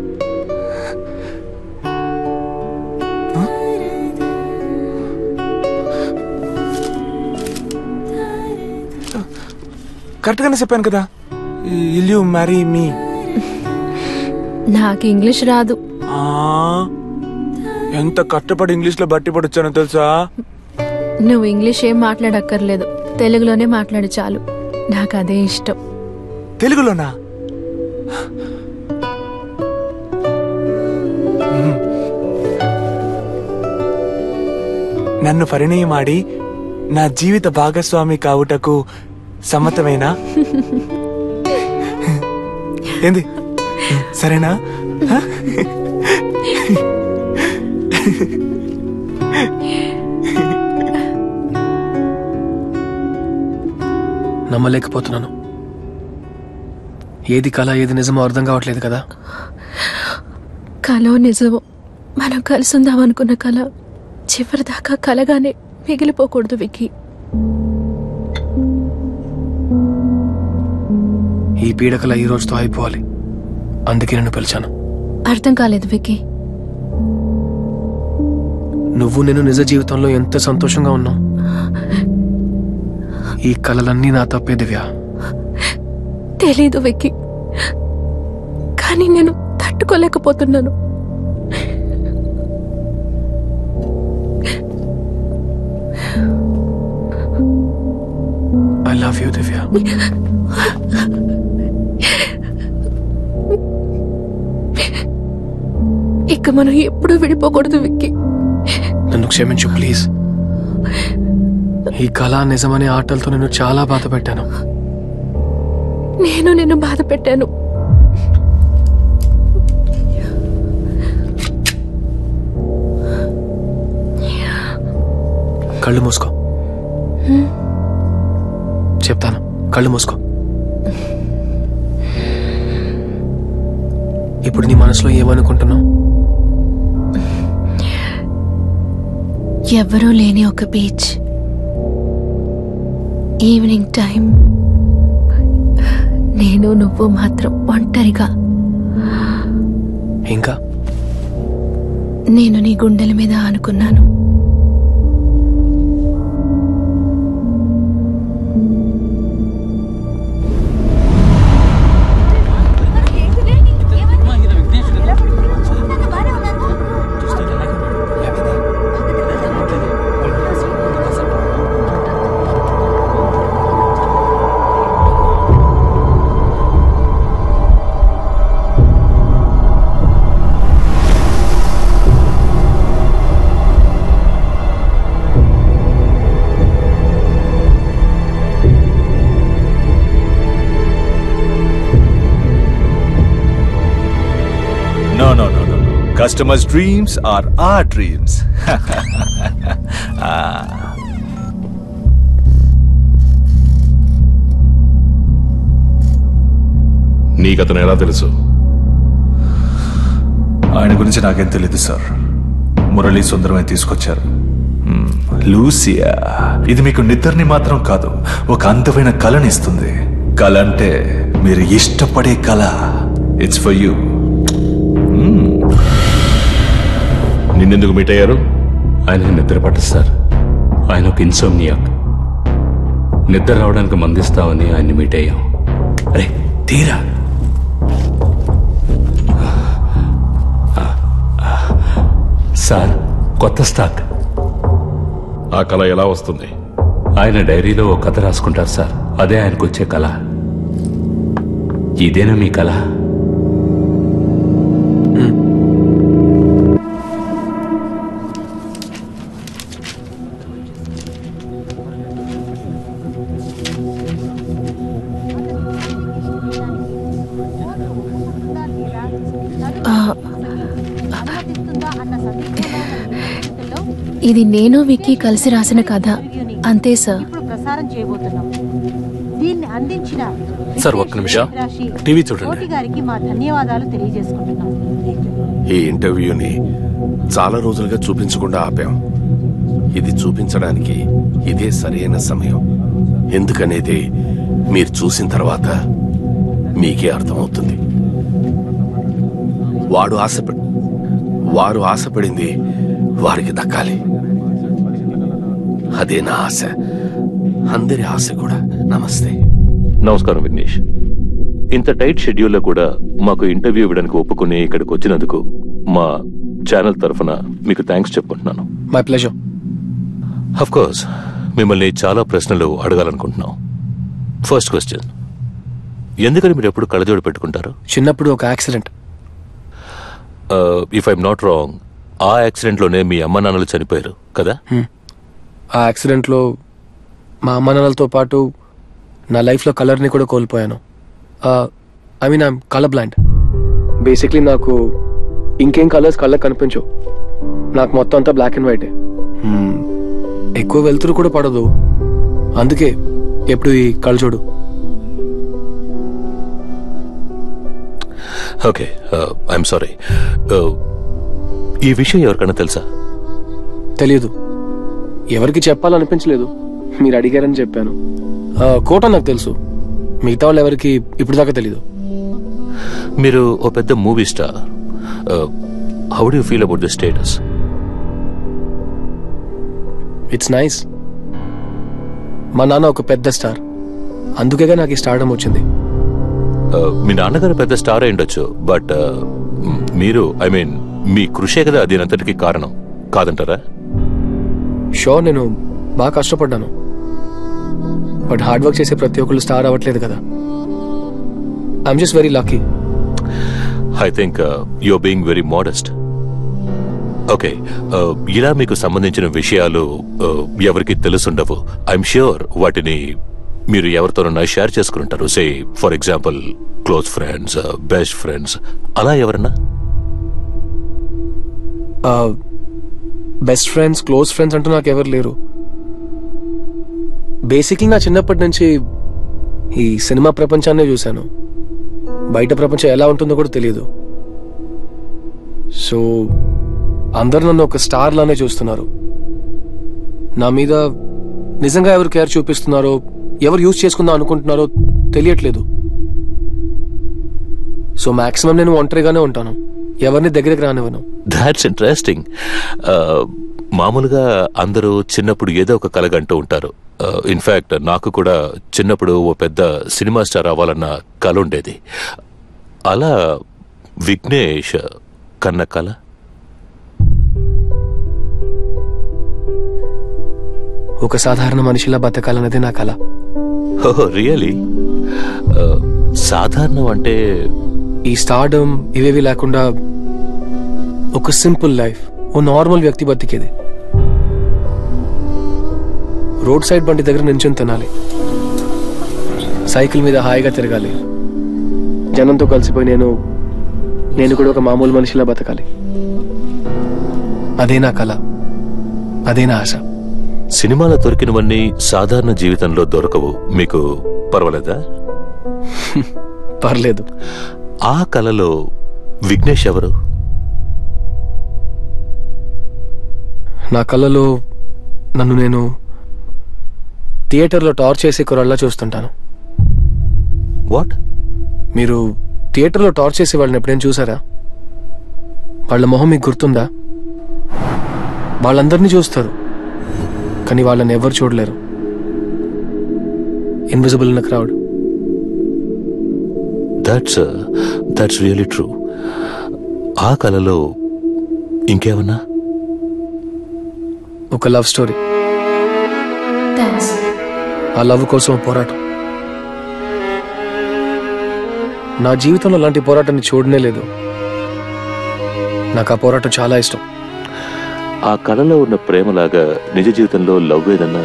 కరెక్ట్గానే చెప్పాను కదా ఇల్ యూ మ్యారీ మీ నాకు ఇంగ్లీష్ రాదు ఎంత కష్టపడి ఇంగ్లీష్లో బట్టి పడొచ్చానో తెలుసా నువ్వు ఇంగ్లీష్ ఏం మాట్లాడక్కర్లేదు తెలుగులోనే మాట్లాడు చాలు నాకు అదే ఇష్టం తెలుగులోనా మ్మ్. నన్ను పరిణయమాడి నా జీవిత భాగస్వామి కావుటకు సమ్మతమేనా ఏంది సరేనా హ? నమ్మలేకపోతున్నాను ఏది కళ ఏది నిజమో అర్థం కావట్లేదు కదా కలో నిజమో మనం కలిసి ఉందాం అనుకున్న కళ చివరిదాకా కలగానే మిగిలిపోకూడదు విక్కీ ఈ పీడకల ఈ రోజుతో అయిపోవాలి అందుకే నేను పిలిచాను అర్థం కాలేదు విక్కీ నువ్వు నేను నిజ జీవితంలో ఎంత సంతోషంగా ఉన్నావు ఈ కలలన్నీ నా తప్పే దివ్య తెలీదు విక్కీ కానీ నేను తట్టుకోలేకపోతున్నాను ఐ లవ్ యూ దివ్య ఇక మనం ఎప్పుడూ విడిపోకూడదు విక్కీ నన్ను క్షమించు ప్లీజ్ ఈ కళ నిజమనే ఆటలతో నేను చాలా బాధ పెట్టాను నేను నిన్ను బాధ పెట్టాను కళ్ళు మూసుకో చెప్తాను కళ్ళు మూసుకో ఇప్పుడు నీ మనసులో ఏమనుకుంటున్నావు ఎవ్వరూ లేని ఒక బీచ్ ఈవినింగ్ టైం నేను నువ్వు మాత్రం ఒంటరిగా ఇంకా నేను నీ గుండెల మీద ఆనుకున్నాను customers dreams are are dreams నీకతను ఎలా తెలుసు ఆయన గురించి నాకేం తెలియదు సార్ మురళీ సుందరమే తీసుకొచ్చారు మ్మ్. లూసియా ఇది మీకు నిద్రని మాత్రం కాదు ఒక అందమైన కళని ఇస్తుంది కళ అంటే మీరు ఇష్టపడే కళ ఇట్స్ ఫర్ యూ నిన్నెందుకు మీట్ అయ్యారు ఆయన నిద్ర పట్టదు సార్ ఆయన ఒక ఇన్సోమ్నియాక్ నిద్ర రావడానికి మందిస్తామని ఆయన్ని మీట్ అయ్యాం అరే తీరా సార్ కొత్త స్టాక్ ఆ కళ ఎలా వస్తుంది ఆయన డైరీలో ఒక కథ రాసుకుంటారు సార్ అదే ఆయనకు వచ్చే కళ ఇదేనా మీ కళ ఆ, ఇది నేను విక్కీ కలిసి రాసిన కథ అంతే సార్ ప్రసారం చేయబోతున్నాం దీన్ని అందించిన సార్ ఒక్క నిమిషం టీవీ చూడండి కోటి గారికి మా ధన్యవాదాలు తెలియజేసుకుంటున్నాం ఈ ఇంటర్వ్యూని చాలా రోజులుగా చూపించకుండా ఆపాం ఇది చూపించడానికి ఇదే సరైన సమయం ఎందుకనేది మీరు చూసిన తర్వాత మీకే అర్థమవుతుంది వాడు ఆశపడి వారు ఆశపడింది వారికి దక్కాలి అదే నా ఆశ అందరి ఆశ కూడా నమస్తే నమస్కారం విఘ్నేష్ ఇంత టైట్ షెడ్యూల్లో కూడా మాకు ఇంటర్వ్యూ ఇవ్వడానికి ఒప్పుకుని ఇక్కడికి వచ్చినందుకు మా ఛానల్ తరఫున మీకు థ్యాంక్స్ చెప్పుకుంటున్నాను మై ప్లెజర్ అఫ్ కోర్స్ మిమ్మల్ని చాలా ప్రశ్నలు అడగాలనుకుంటున్నాం ఫస్ట్ క్వశ్చన్ ఎందుకని మీరు ఎప్పుడు కళ్ళజోడు పెట్టుకుంటారు చిన్నప్పుడు ఒక accident if I'm not wrong ఆ యాక్సిడెంట్లోనే మీ అమ్మ నాన్నలు చనిపోయారు కదా ఆ యాక్సిడెంట్లో మా అమ్మ నాన్నలతో పాటు నా లైఫ్లో కలర్ని కూడా కోల్పోయాను I mean I'm colour blind basically నాకు ఇంకేం కలర్స్ కళ్ళకి కనిపించవు నాకు మొత్తం అంతా బ్లాక్ అండ్ వైటే ఎక్కువ వెలుతురు కూడా పడదు అందుకే ఎప్పుడు ఈ కళ్ళజోడు ఓకే ఐఎమ్ సారీ ఈ విషయం ఎవరికైనా తెలుసా తెలియదు ఎవరికి చెప్పాలనిపించలేదు మీరు అడిగారని చెప్పాను ఆ, కోట నాకు తెలుసు మిగతా వాళ్ళు ఎవరికి ఇప్పుడు దాకా తెలీదు మీరు ఓ పెద్ద movie star how do feel about the status it's nice మా నాన్న ఒక పెద్ద స్టార్ అందుకేగా నాకు ఈ స్టార్డమ్ వచ్చింది మీ నాన్నగారు పెద్ద స్టార్ అయి ఉండొచ్చు బట్ మీరు ఐ మీన్ మీ కృషే కదా దీనంతటికి కారణం కాదంటారా షోర్ నేను బాగా కష్టపడ్డాను బట్ హార్డ్ వర్క్ చేసే ప్రతి ఒక్కళ్ళు స్టార్ అవ్వట్లేదు కదా I'm just very lucky I think your being very modest okay ఇలా మీకు సంబంధించిన విషయాలు uh, ఎవరికి తెలుసుండవు ఐఎమ్ ష్యూర్ వాటిని మీరు ఎవరితోనన్నా షేర్ చేసుకుంటారు say for example close friends best friends అలా ఎవరన్నా బెస్ట్ ఫ్రెండ్స్ క్లోజ్ ఫ్రెండ్స్ అంటూ నాకు ఎవరు లేరు బేసిక్లీ నా చిన్నప్పటి నుంచి ఈ సినిమా ప్రపంచాన్నే చూశాను బయట ప్రపంచం ఎలా ఉంటుందో కూడా తెలియదు సో అందరు నన్ను ఒక స్టార్ లానే చూస్తున్నారు నా మీద నిజంగా ఎవరు కేర్ చూపిస్తున్నారో ఎవరు యూజ్ చేసుకుందాం అనుకుంటున్నారో తెలియట్లేదు సో మాక్సిమం నేను ఒంటరిగానే ఉంటాను ఎవరిని దగ్గరికి రానివ్వను దాట్స్ ఇంట్రెస్టింగ్ మామూలుగా అందరూ చిన్నప్పుడు ఏదో ఒక కలగంటూ ఉంటారు ఇన్ఫాక్ట్ నాకు కూడా చిన్నప్పుడు ఓ పెద్ద సినిమా స్టార్ అవ్వాలన్న కల ఉండేది అలా విఘ్నేష్ కన్న కల ఒక సాధారణ మనిషిలా బతకాలన్నది నా కళ ఓహో రియలీ సాధారణం అంటే ఈ స్టార్డమ్ ఇవేవి లేకుండా ఒక సింపుల్ లైఫ్ ఓ నార్మల్ వ్యక్తి బతికేది రోడ్ సైడ్ బండి దగ్గర నించుని తినాలి సైకిల్ మీద హాయిగా తిరగాలి జనంతో కలిసిపోయి నేను నేను కూడా ఒక మామూలు మనిషిలా బతకాలి అదే నా కళ అదే నా ఆశ సినిమాలో దొరికినవన్నీ సాధారణ జీవితంలో దొరకవు మీకు పర్వాలేదా పర్లేదు ఆ కళలో విఘ్నేష్ ఎవరు నా కళ్ళలో నన్ను నేను థియేటర్లో టార్చ్ చేసే కురల్లా చూస్తుంటాను వాట్ మీరు థియేటర్లో టార్చ్ చేసే వాళ్ళని ఎప్పుడైనా చూసారా వాళ్ళ మొహం మీకు గుర్తుందా వాళ్ళందరినీ చూస్తారు కానీ వాళ్ళని ఎవరు చూడలేరు invisible in crowd that's that's really true ఆ కళలో ఇంకేమన్నా ఒక లవ్ స్టోరీ థ్యాంక్స్ ఆ లవ్ కోసం ఓ పోరాటం నా జీవితంలో అలాంటి పోరాటాన్ని చూడనే లేదు నాకు ఆ పోరాటం చాలా ఇష్టం ఆ కళలో ఉన్న ప్రేమలాగా నిజ జీవితంలో లవ్ ఏదన్నా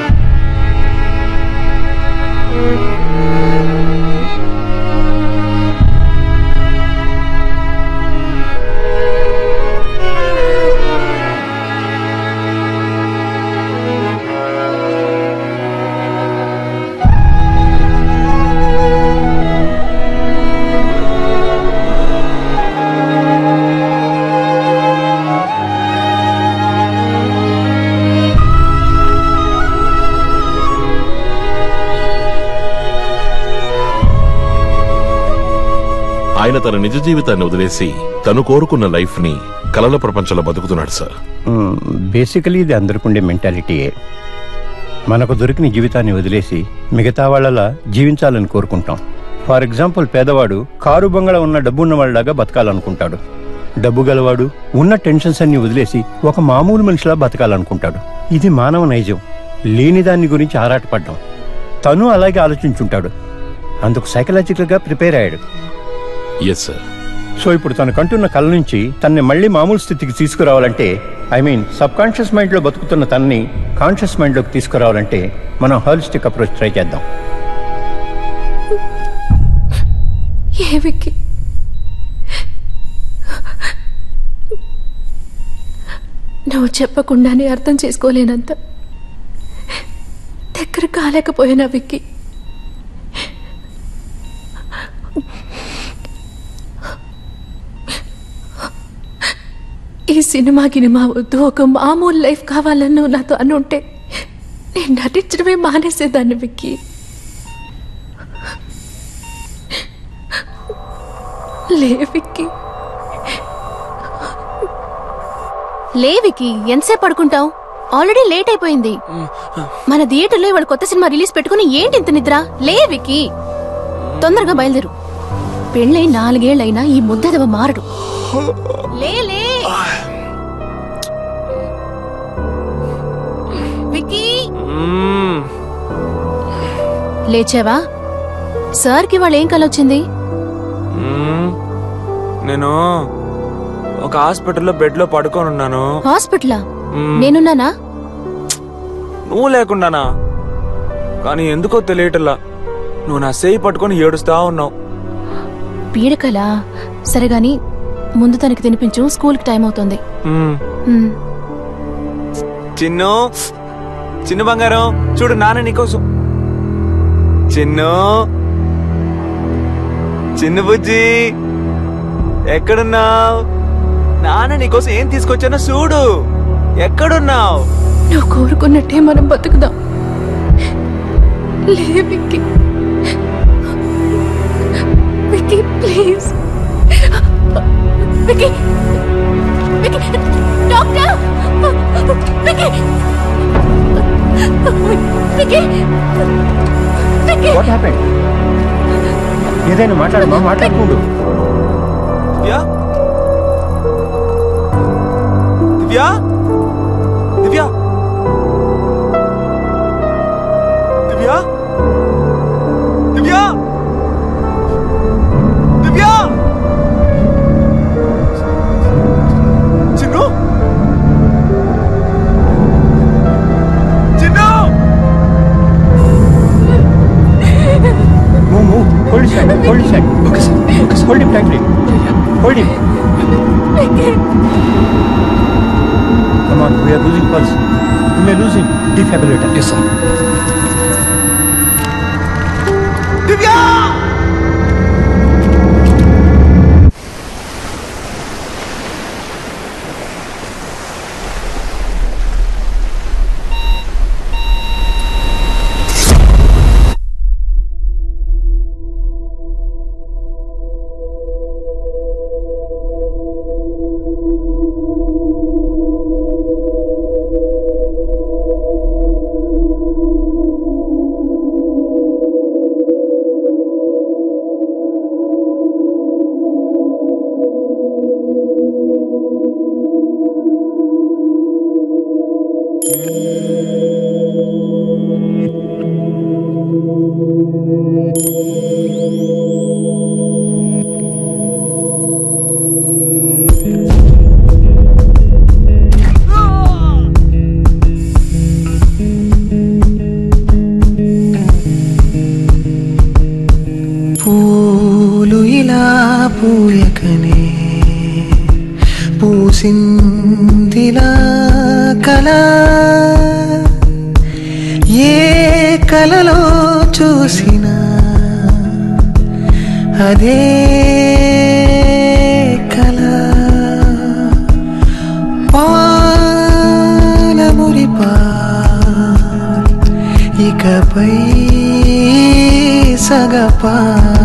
ఆయన తన నిజ జీవితాన్ని వదిలేసి తను కోరుకున్న లైఫ్ ని కలల ప్రపంచంలో బతుకుతున్నాడు సార్ బేసికలీ ఇది అందరికి ఉండే మెంటాలిటీయే మనకు దొరికిన జీవితాన్ని వదిలేసి మిగతా వాళ్ళలా జీవించాలని కోరుకుంటాం ఫర్ ఎగ్జాంపుల్ పేదవాడు కారు బంగళ ఉన్న డబ్బు ఉన్నవాళ్ళలాగా బతకాలనుకుంటాడు డబ్బు గలవాడు ఉన్న టెన్షన్స్ అన్ని వదిలేసి ఒక మామూలు మనిషిలా బతకాలనుకుంటాడు ఇది మానవ నైజం లేని దాని గురించి ఆరాటపడ్డం తను అలాగే ఆలోచించుంటాడు అందుకు సైకలాజికల్గా ప్రిపేర్ అయ్యాడు ఎస్ సార్ సో ఇప్పుడు తను కంటున్న కళ నుంచి తనని మళ్ళీ మామూలు స్థితికి తీసుకురావాలంటే ఐ మీన్ సబ్ కాన్షియస్ మైండ్లో బతుకుతున్న తనని కాన్షియస్ మైండ్లోకి తీసుకురావాలంటే మనం హాలిస్టిక్ అప్రోచ్ ట్రై చేద్దాం ఏ విక్కీ నువ్వు చెప్పకుండానే అర్థం చేసుకోలేనంత దగ్గర కాలేకపోయినా విక్కీ ఈ సినిమా గినిమా వద్దు ఒక మామూలు లైఫ్ కావాలని నువ్వు నాతో అనుంటే నేను నటించడమే మానేసేదాన్ని విక్కీ లే విక్కీ లే విక్కీ ఎంతసేపు పడుకుంటావు ఆల్రెడీ లేట్ అయిపోయింది మన థియేటర్లో ఇవాళ కొత్త సినిమా రిలీజ్ పెట్టుకుని ఏంటి ఇంత నిద్ర లే విక్కీ తొందరగా బయలుదేరు పెళ్ళై నాలుగేళ్లైనా ఈ ముద్దదవ మారడు లే లే విక్కీ లేచావా సార్కి వాళ్ళు ఏం కలొచ్చింది మ్మ్. నేను ఒక హాస్పిటల్లో బెడ్ లో పడుకొని ఉన్నాను హాస్పిటలా మ్మ్. నేనున్నానా నువ్వు లేకుండానా కానీ ఎందుకో తెలియటల్లా నువ్వు నా చేయి పట్టుకొని ఏడుస్తా ఉన్నావు పీడకలా సరే గాని ముందు తనకి తినిపించు స్కూల్కి టైం అవుతుంది మ్మ్. మ్. చిన్ను చిన్న బంగారం చూడు నాన్న నీకోసం చిన్ను చిన్న బుజ్జి ఎక్కడున్నావు నాన్న నీకోసం ఏం తీసుకొచ్చానో చూడు ఎక్కడున్నావు నువ్వు కోరుకున్నట్టే మనం బతుకుదాం లే Vicky Vicky please Vicky Vicky doctor Vicky Vicky Vicky what happened ఏదైనా మాట్లాడమా మాట్లాడుకుండు దివ్య దివ్య దివ్య దివ్య దివ్య దివ్య Chinnu Chinnu Move, move. Hold his hand. Hold his hand. Hold him tightly. Hold Hold him. Come on, we are losing pulse. We may lose him. Defibrillator. Yes, sir. పూలు ఇలా పూయకనే పూసిందిలా కల ఏ కలలో చూసినా అదే కల పాలమురిపా ఇకపై సగపా